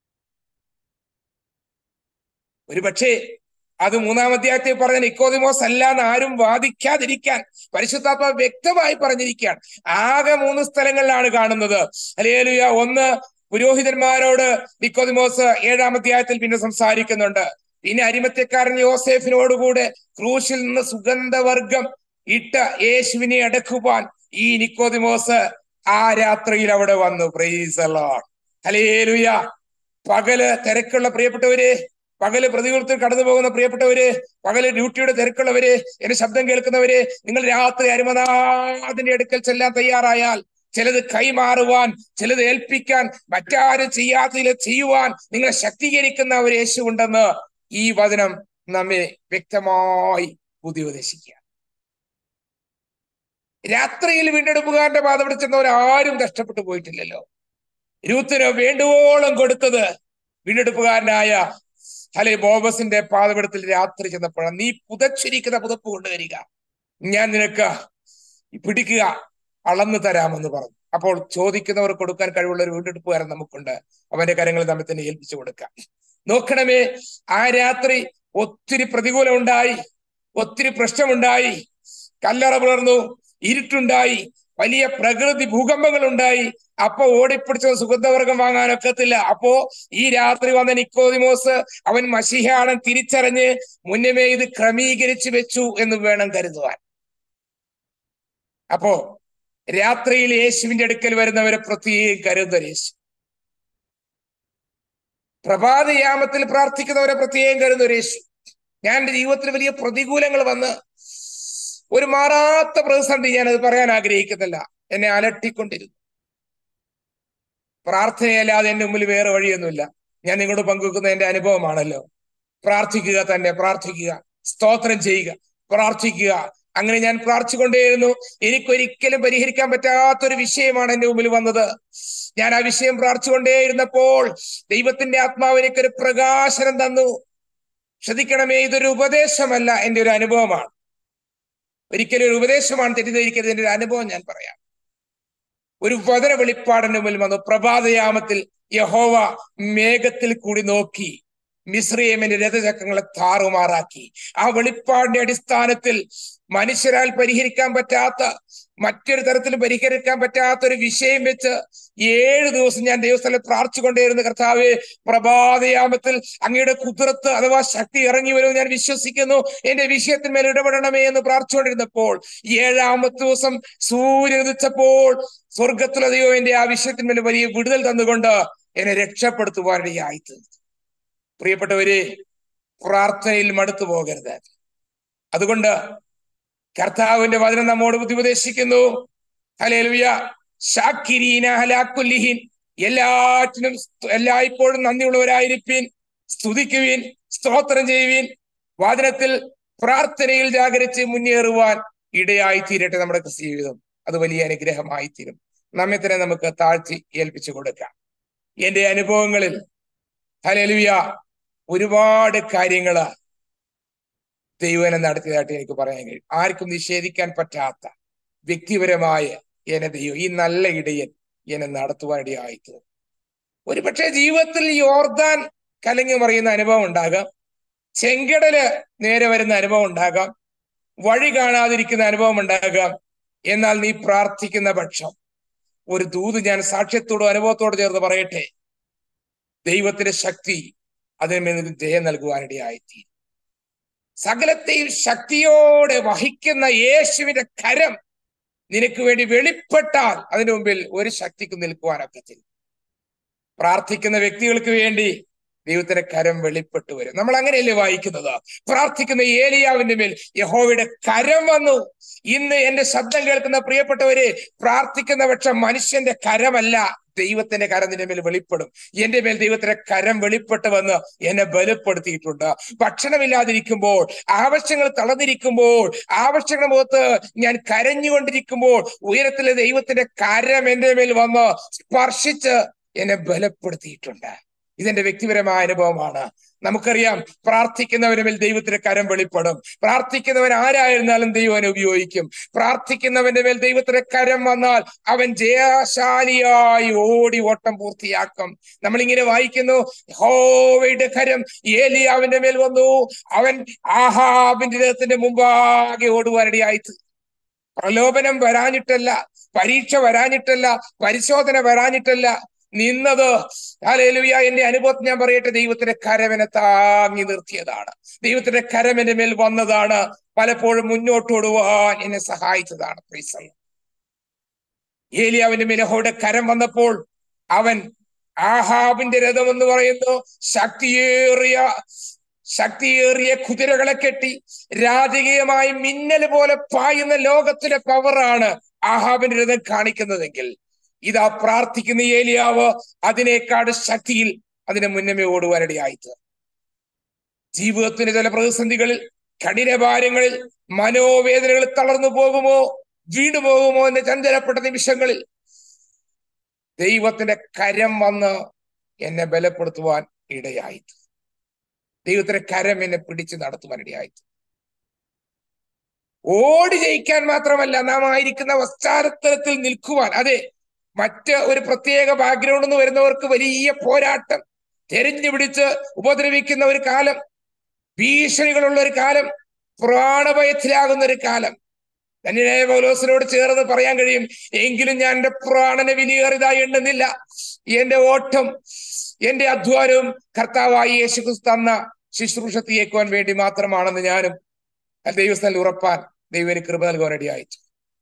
ഒരുപക്ഷെ അത് മൂന്നാം അധ്യായത്തിൽ പറഞ്ഞ നിക്കോദിമോസ് അല്ല എന്ന് ആരും വാദിക്കാതിരിക്കാൻ പരിശുദ്ധാത്മ വ്യക്തമായി പറഞ്ഞിരിക്കുകയാണ് ആകെ മൂന്ന് സ്ഥലങ്ങളിലാണ് കാണുന്നത് അലേലുയ ഒന്ന് പുരോഹിതന്മാരോട് നിക്കോദിമോസ് ഏഴാം അധ്യായത്തിൽ പിന്നെ സംസാരിക്കുന്നുണ്ട് പിന്നെ അരിമത്യക്കാരൻ യോസേഫിനോടുകൂടെ ക്രൂശിൽ നിന്ന് സുഗന്ധവർഗം ഇട്ട യേശുവിനെ അടക്കുവാൻ ഈ നിക്കോദിമോസ് ആ രാത്രിയിൽ അവിടെ വന്നു പ്രൈസ് ഹലേലുയ പകല് തിരക്കുള്ള പ്രിയപ്പെട്ടവരെ പകല് പ്രതികൂലത്തിൽ കടന്നു പോകുന്ന പ്രിയപ്പെട്ടവര് പകല് ഡ്യൂട്ടിയുടെ തിരക്കുള്ളവര് എന്റെ ശബ്ദം കേൾക്കുന്നവര് നിങ്ങൾ രാത്രി അരുമനാഥിന്റെ അടുക്കൽ ചെല്ലാൻ തയ്യാറായാൽ ചിലത് കൈമാറുവാൻ ചിലത് ഏൽപ്പിക്കാൻ മറ്റാരും ചെയ്യാത്തതിൽ ചെയ്യുവാൻ നിങ്ങളെ ശക്തീകരിക്കുന്ന ഒരു യേശു ഉണ്ടെന്ന് ഈ വചനം നമ്മെ വ്യക്തമായി ബുദ്ധി ഉപദേശിക്കുക രാത്രിയിൽ വീണ്ടെടുപ്പുകാരന്റെ പാത പിടിച്ചെന്നവർ ആരും കഷ്ടപ്പെട്ടു പോയിട്ടില്ലല്ലോ രൂത്തിന് വേണ്ടുവോളം കൊടുത്തത് വീണ്ടെടുപ്പുകാരനായ അല്ലെ ബോബസിന്റെ പാതപിടത്തിൽ രാത്രി ചെന്നപ്പോഴാണ് നീ പുതച്ചിരിക്കുന്ന പുതപ്പ് കൊണ്ടുവരിക ഞാൻ നിനക്ക് പിടിക്കുക അളന്നു തരാമെന്ന് പറഞ്ഞു അപ്പോൾ ചോദിക്കുന്നവർ കൊടുക്കാൻ കഴിവുള്ള ഒരു വീണ്ടെടുപ്പുകാരൻ നമുക്കുണ്ട് അവന്റെ കരങ്ങളിൽ നമ്മെ തന്നെ ഏൽപ്പിച്ചു കൊടുക്കാം നോക്കണമേ ആ രാത്രി ഒത്തിരി പ്രതികൂലം ഉണ്ടായി ഒത്തിരി പ്രശ്നമുണ്ടായി കല്ലറ പുലർന്നു ഇരുട്ടുണ്ടായി വലിയ പ്രകൃതി ഭൂകമ്പങ്ങൾ ഉണ്ടായി അപ്പൊ ഓടിപ്പിടിച്ച സുഗന്ധവർഗം വാങ്ങാനൊക്കത്തില്ല അപ്പോ ഈ രാത്രി വന്ന നിക്കോദിമോസ് അവൻ മഷിഹാടൻ തിരിച്ചറിഞ്ഞ് മുന്നമേ ഇത് ക്രമീകരിച്ചു വെച്ചു എന്ന് വേണം കരുതുവാൻ അപ്പോ രാത്രിയിൽ യേശുവിന്റെ അടുക്കൽ വരുന്നവരെ പ്രത്യേകം കരുതുന്ന യേശു പ്രഭാതയാമത്തിൽ പ്രാർത്ഥിക്കുന്നവരെ പ്രത്യേകം കരുതുന്ന യേശു ഞാൻ എന്റെ ജീവിതത്തിൽ വലിയ പ്രതികൂലങ്ങൾ വന്ന് ഒരു മാറാത്ത പ്രതിസന്ധി ഞാൻ അത് പറയാൻ ആഗ്രഹിക്കുന്നില്ല എന്നെ അലട്ടിക്കൊണ്ടിരുന്നു പ്രാർത്ഥനയല്ലാതെ എന്റെ മുമ്പിൽ വേറെ വഴിയൊന്നുമില്ല ഞാൻ നിങ്ങളോട് പങ്കുവെക്കുന്ന എന്റെ അനുഭവമാണല്ലോ പ്രാർത്ഥിക്കുക തന്നെ പ്രാർത്ഥിക്കുക സ്തോത്രം ചെയ്യുക പ്രാർത്ഥിക്കുക അങ്ങനെ ഞാൻ പ്രാർത്ഥിച്ചുകൊണ്ടേയിരുന്നു എനിക്കൊരിക്കലും പരിഹരിക്കാൻ പറ്റാത്തൊരു വിഷയമാണ് എന്റെ മുമ്പിൽ വന്നത് ഞാൻ ആ വിഷയം പ്രാർത്ഥിച്ചുകൊണ്ടേയിരുന്നപ്പോൾ ദൈവത്തിന്റെ ആത്മാവ് എനിക്കൊരു പ്രകാശനം തന്നു ശ്രദ്ധിക്കണമേ ഇതൊരു ഉപദേശമല്ല എന്റെ ഒരു അനുഭവമാണ് ഒരിക്കലും ഒരു ഉപദേശമാണ് തെറ്റിദ്ധരിക്കരുത് എന്റെ ഒരു അനുഭവം ഞാൻ പറയാം ഒരു വചന വെളിപ്പാടിന്റെ മുമ്പിൽ വന്നു പ്രഭാതയാമത്തിൽ യഹോവ മേഘത്തിൽ കൂടി നോക്കി മിശ്രയമിന്റെ രഥചക്രങ്ങളെ താറുമാറാക്കി ആ വെളിപ്പാടിന്റെ അടിസ്ഥാനത്തിൽ മനുഷ്യരാൽ പരിഹരിക്കാൻ പറ്റാത്ത മറ്റൊരു തരത്തിലും പരിഹരിക്കാൻ പറ്റാത്ത ഒരു വിഷയം വെച്ച് ഏഴ് ദിവസം ഞാൻ ദൈവസ്ഥലത്ത് പ്രാർത്ഥിച്ചുകൊണ്ടേയിരുന്ന കർത്താവെ പ്രഭാതയാമത്തിൽ അങ്ങയുടെ കുതിരത്ത് അഥവാ ശക്തി ഇറങ്ങി വരുമെന്ന് ഞാൻ വിശ്വസിക്കുന്നു എന്റെ വിഷയത്തിന്മേൽ ഇടപെടണമേ എന്ന് പ്രാർത്ഥിച്ചുകൊണ്ടിരുന്നപ്പോൾ ഏഴാമത്തെ ദിവസം സൂര്യൻ ഉദിച്ചപ്പോൾ സ്വർഗത്തിലതയോ എന്റെ ആ വിഷയത്തിന്മേൽ വലിയ വിടുതൽ തന്നുകൊണ്ട് എന്നെ രക്ഷപ്പെടുത്തുവാനിടയായി തീർന്നു പ്രിയപ്പെട്ടവരെ പ്രാർത്ഥനയിൽ മടുത്തു പോകരുത് അതുകൊണ്ട് കർത്താവിന്റെ വചനം നമ്മോട് ബുദ്ധി ഉപദേശിക്കുന്നു ഹലേലുയ ഷാക്കിരീന ഹലാക്കുല്ലിഹിൻ എല്ലാറ്റിനും എല്ലായ്പ്പോഴും നന്ദിയുള്ളവരായിരിപ്പീൻ സ്തുതിക്കുവീൻ സ്തോത്രം ചെയ്യുവീൻ വാചനത്തിൽ പ്രാർത്ഥനയിൽ ജാഗരിച്ച് മുന്നേറുവാൻ ഇടയായി തീരട്ടെ നമ്മുടെ ജീവിതം അത് വലിയ അനുഗ്രഹമായി തീരും നമ്മെ തന്നെ നമുക്ക് താഴ്ത്തി ഏൽപ്പിച്ചു കൊടുക്കാം എന്റെ അനുഭവങ്ങളിൽ ഹലേലുയ ഒരുപാട് കാര്യങ്ങള് ദൈവനെ നടത്തിയതായിട്ട് എനിക്ക് പറയാൻ കഴിയും ആർക്കും നിഷേധിക്കാൻ പറ്റാത്ത വ്യക്തിപരമായ എന്നെ ദൈവം ഈ നല്ല ഇടയൻ എന്നെ നടത്തുവാനിടയായിട്ട് ഒരുപക്ഷെ ജീവിതത്തിൽ യോർദാൻ കലങ്ങി മറിയുന്ന അനുഭവം ഉണ്ടാകാം ചെങ്കടല് നേരെ വരുന്ന അനുഭവം ഉണ്ടാകാം വഴി കാണാതിരിക്കുന്ന അനുഭവം ഉണ്ടാകാം എന്നാൽ നീ പ്രാർത്ഥിക്കുന്ന പക്ഷം ഒരു ദൂത് ഞാൻ സാക്ഷ്യത്തോടും അനുഭവത്തോട് ചേർന്ന് പറയട്ടെ ദൈവത്തിന്റെ ശക്തി അതിന് നിനക്ക് ജയം നൽകുവാനിടയായിത്തീരും സകലത്തെയും ശക്തിയോടെ വഹിക്കുന്ന യേശുവിന്റെ കരം നിനക്ക് വേണ്ടി വെളിപ്പെട്ടാൽ അതിനു മുമ്പിൽ ഒരു ശക്തിക്ക് നിൽക്കുവാനൊക്കത്തില്ല പ്രാർത്ഥിക്കുന്ന വ്യക്തികൾക്ക് വേണ്ടി ദൈവത്തിന്റെ കരം വെളിപ്പെട്ടു വരും നമ്മൾ അങ്ങനെയല്ലേ വായിക്കുന്നത് പ്രാർത്ഥിക്കുന്ന ഏലിയാവിന്റെ മേൽ യഹോവയുടെ കരം വന്നു ഇന്ന് എന്റെ ശബ്ദം കേൾക്കുന്ന പ്രിയപ്പെട്ടവരെ പ്രാർത്ഥിക്കുന്ന പക്ഷം മനുഷ്യന്റെ കരമല്ല ദൈവത്തിന്റെ കരം നിന്റെ മേൽ വെളിപ്പെടും എന്റെ മേൽ ദൈവത്തിന്റെ കരം വെളിപ്പെട്ട് വന്ന് എന്നെ ബലപ്പെടുത്തിയിട്ടുണ്ട് ഭക്ഷണമില്ലാതിരിക്കുമ്പോൾ ആവശ്യങ്ങൾ തളർന്നിരിക്കുമ്പോൾ ആവശ്യങ്ങളുടെ മുഖത്ത് ഞാൻ കരഞ്ഞുകൊണ്ടിരിക്കുമ്പോൾ ഉയരത്തിലെ ദൈവത്തിന്റെ കരം എന്റെ മേൽ വന്ന് സ്പർശിച്ച് എന്നെ ബലപ്പെടുത്തിയിട്ടുണ്ട് ഇതെന്റെ വ്യക്തിപരമായ അനുഭവമാണ് നമുക്കറിയാം പ്രാർത്ഥിക്കുന്നവന് മേൽ ദൈവത്തിന്റെ കരം വെളിപ്പെടും പ്രാർത്ഥിക്കുന്നവൻ ആരായിരുന്നാലും ദൈവം അവനെ ഉപയോഗിക്കും പ്രാർത്ഥിക്കുന്നവന്റെ മേൽ ദൈവത്തിന്റെ കരം വന്നാൽ അവൻ ജയശാലിയായി ഓടി ഓട്ടം പൂർത്തിയാക്കും നമ്മളിങ്ങനെ വായിക്കുന്നു ഹോവയുടെ കരം ഏലിയാവിന്റെ മേൽ വന്നു അവൻ ആഹാബിന്റെ രഥത്തിന്റെ മുമ്പാകെ ഓടുവാനിടയായി പ്രലോഭനം വരാഞ്ഞിട്ടല്ല പരീക്ഷ വരാഞ്ഞിട്ടല്ല പരിശോധന വരാഞ്ഞിട്ടല്ല നിന്നത് ഹാലേലുയ എന്റെ അനുഭവത്തിൽ ഞാൻ പറയട്ടെ ദൈവത്തിന്റെ കരവനെ താങ്ങി നിർത്തിയതാണ് ദൈവത്തിന്റെ കരമെന്റെ മേൽ വന്നതാണ് പലപ്പോഴും മുന്നോട്ടോടുവാൻ എന്നെ സഹായിച്ചതാണ് പ്രീസൽ ഏലിയാവിന്റെ മേൽ യഹോവയുടെ കരം വന്നപ്പോൾ അവൻ ആഹാബിന്റെ രഥം എന്ന് പറയുന്നു ശക്തിയേറിയ ശക്തിയേറിയ കുതിരകളെ കെട്ടി രാജകീയമായി മിന്നൽ പോലെ പായുന്ന ലോകത്തിലെ പവറാണ് ആഹാബിന്റെ രഥം കാണിക്കുന്നതെങ്കിൽ ഇതാ പ്രാർത്ഥിക്കുന്ന ഏലിയാവ് അതിനേക്കാട് ശക്തിയിൽ അതിനെ മുന്നമേ ഓടുവാനിടയായിട്ട് ജീവിതത്തിന്റെ ചില പ്രതിസന്ധികളിൽ കഠിനഭാരങ്ങളിൽ മനോവേദനകൾ തളർന്നു പോകുമോ വീണു പോകുമോ എന്ന് ചഞ്ചലപ്പെട്ട നിമിഷങ്ങളിൽ ദൈവത്തിന്റെ കരം വന്ന് എന്നെ ബലപ്പെടുത്തുവാൻ ഇടയായിട്ട് ദൈവത്തിന്റെ കരം എന്നെ പിടിച്ചു നടത്തുവാനിടയായിട്ട് ഓടി ജയിക്കാൻ മാത്രമല്ല നാം ആയിരിക്കുന്ന പശ്ചാത്തലത്തിൽ നിൽക്കുവാൻ അതെ മറ്റ് ഒരു പ്രത്യേക ബാക്ക്ഗ്രൗണ്ടിൽ നിന്ന് വരുന്നവർക്ക് വലിയ പോരാട്ടം തെരഞ്ഞു പിടിച്ച് ഉപദ്രവിക്കുന്ന ഒരു കാലം ഭീഷണികളുള്ള ഒരു കാലം പ്രാണഭയത്തിലാകുന്ന ഒരു കാലം തന്നെ പൗലോസിനോട് ചേർന്ന് പറയാൻ കഴിയും എങ്കിലും ഞാൻ എന്റെ പ്രാണനെ വിലയേറിയതായി എണ്ണുന്നില്ല എന്റെ ഓട്ടം എന്റെ അധ്വാനവും കർത്താവായി യേശുക്രിസ്തു തന്ന ശുശ്രൂഷ തീയേക്കുവാൻ വേണ്ടി മാത്രമാണെന്ന് ഞാനും ദൈവസ്ഥലിൽ ഉറപ്പാൻ ദൈവന് കൃപ നൽകുവാൻ അടിയായിച്ചു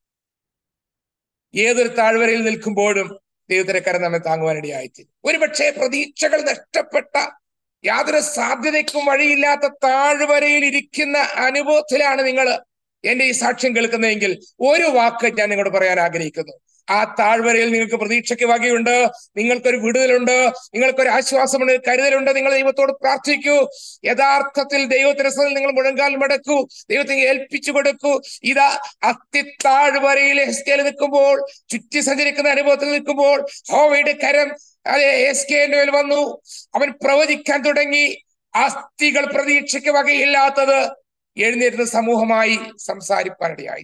ഏതൊരു താഴ്വരയിൽ നിൽക്കുമ്പോഴും ദൈവത്തിന്റെ കരം നമ്മെ താങ്ങുവാനിടയായിട്ട് ഒരുപക്ഷെ പ്രതീക്ഷകൾ നഷ്ടപ്പെട്ട യാതൊരു സാധ്യതയ്ക്കും വഴിയില്ലാത്ത താഴ്വരയിൽ ഇരിക്കുന്ന അനുഭവത്തിലാണ് നിങ്ങൾ എന്റെ ഈ സാക്ഷ്യം കേൾക്കുന്നതെങ്കിൽ ഒരു വാക്ക് ഞാൻ നിങ്ങളോട് പറയാൻ ആഗ്രഹിക്കുന്നു ആ താഴ്വരയിൽ നിങ്ങൾക്ക് പ്രതീക്ഷയ്ക്ക് വകയുണ്ട് നിങ്ങൾക്കൊരു വിടുതലുണ്ട് നിങ്ങൾക്കൊരു ആശ്വാസമുണ്ട് കരുതലുണ്ട് നിങ്ങൾ ദൈവത്തോട് പ്രാർത്ഥിക്കൂ യഥാർത്ഥത്തിൽ ദൈവത്തിന്റെ സ്ഥലം നിങ്ങൾ മുഴങ്കാൽ മടക്കൂ ദൈവത്തിന് ഏൽപ്പിച്ചു കൊടുക്കൂ ഇതാ അത്തിത്താഴ്വരയിൽ എസ്കേൽ നിൽക്കുമ്പോൾ ചുറ്റി സഞ്ചരിക്കുന്ന അനുഭവത്തിൽ നിൽക്കുമ്പോൾ ഹോവയുടെ കരം അതെ എസ് കെന്റെ മേൽ വന്നു അവൻ പ്രവചിക്കാൻ തുടങ്ങി അസ്ഥികൾ പ്രതീക്ഷയ്ക്ക് വകയില്ലാത്തത് എഴുന്നേറ്റുന്ന സമൂഹമായി സംസാരിപ്പാനിടയായി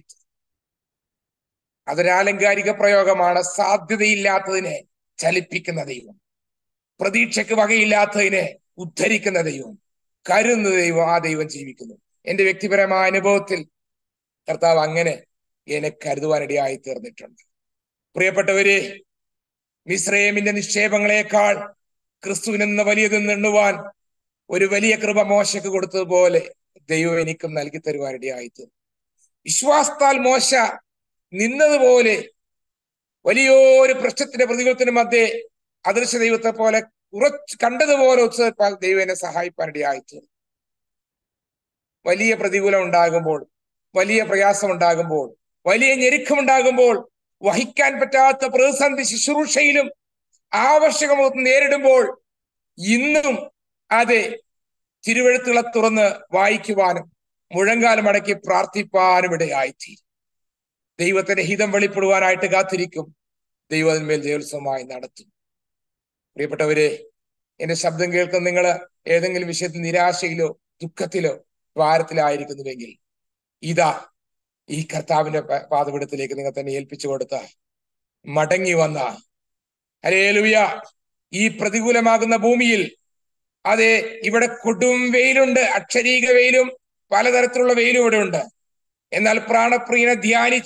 അതൊരു ആലങ്കാരിക പ്രയോഗമാണ് സാധ്യതയില്ലാത്തതിനെ ചലിപ്പിക്കുന്ന ദൈവം പ്രതീക്ഷയ്ക്ക് വകയില്ലാത്തതിനെ ഉദ്ധരിക്കുന്ന ദൈവം കരുന്ന ദൈവം ആ ദൈവം ജീവിക്കുന്നു എന്റെ വ്യക്തിപരമായ അനുഭവത്തിൽ കർത്താവ് അങ്ങനെ എന്നെ കരുതുവാനിടയായി തീർന്നിട്ടുണ്ട് പ്രിയപ്പെട്ടവരെ മിശ്രയമിന്റെ നിക്ഷേപങ്ങളെക്കാൾ ക്രിസ്തുവിനെന്ന വലിയതെന്ന് എണ്ണുവാൻ ഒരു വലിയ കൃപ മോശക്ക് കൊടുത്തതുപോലെ ദൈവം എനിക്കും നൽകി തരുവാനിടയായി തീർന്നു വിശ്വാസത്താൽ മോശ നിന്നതുപോലെ വലിയൊരു പ്രശ്നത്തിന്റെ പ്രതികൂലത്തിന് മധ്യേ അദൃശ്യ ദൈവത്തെ പോലെ ഉറച്ച് കണ്ടതുപോലെ ഉത്സവപ്പാൽ ദൈവം എന്നെ സഹായിപ്പാനിടയായി തീർന്നു വലിയ പ്രതികൂലം ഉണ്ടാകുമ്പോൾ വലിയ പ്രയാസം ഉണ്ടാകുമ്പോൾ വലിയ ഞെരുക്കമുണ്ടാകുമ്പോൾ വഹിക്കാൻ പറ്റാത്ത പ്രതിസന്ധി ശുശ്രൂഷയിലും ആവശ്യകമൊത്ത് നേരിടുമ്പോൾ ഇന്നും അതെ തിരുവഴുത്തുകളെ തുറന്ന് വായിക്കുവാനും മുഴങ്കാലം അടക്കി പ്രാർത്ഥിപ്പാനും ഇടയായിത്തീരും ദൈവത്തിന്റെ ഹിതം വെളിപ്പെടുവാനായിട്ട് കാത്തിരിക്കും ദൈവം അതിന്മേൽ ജയോത്സവമായി നടത്തും പ്രിയപ്പെട്ടവരെ എന്റെ ശബ്ദം കേൾക്കുന്ന നിങ്ങൾ ഏതെങ്കിലും വിഷയത്തിൽ നിരാശയിലോ ദുഃഖത്തിലോ ഭാരത്തിലായിരിക്കുന്നുവെങ്കിൽ ഇതാ ഈ കർത്താവിന്റെ പാതപിടത്തിലേക്ക് നിങ്ങൾ തന്നെ ഏൽപ്പിച്ചു കൊടുത്ത മടങ്ങി വന്ന അരേലുയ ഈ പ്രതികൂലമാകുന്ന ഭൂമിയിൽ അതെ ഇവിടെ കൊടും വെയിലുണ്ട് അക്ഷരീക വെയിലും പലതരത്തിലുള്ള വെയിലും ഇവിടെ ഉണ്ട് എന്നാൽ പ്രാണപ്രിയനെ ധ്യാനിച്ച്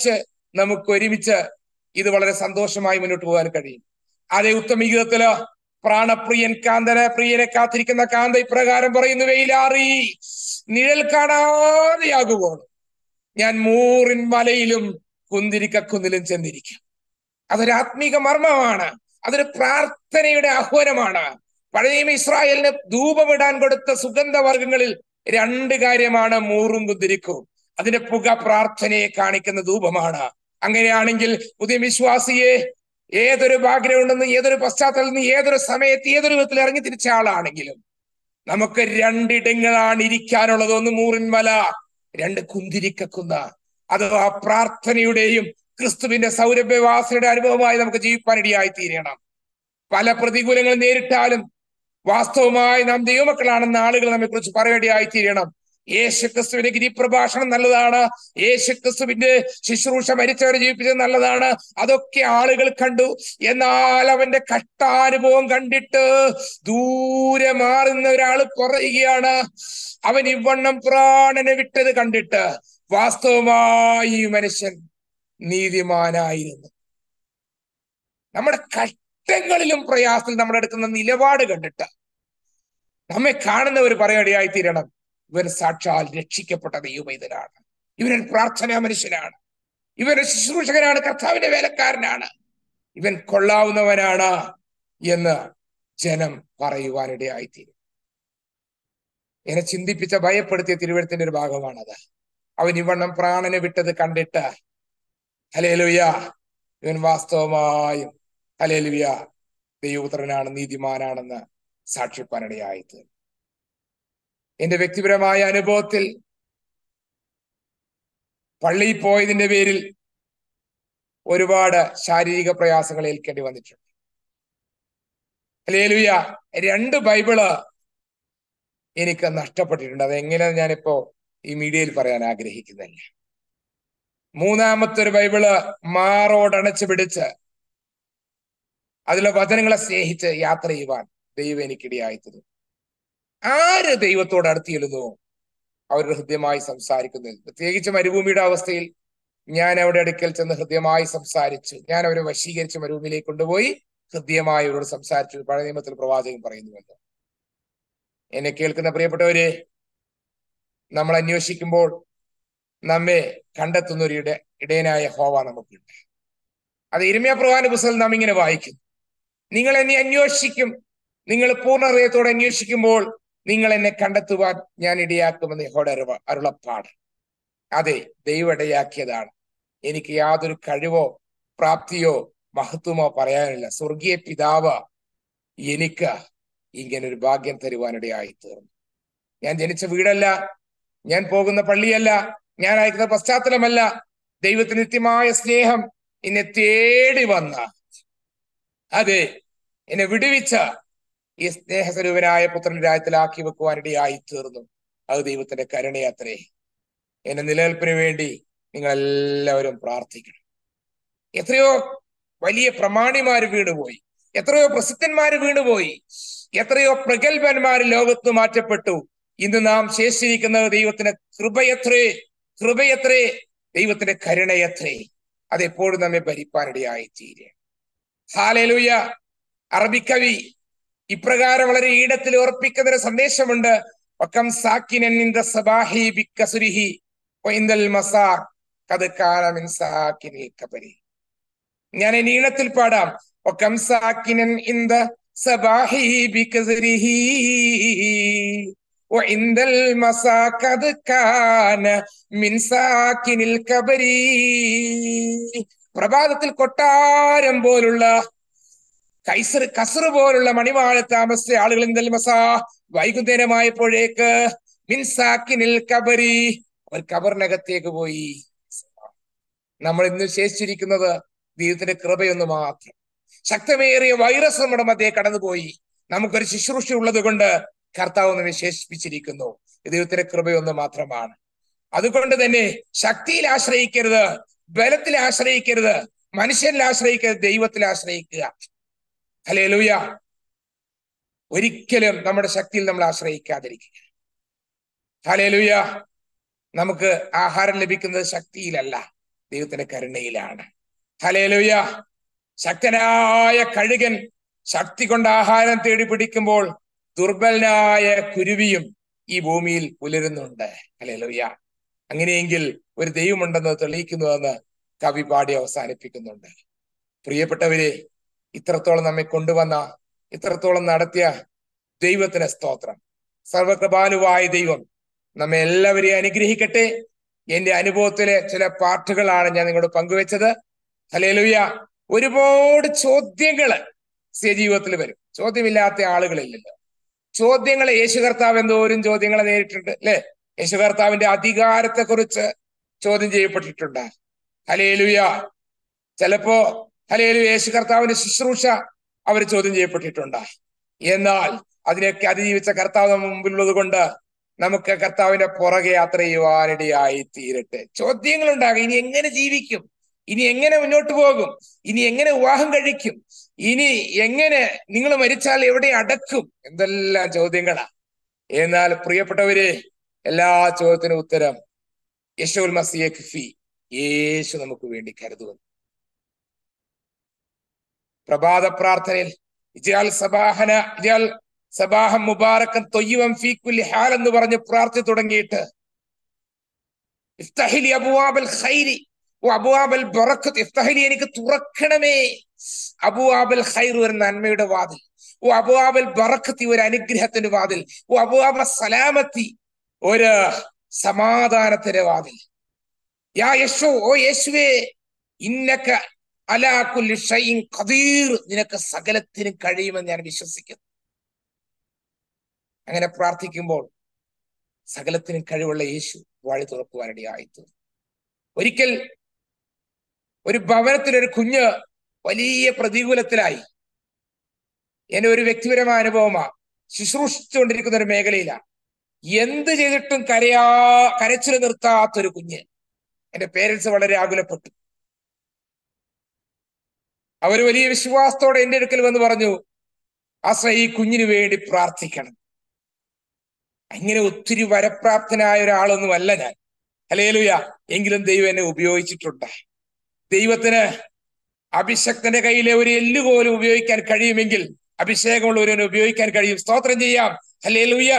നമുക്ക് ഒരുമിച്ച് ഇത് വളരെ സന്തോഷമായി മുന്നോട്ട് പോകാൻ കഴിയും അതേ ഉത്തമീകത്തില് പ്രാണപ്രിയൻ കാന്തന പ്രിയനെ കാത്തിരിക്കുന്ന കാന്ത ഇപ്രകാരം പറയുന്നു വെയിലാറി നിഴൽ കാണാതെയാകുമ്പോൾ ഞാൻ മൂറിൻ മലയിലും കുന്തിരിക്കുന്നിലും ചെന്നിരിക്കും അതൊരു ആത്മീക മർമ്മമാണ് അതൊരു പ്രാർത്ഥനയുടെ ആഹ്വാനമാണ് പഴയ നിയമ ഇസ്രായേലിന് ധൂപമിടാൻ കൊടുത്ത സുഗന്ധവർഗങ്ങളിൽ രണ്ട് കാര്യമാണ് മൂറും കുന്തിരിക്കും അതിന്റെ പുക പ്രാർത്ഥനയെ കാണിക്കുന്ന ധൂപമാണ് അങ്ങനെയാണെങ്കിൽ പുതിയ വിശ്വാസിയെ ഏതൊരു ബാക്ക്ഗ്രൗണ്ടിൽ നിന്ന് ഏതൊരു പശ്ചാത്തലത്തിൽ നിന്ന് ഏതൊരു സമയത്ത് ഏതൊരു വിധത്തിൽ ഇറങ്ങി തിരിച്ച ആളാണെങ്കിലും നമുക്ക് രണ്ടിടങ്ങളാണ് ഇരിക്കാനുള്ളത് ഒന്ന് മൂറിൻമല രണ്ട് കുന്തിരിക്കുന്ന അഥവാ പ്രാർത്ഥനയുടെയും ക്രിസ്തുവിന്റെ സൗരഭ്യവാസനയുടെ അനുഭവമായി നമുക്ക് ജീവിപ്പാനിടയായി തീരണം പല പ്രതികൂലങ്ങൾ നേരിട്ടാലും വാസ്തവമായി നാം ദൈവമക്കളാണെന്ന ആളുകൾ നമ്മെ കുറിച്ച് പറയേണ്ടിയായി തീരണം യേശു ക്രിസ്തുവിന്റെ ഗിരിപ്രഭാഷണം നല്ലതാണ് യേശു ക്രിസ്തുവിന്റെ ശുശ്രൂഷ മരിച്ചവരെ ജീവിപ്പിച്ചത് നല്ലതാണ് അതൊക്കെ ആളുകൾ കണ്ടു എന്നാൽ അവന്റെ കഷ്ടാനുഭവം കണ്ടിട്ട് ദൂരെ മാറുന്ന ഒരാൾ പറയുകയാണ് അവൻ ഇവണ്ണം പ്രാണനെ വിട്ടത് കണ്ടിട്ട് വാസ്തവമായി ഈ മനുഷ്യൻ നീതിമാനായിരുന്നു നമ്മുടെ കഷ്ടങ്ങളിലും പ്രയാസത്തിൽ നമ്മൾ എടുക്കുന്ന നിലപാട് കണ്ടിട്ട് നമ്മെ കാണുന്നവർ പറയടിയായി തീരണം ഇവൻ സാക്ഷാൽ രക്ഷിക്കപ്പെട്ട ദൈവമൈതനാണ് ഇവനൊരു പ്രാർത്ഥനാ മനുഷ്യനാണ് ഇവനൊരു ശുശ്രൂഷകനാണ് കർത്താവിന്റെ വേലക്കാരനാണ് ഇവൻ കൊള്ളാവുന്നവനാണ് എന്ന് ജനം പറയുവാനിടയായിത്തീരും എന്നെ ചിന്തിപ്പിച്ച ഭയപ്പെടുത്തിയ തിരുവഴുത്തിന്റെ ഒരു ഭാഗമാണത് അവൻ ഇവണ്ണം പ്രാണനെ വിട്ടത് കണ്ടിട്ട് ഹലേലുയ ഇവൻ വാസ്തവമായും ഹലേലുയ ദൈവപുത്രനാണ് നീതിമാനാണെന്ന് സാക്ഷ്യപ്പാനിടയായത് എന്റെ വ്യക്തിപരമായ അനുഭവത്തിൽ പള്ളിയിൽ പോയതിന്റെ പേരിൽ ഒരുപാട് ശാരീരിക പ്രയാസങ്ങൾ ഏൽക്കേണ്ടി വന്നിട്ടുണ്ട് ഹലേലുയ രണ്ട് ബൈബിള് എനിക്ക് നഷ്ടപ്പെട്ടിട്ടുണ്ട് അത് എങ്ങനെ ഞാനിപ്പോ ഈ മീഡിയയിൽ പറയാൻ ആഗ്രഹിക്കുന്നില്ല മൂന്നാമത്തെ ഒരു ബൈബിള് മാറോടണച്ചു പിടിച്ച് അതിലെ വചനങ്ങളെ സ്നേഹിച്ച് യാത്ര ചെയ്യുവാൻ ദൈവം എനിക്കിടയായിത്തത് ആര് ദൈവത്തോട് അടുത്ത് ചെല്ലുന്നു അവരുടെ ഹൃദ്യമായി സംസാരിക്കുന്നു പ്രത്യേകിച്ച് മരുഭൂമിയുടെ അവസ്ഥയിൽ ഞാൻ അവിടെ അടുക്കൽ ചെന്ന് ഹൃദ്യമായി സംസാരിച്ചു ഞാൻ അവരെ വശീകരിച്ച് മരുഭൂമിയിലേക്ക് കൊണ്ടുപോയി ഹൃദ്യമായി അവരോട് സംസാരിച്ചു പഴയ നിയമത്തിൽ പ്രവാചകൻ പറയുന്നുവല്ലോ എന്നെ കേൾക്കുന്ന പ്രിയപ്പെട്ടവരെ നമ്മൾ അന്വേഷിക്കുമ്പോൾ നമ്മെ കണ്ടെത്തുന്ന ഒരു ഇട ഇടയനായ ഹോവ നമുക്കുണ്ട് അത് ഇരമ്യ പ്രവാന പുസ്തകം നാം ഇങ്ങനെ വായിക്കും നിങ്ങൾ എന്നെ അന്വേഷിക്കും നിങ്ങൾ പൂർണ്ണ ഹൃദയത്തോടെ അന്വേഷിക്കുമ്പോൾ നിങ്ങൾ എന്നെ കണ്ടെത്തുവാൻ ഞാൻ ഇടയാക്കുമെന്ന് യഹോടെ അരുവ അരുളപ്പാട് അതെ ദൈവം ഇടയാക്കിയതാണ് എനിക്ക് യാതൊരു കഴിവോ പ്രാപ്തിയോ മഹത്വമോ പറയാനില്ല സ്വർഗീയ പിതാവ് എനിക്ക് ഇങ്ങനെ ഒരു ഭാഗ്യം തരുവാനിടയായി തീർന്നു ഞാൻ ജനിച്ച വീടല്ല ഞാൻ പോകുന്ന പള്ളിയല്ല ഞാൻ അയക്കുന്ന പശ്ചാത്തലമല്ല ദൈവത്തിന് നിത്യമായ സ്നേഹം എന്നെ തേടി വന്ന അതെ എന്നെ വിടുവിച്ച ഈ സ്നേഹസ്വരൂപനായ പുത്രന്റെ രാജ്യത്തിലാക്കി വെക്കുവാനിടയായി തീർന്നു അത് ദൈവത്തിന്റെ കരുണയാത്രേ എന്റെ നിലനിൽപ്പിന് വേണ്ടി നിങ്ങൾ എല്ലാവരും പ്രാർത്ഥിക്കണം എത്രയോ വലിയ പ്രമാണിമാര് വീണുപോയി എത്രയോ പ്രസിദ്ധന്മാര് വീണുപോയി എത്രയോ പ്രഗത്ഭന്മാര് ലോകത്ത് മാറ്റപ്പെട്ടു ഇന്ന് നാം ശേഷിച്ചിരിക്കുന്നത് ദൈവത്തിന്റെ കൃപയത്രേ കൃപയത്രേ ദൈവത്തിന്റെ കരുണയത്രേ അതെപ്പോഴും നമ്മെ ഭരിപ്പാനിടയായി തീരെ ഹാലലൂയ അറബിക്കവി ഇപ്രകാരം വളരെ ഈടത്തിൽ ഉറപ്പിക്കുന്ന ഒരു സന്ദേശമുണ്ട് വക്കം സാക്കിനൻ ഇൻ ദ സബാഹി ബിക്കസുരിഹി വൈന്ദൽ മസാ കത് കാലമിൻ സാക്കിനിൽ കബരി ഞാൻ എന്റെ ഈണത്തിൽ പാടാം വക്കം സാക്കിനൻ ഇൻ ദ സബാഹി ബിക്കസുരിഹി وعند المساء قد كان من ساكن الكبر പ്രഭാതത്തിൽ കൊട്ടാരം പോലുള്ള കൈസർ കസർ പോലുള്ള മണിമാള താമസിച്ച ആളുകൾ എന്തൽ മസാ വൈകുന്നേരമായപ്പോഴേക്ക് മിൻസാക്കിനിൽ കബരി അവർ കബറിനകത്തേക്ക് പോയി നമ്മൾ ഇന്ന് ശേഷിച്ചിരിക്കുന്നത് ദൈവത്തിന്റെ കൃപയൊന്ന് മാത്രം ശക്തമേറിയ വൈറസ് നമ്മുടെ മധ്യേ കടന്നുപോയി നമുക്കൊരു ശുശ്രൂഷ ഉള്ളത് കൊണ്ട് കർത്താവ് നമ്മെ ശേഷിപ്പിച്ചിരിക്കുന്നു ദൈവത്തിന്റെ കൃപയൊന്ന് മാത്രമാണ് അതുകൊണ്ട് തന്നെ ശക്തിയിൽ ആശ്രയിക്കരുത് ബലത്തിൽ ആശ്രയിക്കരുത് മനുഷ്യനിൽ ആശ്രയിക്കരുത് ദൈവത്തിൽ ആശ്രയിക്കുക അല്ലേ ലൂയ ഒരിക്കലും നമ്മുടെ ശക്തിയിൽ നമ്മൾ ആശ്രയിക്കാതിരിക്കുക ഹലേ ലൂയ നമുക്ക് ആഹാരം ലഭിക്കുന്നത് ശക്തിയിലല്ല ദൈവത്തിന്റെ കരുണയിലാണ് ഹലേലുയ ശക്തനായ കഴുകൻ ശക്തി കൊണ്ട് ആഹാരം തേടി പിടിക്കുമ്പോൾ ദുർബലനായ കുരുവിയും ഈ ഭൂമിയിൽ പുലരുന്നുണ്ട് ഹലേലുയ അങ്ങനെയെങ്കിൽ ഒരു ദൈവമുണ്ടെന്ന് തെളിയിക്കുന്നുവെന്ന് കവി പാടി അവസാനിപ്പിക്കുന്നുണ്ട് പ്രിയപ്പെട്ടവരെ ഇത്രത്തോളം നമ്മെ കൊണ്ടുവന്ന ഇത്രത്തോളം നടത്തിയ ദൈവത്തിന് സ്തോത്രം സർവകൃപാലുവായ ദൈവം നമ്മെ എല്ലാവരെയും അനുഗ്രഹിക്കട്ടെ എന്റെ അനുഭവത്തിലെ ചില പാട്ടുകളാണ് ഞാൻ നിങ്ങളോട് പങ്കുവെച്ചത് ഹലേലുയ ഒരുപാട് ചോദ്യങ്ങള് ജീവിതത്തിൽ വരും ചോദ്യമില്ലാത്ത ആളുകളില്ലല്ലോ ചോദ്യങ്ങളെ യേശു കർത്താവ് എന്തോരും ചോദ്യങ്ങളെ നേരിട്ടുണ്ട് അല്ലെ യേശു കർത്താവിന്റെ അധികാരത്തെ കുറിച്ച് ചോദ്യം ചെയ്യപ്പെട്ടിട്ടുണ്ട് ഹലേലുയ ചിലപ്പോ ഹലേലു യേശു കർത്താവിന്റെ ശുശ്രൂഷ അവർ ചോദ്യം ചെയ്യപ്പെട്ടിട്ടുണ്ട് എന്നാൽ അതിനെയൊക്കെ അതിജീവിച്ച കർത്താവ് നമ്മുടെ മുമ്പിലുള്ളത് കൊണ്ട് നമുക്ക് കർത്താവിന്റെ പുറകെ യാത്ര ചെയ്യുവാനിടയായി തീരട്ടെ ചോദ്യങ്ങൾ ഉണ്ടാകും ഇനി എങ്ങനെ ജീവിക്കും ഇനി എങ്ങനെ മുന്നോട്ട് പോകും ഇനി എങ്ങനെ വിവാഹം കഴിക്കും ഇനി എങ്ങനെ നിങ്ങൾ മരിച്ചാൽ എവിടെ അടക്കും എന്തെല്ലാം ചോദ്യങ്ങളാ എന്നാൽ പ്രിയപ്പെട്ടവരെ എല്ലാ ചോദ്യത്തിനും ഉത്തരം യശോൽ മസിയ കിഫി യേശു നമുക്ക് വേണ്ടി കരുതുന്നു പ്രഭാത പ്രാർത്ഥനയിൽ ഇജാൽ സബാഹന ഇജാൽ സബാഹം മുബാറക്കൻ തൊയ്യുവം ഫീക്കുല്ലി ഹാൽ എന്ന് പറഞ്ഞ് പ്രാർത്ഥി തുടങ്ങിയിട്ട് ഇഫ്തഹിലി അബുവാബൽ ഖൈരി ഓ അബുവാബൽ ബറക്കത്ത് ഇഫ്തഹിലി എനിക്ക് തുറക്കണമേ അബുവാബൽ ഖൈർ ഒരു നന്മയുടെ വാതിൽ ഓ അബുവാബൽ ബറക്കത്തി ഒരു അനുഗ്രഹത്തിന്റെ വാതിൽ ഓ അബുവാബ സലാമത്തി ഒരു സമാധാനത്തിന്റെ വാതിൽ യാ യശോ ഓ യേശുവേ ഇന്നക്ക അലാക്കുല്ലി ഷൈൻ ഖദീർ നിനക്ക് സകലത്തിനും കഴിയുമെന്ന് ഞാൻ വിശ്വസിക്കുന്നു അങ്ങനെ പ്രാർത്ഥിക്കുമ്പോൾ സകലത്തിനും കഴിവുള്ള യേശു വഴി തുറക്കുവാനിടയായിത്തു ഒരിക്കൽ ഒരു ഭവനത്തിൽ ഒരു കുഞ്ഞ് വലിയ പ്രതികൂലത്തിലായി എന്നെ ഒരു വ്യക്തിപരമായ അനുഭവമാ ശുശ്രൂഷിച്ചുകൊണ്ടിരിക്കുന്ന ഒരു മേഖലയിലാണ് എന്ത് ചെയ്തിട്ടും കരയാ കരച്ചിൽ നിർത്താത്തൊരു കുഞ്ഞ് എന്റെ പേരൻസ് വളരെ ആകുലപ്പെട്ടു അവർ വലിയ വിശ്വാസത്തോടെ എന്റെ അടുക്കൽ വന്ന് പറഞ്ഞു ആശ്ര ഈ കുഞ്ഞിന് വേണ്ടി പ്രാർത്ഥിക്കണം അങ്ങനെ ഒത്തിരി വരപ്രാപ്തനായ ഒരാളൊന്നുമല്ല ഞാൻ ഹലേലുയ എങ്കിലും ദൈവം എന്നെ ഉപയോഗിച്ചിട്ടുണ്ട് ദൈവത്തിന് അഭിഷക്തന്റെ കയ്യിലെ ഒരു എല്ല് പോലും ഉപയോഗിക്കാൻ കഴിയുമെങ്കിൽ അഭിഷേകമുള്ള ഒരുവനെ ഉപയോഗിക്കാൻ കഴിയും സ്തോത്രം ചെയ്യാം ഹലേലുയ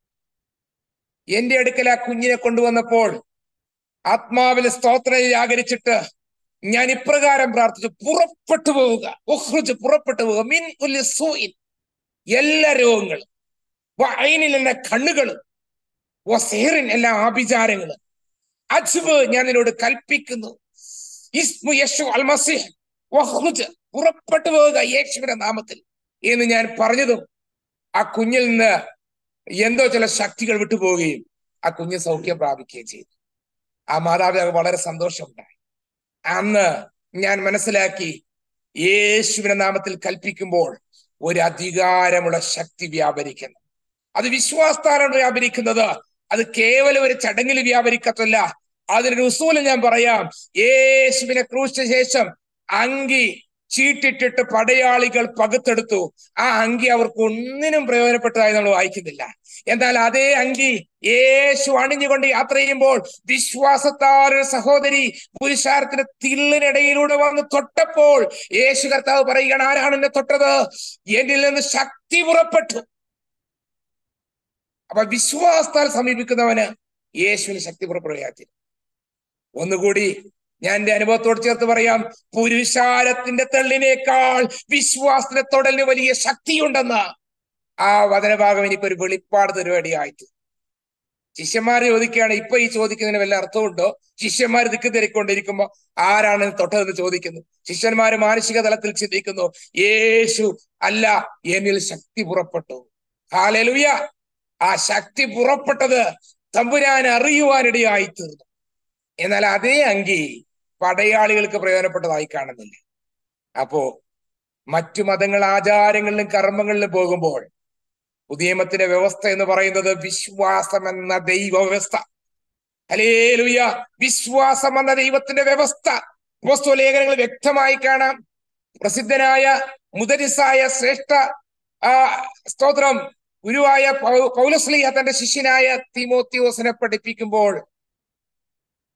എന്റെ അടുക്കൽ ആ കുഞ്ഞിനെ കൊണ്ടുവന്നപ്പോൾ ആത്മാവിലെ സ്തോത്രം ജാഗരിച്ചിട്ട് ഞാൻ ഇപ്രകാരം പ്രാർത്ഥിച്ചു പുറപ്പെട്ടു പോവുക ഒഹ്റുജ് പുറപ്പെട്ടു പോവുക മിൻ ഉല്ലി സൂയിൻ എല്ലാ രോഗങ്ങളും അയിനിൽ എന്ന കണ്ണുകളും ഓ സേറിൻ എല്ലാ ആഭിചാരങ്ങളും അജ്ബ് ഞാൻ നിന്നോട് കൽപ്പിക്കുന്നു ഇസ്മു യശു അൽമസിഹ് വഹ്റുജ് പുറപ്പെട്ടു പോവുക യേശുവിന്റെ നാമത്തിൽ എന്ന് ഞാൻ പറഞ്ഞതും ആ കുഞ്ഞിൽ നിന്ന് എന്തോ ചില ശക്തികൾ വിട്ടുപോവുകയും ആ കുഞ്ഞ് സൗഖ്യം പ്രാപിക്കുകയും ചെയ്തു ആ മാതാപിതാക്കൾ വളരെ സന്തോഷമുണ്ടായി അന്ന് ഞാൻ മനസ്സിലാക്കി യേശുവിന്റെ നാമത്തിൽ കൽപ്പിക്കുമ്പോൾ ഒരു അധികാരമുള്ള ശക്തി വ്യാപരിക്കുന്നു അത് വിശ്വാസത്താലാണ് വ്യാപരിക്കുന്നത് അത് കേവലം ഒരു ചടങ്ങിൽ വ്യാപരിക്കത്തല്ല അതിനൊരു ഉസൂല് ഞാൻ പറയാം യേശുവിനെ ക്രൂശിച്ച ശേഷം അങ്കി ചീട്ടിട്ടിട്ട് പടയാളികൾ പകുത്തെടുത്തു ആ അങ്കി അവർക്ക് ഒന്നിനും പ്രയോജനപ്പെട്ടതായി നമ്മൾ വായിക്കുന്നില്ല എന്നാൽ അതേ അങ്കി യേശു അണിഞ്ഞുകൊണ്ട് യാത്ര ചെയ്യുമ്പോൾ വിശ്വാസത്താൽ ഒരു സഹോദരി പുരുഷാരത്തിന്റെ തിള്ളിനിടയിലൂടെ വന്ന് തൊട്ടപ്പോൾ യേശു കർത്താവ് പറയുകയാണ് ആരാണ് എന്നെ തൊട്ടത് എന്നിൽ നിന്ന് ശക്തി പുറപ്പെട്ടു അപ്പൊ വിശ്വാസത്താൽ സമീപിക്കുന്നവന് യേശുവിന് ശക്തി പുറപ്പെടുകയാത്തി ഒന്നുകൂടി ഞാൻ എന്റെ അനുഭവത്തോട് ചേർത്ത് പറയാം പുരുഷാരത്തിന്റെ തെള്ളിനേക്കാൾ വിശ്വാസത്തിന്റെ തൊടലിന് വലിയ ശക്തിയുണ്ടെന്ന് ആ വചനഭാഗം എനിക്കൊരു വെളിപ്പാട് തരുവാടിയായിട്ട് ശിഷ്യന്മാർ ചോദിക്കുകയാണ് ഇപ്പൊ ഈ ചോദിക്കുന്നതിന് വല്ല അർത്ഥമുണ്ടോ ശിഷ്യന്മാർ ദിക്ക് തിരക്കൊണ്ടിരിക്കുമ്പോ ആരാണ് തൊട്ടതെന്ന് ചോദിക്കുന്നു ശിഷ്യന്മാർ മാനസിക തലത്തിൽ ചിന്തിക്കുന്നു യേശു അല്ല എന്നിൽ ശക്തി പുറപ്പെട്ടു ഹാലലുയ ആ ശക്തി പുറപ്പെട്ടത് തമ്പുരാൻ അറിയുവാനിടയായി തീർന്നു എന്നാൽ അതേ അങ്കി പടയാളികൾക്ക് പ്രയോജനപ്പെട്ടതായി കാണുന്നില്ല അപ്പോ മറ്റു മതങ്ങൾ ആചാരങ്ങളിലും കർമ്മങ്ങളിലും പോകുമ്പോൾ പുതിയമത്തിന്റെ വ്യവസ്ഥ എന്ന് പറയുന്നത് വിശ്വാസം എന്ന ദൈവ വ്യവസ്ഥ ഹലേലുയ വിശ്വാസം എന്ന ദൈവത്തിന്റെ വ്യവസ്ഥ പോസ്റ്റോ ലേഖനങ്ങൾ വ്യക്തമായി കാണാം പ്രസിദ്ധനായ മുദരിസായ ശ്രേഷ്ഠ ആ സ്തോത്രം ഗുരുവായ പൗലസ്ലിയ തന്റെ ശിഷ്യനായ തിമോത്യോസിനെ പഠിപ്പിക്കുമ്പോൾ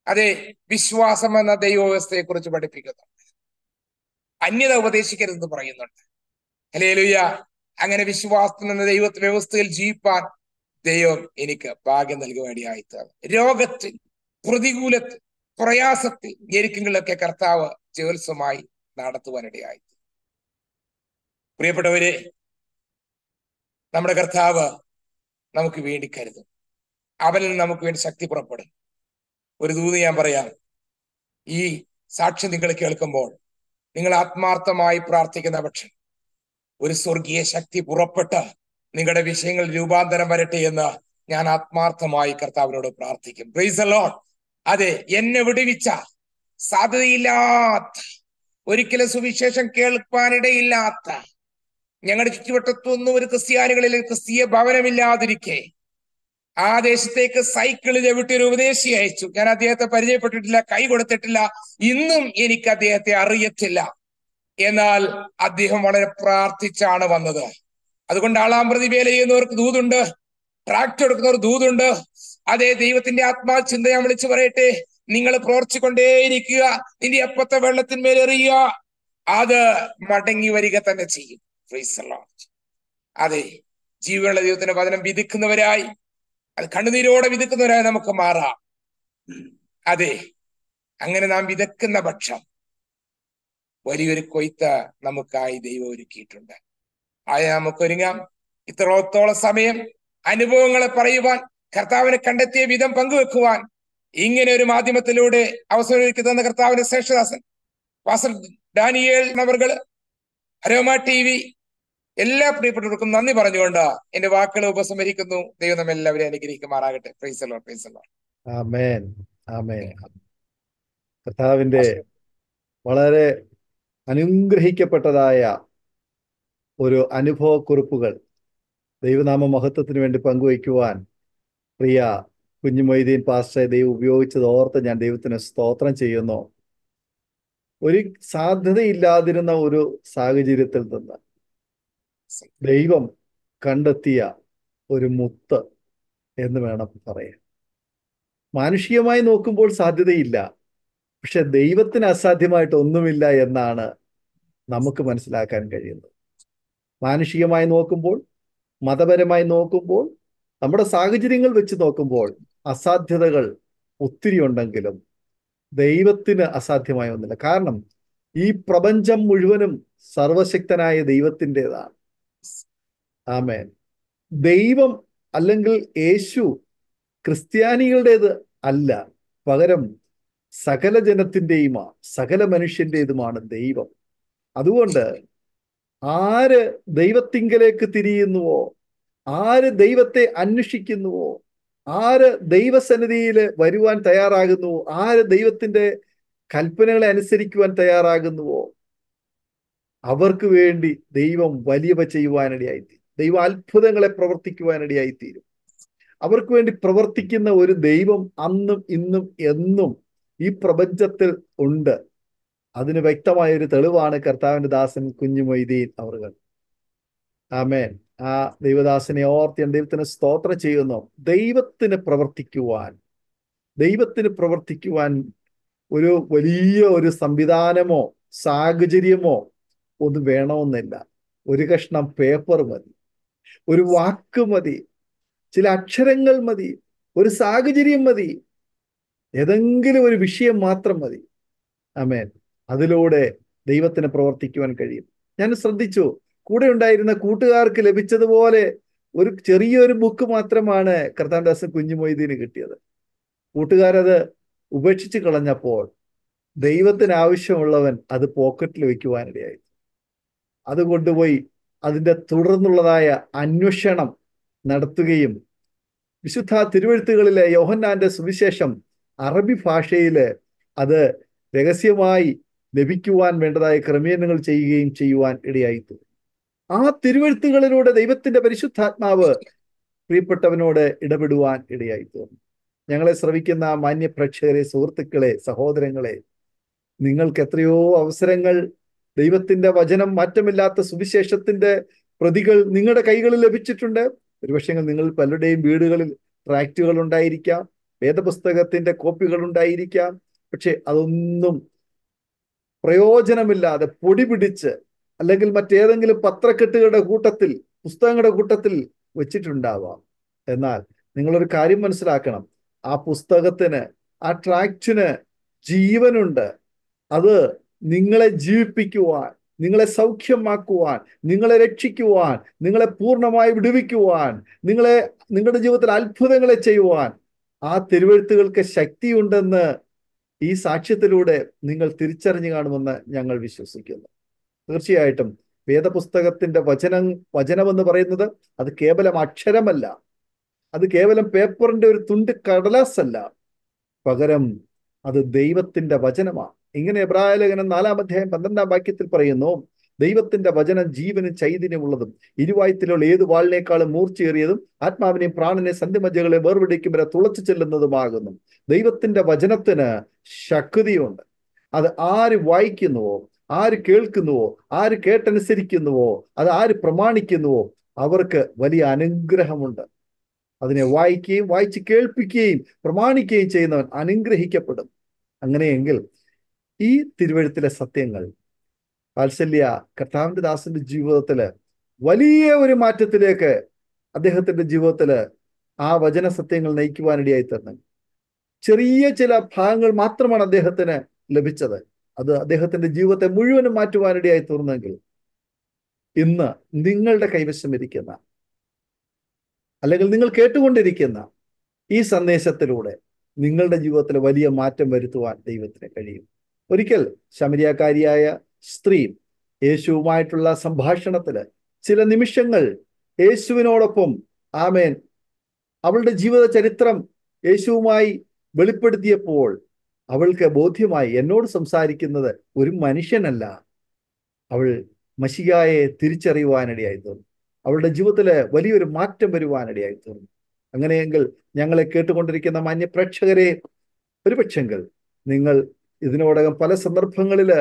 അതെ വിശ്വാസം എന്ന ദൈവവ്യവസ്ഥയെ കുറിച്ച് പഠിപ്പിക്കുന്നുണ്ട് അന്യത ഉപദേശിക്കരുതെന്ന് പറയുന്നുണ്ട് ഹലേലുയ അങ്ങനെ വിശ്വാസം എന്ന ദൈവ വ്യവസ്ഥയിൽ ജീവിപ്പാൻ ദൈവം എനിക്ക് ഭാഗ്യം നൽകുവാനിടയായി തീർന്നു രോഗത്തിൽ പ്രതികൂലത്തിൽ പ്രയാസത്തിൽ ഞെരുക്കങ്ങളിലൊക്കെ കർത്താവ് ചികിത്സമായി നടത്തുവാനിടയായി പ്രിയപ്പെട്ടവരെ നമ്മുടെ കർത്താവ് നമുക്ക് വേണ്ടി കരുതും അവനിൽ നമുക്ക് വേണ്ടി ശക്തി പുറപ്പെടും ഒരു ദൂത് ഞാൻ പറയാം ഈ സാക്ഷ്യം നിങ്ങൾ കേൾക്കുമ്പോൾ നിങ്ങൾ ആത്മാർത്ഥമായി പ്രാർത്ഥിക്കുന്ന പക്ഷം ഒരു സ്വർഗീയ ശക്തി പുറപ്പെട്ട് നിങ്ങളുടെ വിഷയങ്ങൾ രൂപാന്തരം വരട്ടെ എന്ന് ഞാൻ ആത്മാർത്ഥമായി കർത്താവിനോട് പ്രാർത്ഥിക്കും പ്രൈസ് ലോഡ് അതെ എന്നെ വിടുവിച്ച സാധ്യതയില്ലാത്ത ഒരിക്കലും സുവിശേഷം കേൾക്കാനിടയില്ലാത്ത ഞങ്ങളുടെ ചുറ്റുവട്ടത്തൊന്നും ഒരു ക്രിസ്ത്യാനികളിൽ ക്രിസ്തീയ ഭവനമില്ലാതിരിക്കെ ആ ദേശത്തേക്ക് സൈക്കിളിൽ വിട്ടൊരു ഉപദേശി അയച്ചു ഞാൻ അദ്ദേഹത്തെ പരിചയപ്പെട്ടിട്ടില്ല കൈ കൊടുത്തിട്ടില്ല ഇന്നും എനിക്ക് അദ്ദേഹത്തെ അറിയത്തില്ല എന്നാൽ അദ്ദേഹം വളരെ പ്രാർത്ഥിച്ചാണ് വന്നത് അതുകൊണ്ട് ആളാം പ്രതി വേല ചെയ്യുന്നവർക്ക് ദൂതുണ്ട് ട്രാക്ട് എടുക്കുന്നവർ ദൂതുണ്ട് അതേ ദൈവത്തിന്റെ ആത്മാ ചിന്ത ഞാൻ വിളിച്ചു പറയട്ടെ നിങ്ങൾ പ്രവർത്തിക്കൊണ്ടേയിരിക്കുക നിന്റെ അപ്പത്തെ വെള്ളത്തിന്മേൽ എറിയുക അത് മടങ്ങി വരിക തന്നെ ചെയ്യും അതെ ജീവനുള്ള ദൈവത്തിന്റെ വചനം വിധിക്കുന്നവരായി അത് കണ്ണുനീരോടെ വിതക്കുന്നവരായി നമുക്ക് മാറാം അതെ അങ്ങനെ നാം വിതക്കുന്ന പക്ഷം വലിയൊരു കൊയ്ത്ത് നമുക്കായി ദൈവം ഒരുക്കിയിട്ടുണ്ട് ആയ നമുക്കൊരുങ്ങാം ഇത്രത്തോളം സമയം അനുഭവങ്ങളെ പറയുവാൻ കർത്താവിനെ കണ്ടെത്തിയ വിധം പങ്കുവെക്കുവാൻ ഇങ്ങനെ ഒരു മാധ്യമത്തിലൂടെ അവസരം ഒരുക്കി തന്ന കർത്താവിന്റെ ശ്രേഷ്ഠദാസൻ വാസൽ ഡാനിയേൽ നവർകള് ഹരോമ ടി വി എല്ലാ പ്രിയപ്പെട്ടവർക്കും നന്ദി പറഞ്ഞുകൊണ്ട് എന്റെ വാക്കുകൾ ഉപസംഹരിക്കുന്നു ദൈവം നമ്മെ എല്ലാവരെയും അനുഗ്രഹിക്കുമാറാകട്ടെ പ്രൈസലോ പ്രൈസലോ ആമേൻ ആമേൻ കർത്താവിന്റെ വളരെ അനുഗ്രഹിക്കപ്പെട്ടതായ ഒരു അനുഭവക്കുറിപ്പുകൾ ദൈവനാമ മഹത്വത്തിന് വേണ്ടി പങ്കുവയ്ക്കുവാൻ പ്രിയ കുഞ്ഞുമൊയ്തീൻ പാസ്റ്ററെ ദൈവം ഉപയോഗിച്ചത് ഓർത്ത് ഞാൻ ദൈവത്തിന് സ്തോത്രം ചെയ്യുന്നു ഒരു സാധ്യതയില്ലാതിരുന്ന ഒരു സാഹചര്യത്തിൽ നിന്ന് ദൈവം കണ്ടെത്തിയ ഒരു മുത്ത് എന്ന് വേണം പറയാൻ മാനുഷികമായി നോക്കുമ്പോൾ സാധ്യതയില്ല പക്ഷെ ദൈവത്തിന് അസാധ്യമായിട്ട് ഒന്നുമില്ല എന്നാണ് നമുക്ക് മനസ്സിലാക്കാൻ കഴിയുന്നത് മാനുഷികമായി നോക്കുമ്പോൾ മതപരമായി നോക്കുമ്പോൾ നമ്മുടെ സാഹചര്യങ്ങൾ വെച്ച് നോക്കുമ്പോൾ അസാധ്യതകൾ ഒത്തിരി ഉണ്ടെങ്കിലും ദൈവത്തിന് അസാധ്യമായ ഒന്നില്ല കാരണം ഈ പ്രപഞ്ചം മുഴുവനും സർവശക്തനായ ദൈവത്തിൻ്റെതാണ് ആമേൻ ദൈവം അല്ലെങ്കിൽ യേശു ക്രിസ്ത്യാനികളുടേത് അല്ല പകരം സകല ജനത്തിൻ്റെയുമാ സകല മനുഷ്യൻ്റെതുമാണ് ദൈവം അതുകൊണ്ട് ആര് ദൈവത്തിങ്കലേക്ക് തിരിയുന്നുവോ ആര് ദൈവത്തെ അന്വേഷിക്കുന്നുവോ ആര് ദൈവസന്നിധിയിൽ വരുവാൻ തയ്യാറാകുന്നുവോ ആര് ദൈവത്തിന്റെ കൽപ്പനകളെ അനുസരിക്കുവാൻ തയ്യാറാകുന്നുവോ അവർക്ക് വേണ്ടി ദൈവം വലിയവ ചെയ്യുവാനിടയായിത്തീരും ദൈവം അത്ഭുതങ്ങളെ പ്രവർത്തിക്കുവാനിടയായിത്തീരും അവർക്ക് വേണ്ടി പ്രവർത്തിക്കുന്ന ഒരു ദൈവം അന്നും ഇന്നും എന്നും ഈ പ്രപഞ്ചത്തിൽ ഉണ്ട് അതിന് വ്യക്തമായ ഒരു തെളിവാണ് കർത്താവിന്റെ ദാസൻ കുഞ്ഞു മൊയ്തീൻ അവർ ആമേൻ ആ ദൈവദാസനെ ഓർത്ത് ഞാൻ ദൈവത്തിന് സ്തോത്രം ചെയ്യുന്നു ദൈവത്തിന് പ്രവർത്തിക്കുവാൻ ദൈവത്തിന് പ്രവർത്തിക്കുവാൻ ഒരു വലിയ ഒരു സംവിധാനമോ സാഹചര്യമോ ഒന്നും വേണമെന്നില്ല ഒരു കഷ്ണം പേപ്പർ മതി ഒരു വാക്ക് മതി ചില അക്ഷരങ്ങൾ മതി ഒരു സാഹചര്യം മതി ഏതെങ്കിലും ഒരു വിഷയം മാത്രം മതി അമേൻ അതിലൂടെ ദൈവത്തിന് പ്രവർത്തിക്കുവാൻ കഴിയും ഞാൻ ശ്രദ്ധിച്ചു കൂടെ ഉണ്ടായിരുന്ന കൂട്ടുകാർക്ക് ലഭിച്ചതുപോലെ ഒരു ചെറിയൊരു ബുക്ക് മാത്രമാണ് കർത്താൻദാസൻ കുഞ്ഞുമൊയ്തീന് കിട്ടിയത് കൂട്ടുകാരത് ഉപേക്ഷിച്ച് കളഞ്ഞപ്പോൾ ദൈവത്തിന് ആവശ്യമുള്ളവൻ അത് പോക്കറ്റിൽ വെക്കുവാനിടയായി അത് കൊണ്ടുപോയി അതിൻ്റെ തുടർന്നുള്ളതായ അന്വേഷണം നടത്തുകയും വിശുദ്ധ തിരുവഴുത്തുകളിലെ യോഹന്നാന്റെ സുവിശേഷം അറബി ഭാഷയിൽ അത് രഹസ്യമായി ലഭിക്കുവാൻ വേണ്ടതായ ക്രമീകരണങ്ങൾ ചെയ്യുകയും ചെയ്യുവാൻ ഇടയായിത്തു ആ തിരുവഴുത്തുകളിലൂടെ ദൈവത്തിന്റെ പരിശുദ്ധാത്മാവ് പ്രിയപ്പെട്ടവനോട് ഇടപെടുവാൻ ഇടയായി തീർന്നു ഞങ്ങളെ ശ്രവിക്കുന്ന മാന്യ പ്രേക്ഷകരെ സുഹൃത്തുക്കളെ സഹോദരങ്ങളെ നിങ്ങൾക്ക് എത്രയോ അവസരങ്ങൾ ദൈവത്തിന്റെ വചനം മാറ്റമില്ലാത്ത സുവിശേഷത്തിന്റെ പ്രതികൾ നിങ്ങളുടെ കൈകളിൽ ലഭിച്ചിട്ടുണ്ട് ഒരുപക്ഷെ നിങ്ങൾ പലരുടെയും വീടുകളിൽ ട്രാക്റ്റുകൾ ഉണ്ടായിരിക്കാം വേദപുസ്തകത്തിന്റെ കോപ്പികൾ ഉണ്ടായിരിക്കാം പക്ഷെ അതൊന്നും പ്രയോജനമില്ലാതെ പൊടി പിടിച്ച് അല്ലെങ്കിൽ മറ്റേതെങ്കിലും പത്രക്കെട്ടുകളുടെ കൂട്ടത്തിൽ പുസ്തകങ്ങളുടെ കൂട്ടത്തിൽ വെച്ചിട്ടുണ്ടാവാം എന്നാൽ നിങ്ങളൊരു കാര്യം മനസ്സിലാക്കണം ആ പുസ്തകത്തിന് ആ ട്രാക്റ്റിന് ജീവനുണ്ട് അത് നിങ്ങളെ ജീവിപ്പിക്കുവാൻ നിങ്ങളെ സൗഖ്യമാക്കുവാൻ നിങ്ങളെ രക്ഷിക്കുവാൻ നിങ്ങളെ പൂർണ്ണമായി വിടുവിക്കുവാൻ നിങ്ങളെ നിങ്ങളുടെ ജീവിതത്തിൽ അത്ഭുതങ്ങളെ ചെയ്യുവാൻ ആ തിരുവഴുത്തുകൾക്ക് ശക്തിയുണ്ടെന്ന് ഈ സാക്ഷ്യത്തിലൂടെ നിങ്ങൾ തിരിച്ചറിഞ്ഞു കാണുമെന്ന് ഞങ്ങൾ വിശ്വസിക്കുന്നു തീർച്ചയായിട്ടും വേദപുസ്തകത്തിന്റെ വചനം വചനമെന്ന് പറയുന്നത് അത് കേവലം അക്ഷരമല്ല അത് കേവലം പേപ്പറിന്റെ ഒരു തുണ്ട് കടലാസല്ല പകരം അത് ദൈവത്തിന്റെ വചനമാണ് ഇങ്ങനെ എബ്രായ ലേഖനം നാലാം അധ്യായം പന്ത്രണ്ടാം വാക്യത്തിൽ പറയുന്നു ദൈവത്തിന്റെ വചനം ജീവനും ചൈതന്യമുള്ളതും ഇരുവായത്തിലുള്ള ഏത് വാളിനേക്കാളും മൂർച്ചയേറിയതും ആത്മാവിനെയും പ്രാണനെ സന്ധിമജ്ജകളെ വേർപിടിക്കും വരെ തുളച്ചു ചെല്ലുന്നതുമാകുന്നു ദൈവത്തിന്റെ വചനത്തിന് ശക്തിയുണ്ട് അത് ആര് വായിക്കുന്നുവോ ആര് കേൾക്കുന്നുവോ ആര് കേട്ടനുസരിക്കുന്നുവോ അത് ആര് പ്രമാണിക്കുന്നുവോ അവർക്ക് വലിയ അനുഗ്രഹമുണ്ട് അതിനെ വായിക്കുകയും വായിച്ച് കേൾപ്പിക്കുകയും പ്രമാണിക്കുകയും ചെയ്യുന്നവൻ അനുഗ്രഹിക്കപ്പെടും അങ്ങനെയെങ്കിൽ ഈ തിരുവഴുത്തിലെ സത്യങ്ങൾ വാത്സല്യ കർത്താവിന്റെ ദാസന്റെ ജീവിതത്തില് വലിയ ഒരു മാറ്റത്തിലേക്ക് അദ്ദേഹത്തിന്റെ ജീവിതത്തില് ആ വചന സത്യങ്ങൾ നയിക്കുവാനിടയായി തീർന്നു ചെറിയ ചില ഭാഗങ്ങൾ മാത്രമാണ് അദ്ദേഹത്തിന് ലഭിച്ചത് അത് അദ്ദേഹത്തിന്റെ ജീവിതത്തെ മുഴുവനും മാറ്റുവാനിടയായി തീർന്നെങ്കിൽ ഇന്ന് നിങ്ങളുടെ കൈവശം ഇരിക്കുന്ന അല്ലെങ്കിൽ നിങ്ങൾ കേട്ടുകൊണ്ടിരിക്കുന്ന ഈ സന്ദേശത്തിലൂടെ നിങ്ങളുടെ ജീവിതത്തിൽ വലിയ മാറ്റം വരുത്തുവാൻ ദൈവത്തിന് കഴിയും ഒരിക്കൽ ശമരിയാക്കാരിയായ സ്ത്രീ യേശുവുമായിട്ടുള്ള സംഭാഷണത്തില് ചില നിമിഷങ്ങൾ യേശുവിനോടൊപ്പം ആമേൻ അവളുടെ ജീവിത ചരിത്രം യേശുവുമായി വെളിപ്പെടുത്തിയപ്പോൾ അവൾക്ക് ബോധ്യമായി എന്നോട് സംസാരിക്കുന്നത് ഒരു മനുഷ്യനല്ല അവൾ മഷികായെ തിരിച്ചറിയുവാനിടയായി തീർന്നു അവളുടെ ജീവിതത്തില് വലിയൊരു മാറ്റം വരുവാനിടയായി തീർന്നു അങ്ങനെയെങ്കിൽ ഞങ്ങളെ കേട്ടുകൊണ്ടിരിക്കുന്ന മാന്യ പ്രേക്ഷകരെ ഒരുപക്ഷെങ്കിൽ നിങ്ങൾ ഇതിനോടകം പല സന്ദർഭങ്ങളില്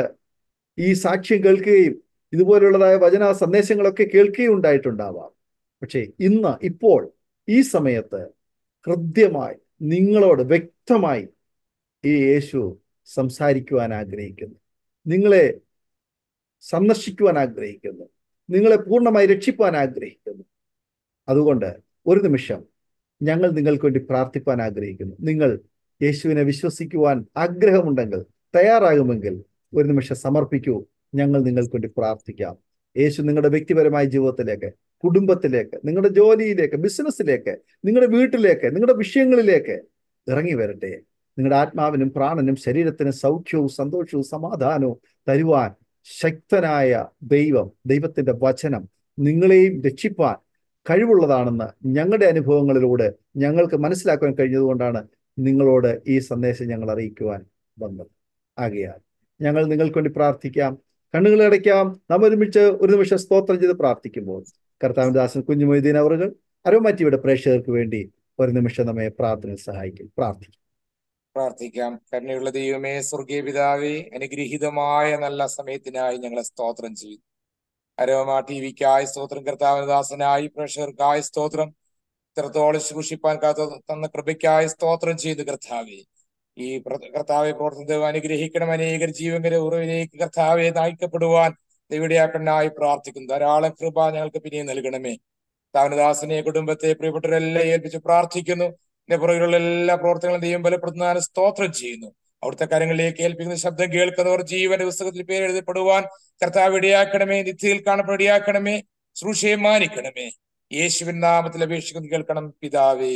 ഈ സാക്ഷ്യം കേൾക്കുകയും ഇതുപോലുള്ളതായ വചന സന്ദേശങ്ങളൊക്കെ കേൾക്കുകയും ഉണ്ടായിട്ടുണ്ടാവാം പക്ഷേ ഇന്ന് ഇപ്പോൾ ഈ സമയത്ത് ഹൃദ്യമായി നിങ്ങളോട് വ്യക്തമായി ഈ യേശു സംസാരിക്കുവാൻ ആഗ്രഹിക്കുന്നു നിങ്ങളെ സന്ദർശിക്കുവാൻ ആഗ്രഹിക്കുന്നു നിങ്ങളെ പൂർണ്ണമായി രക്ഷിപ്പാൻ ആഗ്രഹിക്കുന്നു അതുകൊണ്ട് ഒരു നിമിഷം ഞങ്ങൾ നിങ്ങൾക്ക് വേണ്ടി പ്രാർത്ഥിപ്പാൻ ആഗ്രഹിക്കുന്നു നിങ്ങൾ യേശുവിനെ വിശ്വസിക്കുവാൻ ആഗ്രഹമുണ്ടെങ്കിൽ തയ്യാറാകുമെങ്കിൽ ഒരു നിമിഷം സമർപ്പിക്കൂ ഞങ്ങൾ നിങ്ങൾക്ക് വേണ്ടി പ്രാർത്ഥിക്കാം യേശു നിങ്ങളുടെ വ്യക്തിപരമായ ജീവിതത്തിലേക്ക് കുടുംബത്തിലേക്ക് നിങ്ങളുടെ ജോലിയിലേക്ക് ബിസിനസ്സിലേക്ക് നിങ്ങളുടെ വീട്ടിലേക്ക് നിങ്ങളുടെ വിഷയങ്ങളിലേക്ക് ഇറങ്ങി വരട്ടെ നിങ്ങളുടെ ആത്മാവിനും പ്രാണനും ശരീരത്തിനും സൗഖ്യവും സന്തോഷവും സമാധാനവും തരുവാൻ ശക്തനായ ദൈവം ദൈവത്തിന്റെ വചനം നിങ്ങളെയും രക്ഷിപ്പാൻ കഴിവുള്ളതാണെന്ന് ഞങ്ങളുടെ അനുഭവങ്ങളിലൂടെ ഞങ്ങൾക്ക് മനസ്സിലാക്കുവാൻ കഴിഞ്ഞതുകൊണ്ടാണ് നിങ്ങളോട് ഈ സന്ദേശം ഞങ്ങൾ അറിയിക്കുവാൻ വന്നത് ആകയാൽ ഞങ്ങൾ നിങ്ങൾക്ക് വേണ്ടി പ്രാർത്ഥിക്കാം കണ്ണുകൾ അടയ്ക്കാം നാം ഒരുമിച്ച് ഒരു നിമിഷം സ്തോത്രം ചെയ്ത് പ്രാർത്ഥിക്കുമ്പോൾ കർത്താവിൻ ദാസൻ കുഞ്ഞുമൊയ്തീൻ അവറുകൾ അരോമാറ്റിയുടെ പ്രേക്ഷകർക്ക് വേണ്ടി ഒരു നിമിഷം നമ്മെ പ്രാർത്ഥന സഹായിക്കും പ്രാർത്ഥിക്കും പ്രാർത്ഥിക്കാം കരുണയുള്ള ദൈവമേ സ്വർഗീയ പിതാവേ അനുഗ്രഹീതമായ നല്ല സമയത്തിനായി ഞങ്ങളെ സ്തോത്രം ചെയ്തു അരോമ ടി വിക്കായി സ്തോത്രം കർത്താവനദാസനായി പ്രേക്ഷകർക്കായി സ്തോത്രം ഇത്രത്തോളം ശുശ്രൂഷിപ്പാൻ കാത്ത തന്ന കൃപയ്ക്കായി സ്തോത്രം ചെയ്തു കർത്താവെ ഈ കർത്താവെ പ്രവർത്തനം അനുഗ്രഹിക്കണം അനേകർ ജീവങ്കര ഉറവിലേക്ക് കർത്താവെ നയിക്കപ്പെടുവാൻ ദൈവടിയാക്കണ്ണായി പ്രാർത്ഥിക്കുന്നു ധാരാളം കൃപ ഞങ്ങൾക്ക് പിന്നെ നൽകണമേ താവനദാസനെ കുടുംബത്തെ പ്രിയപ്പെട്ടവരെല്ലാം ഏൽപ്പിച്ച് പ്രാർത്ഥിക്കുന്നു എന്റെ പുറകിലുള്ള എല്ലാ പ്രവർത്തനങ്ങളും ദൈവം ബലപ്പെടുത്തുന്നതിന് സ്തോത്രം ചെയ്യുന്നു അവിടുത്തെ കാര്യങ്ങളിലേക്ക് ഏൽപ്പിക്കുന്ന ശബ്ദം കേൾക്കുന്നവർ ജീവന്റെ പുസ്തകത്തിൽ പേര് എഴുതപ്പെടുവാൻ കർത്താവ് ഇടയാക്കണമേ നിത്യയിൽ കാണപ്പെട ഇടയാക്കണമേ ശ്രുഷയെ മാനിക്കണമേ യേശുവിൻ നാമത്തിൽ അപേക്ഷിക്കുന്നു കേൾക്കണം പിതാവേ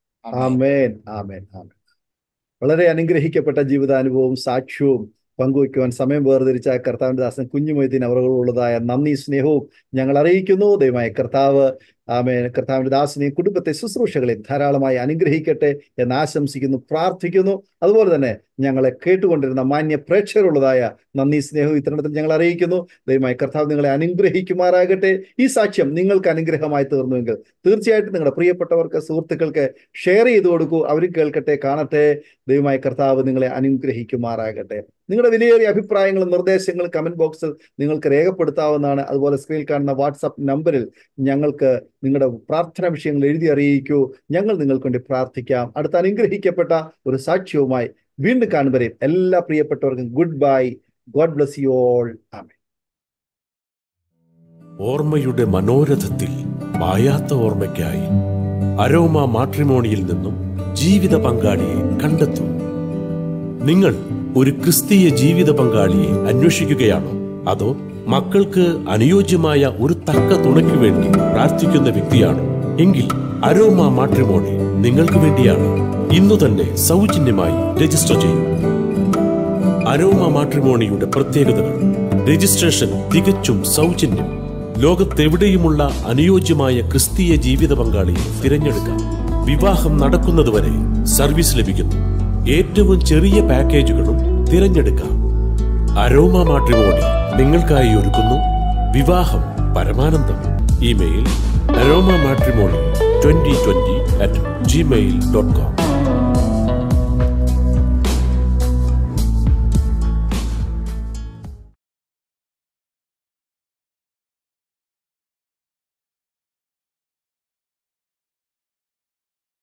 ആമേൻ ആമേൻ ആമേൻ വളരെ അനുഗ്രഹിക്കപ്പെട്ട ജീവിതാനുഭവവും സാക്ഷ്യവും പങ്കുവയ്ക്കുവാൻ സമയം വേർതിരിച്ച കർത്താവിന്റെ ദാസൻ കുഞ്ഞുമൊയ്തീൻ അവர்களுള്ളതായ നന്ദി സ്നേഹവും ഞങ്ങൾ അറിയിക്കുന്നു ദയമായ കർത്താവ് ആമേ കർത്താവിന്റെ ദാസനെയും കുടുംബത്തെ ശുശ്രൂഷകളെയും ധാരാളമായി അനുഗ്രഹിക്കട്ടെ എന്ന് ആശംസിക്കുന്നു പ്രാർത്ഥിക്കുന്നു അതുപോലെ തന്നെ ഞങ്ങളെ കേട്ടുകൊണ്ടിരുന്ന മാന്യ പ്രേക്ഷകരുള്ളതായ നന്ദി സ്നേഹവും ഇത്തരണത്തിൽ ഞങ്ങൾ അറിയിക്കുന്നു ദയമായി കർത്താവ് നിങ്ങളെ അനുഗ്രഹിക്കുമാറാകട്ടെ ഈ സാക്ഷ്യം നിങ്ങൾക്ക് അനുഗ്രഹമായി തീർന്നുവെങ്കിൽ തീർച്ചയായിട്ടും നിങ്ങളുടെ പ്രിയപ്പെട്ടവർക്ക് സുഹൃത്തുക്കൾക്ക് ഷെയർ ചെയ്തു കൊടുക്കൂ അവരും കേൾക്കട്ടെ കാണട്ടെ ദൈവമായ കർത്താവ് നിങ്ങളെ അനുഗ്രഹിക്കുമാറാകട്ടെ നിങ്ങളുടെ വിലയേറിയ അഭിപ്രായങ്ങളും നിർദ്ദേശങ്ങളും കമന്റ് ബോക്സിൽ നിങ്ങൾക്ക് രേഖപ്പെടുത്താവുന്നതാണ് അതുപോലെ സ്ക്രീനിൽ കാണുന്ന വാട്സപ്പ് നമ്പറിൽ ഞങ്ങൾക്ക് നിങ്ങളുടെ പ്രാർത്ഥനാ വിഷയങ്ങൾ എഴുതി അറിയിക്കൂ ഞങ്ങൾ നിങ്ങൾക്ക് വേണ്ടി പ്രാർത്ഥിക്കാം അടുത്ത അനുഗ്രഹിക്കപ്പെട്ട ഒരു സാക്ഷ്യവുമായി വീണ്ടും കാണുവരെയും എല്ലാ പ്രിയപ്പെട്ടവർക്കും goodbye God bless you all ആമേ ഓർമ്മയുടെ മനോരഥത്തിൽ മായാത്ത ഓർമ്മയ്ക്കായി അരോമ മാട്രിമോണിയിൽ നിന്നും ജീവിത പങ്കാളിയെ കണ്ടെത്തൂ നിങ്ങൾ ഒരു ക്രിസ്തീയ ജീവിത പങ്കാളിയെ അന്വേഷിക്കുകയാണോ അതോ മക്കൾക്ക് അനുയോജ്യമായ ഒരു തക്ക തുണയ്ക്ക് വേണ്ടി പ്രാർത്ഥിക്കുന്ന വ്യക്തിയാണോ എങ്കിൽ അരോമ മാട്രിമോണി നിങ്ങൾക്ക് വേണ്ടിയാണ് ഇന്നു തന്നെ സൗജന്യമായി രജിസ്റ്റർ ചെയ്യൂ അരോമ മാട്രിമോണിയുടെ പ്രത്യേകതകൾ രജിസ്ട്രേഷൻ തികച്ചും സൗജന്യം ലോകത്തെവിടെയുമുള്ള അനുയോജ്യമായ ക്രിസ്തീയ ജീവിത പങ്കാളിയെ തിരഞ്ഞെടുക്കാം വിവാഹം നടക്കുന്നതുവരെ സർവീസ് ലഭിക്കുന്നു ഏറ്റവും ചെറിയ പാക്കേജുകളും തിരഞ്ഞെടുക്കാം അരോമ മാട്രിമോണി നിങ്ങൾക്കായി ഒരുക്കുന്നു വിവാഹം പരമാനന്ദം email Aroma matrimony twenty twenty at Gmail dot com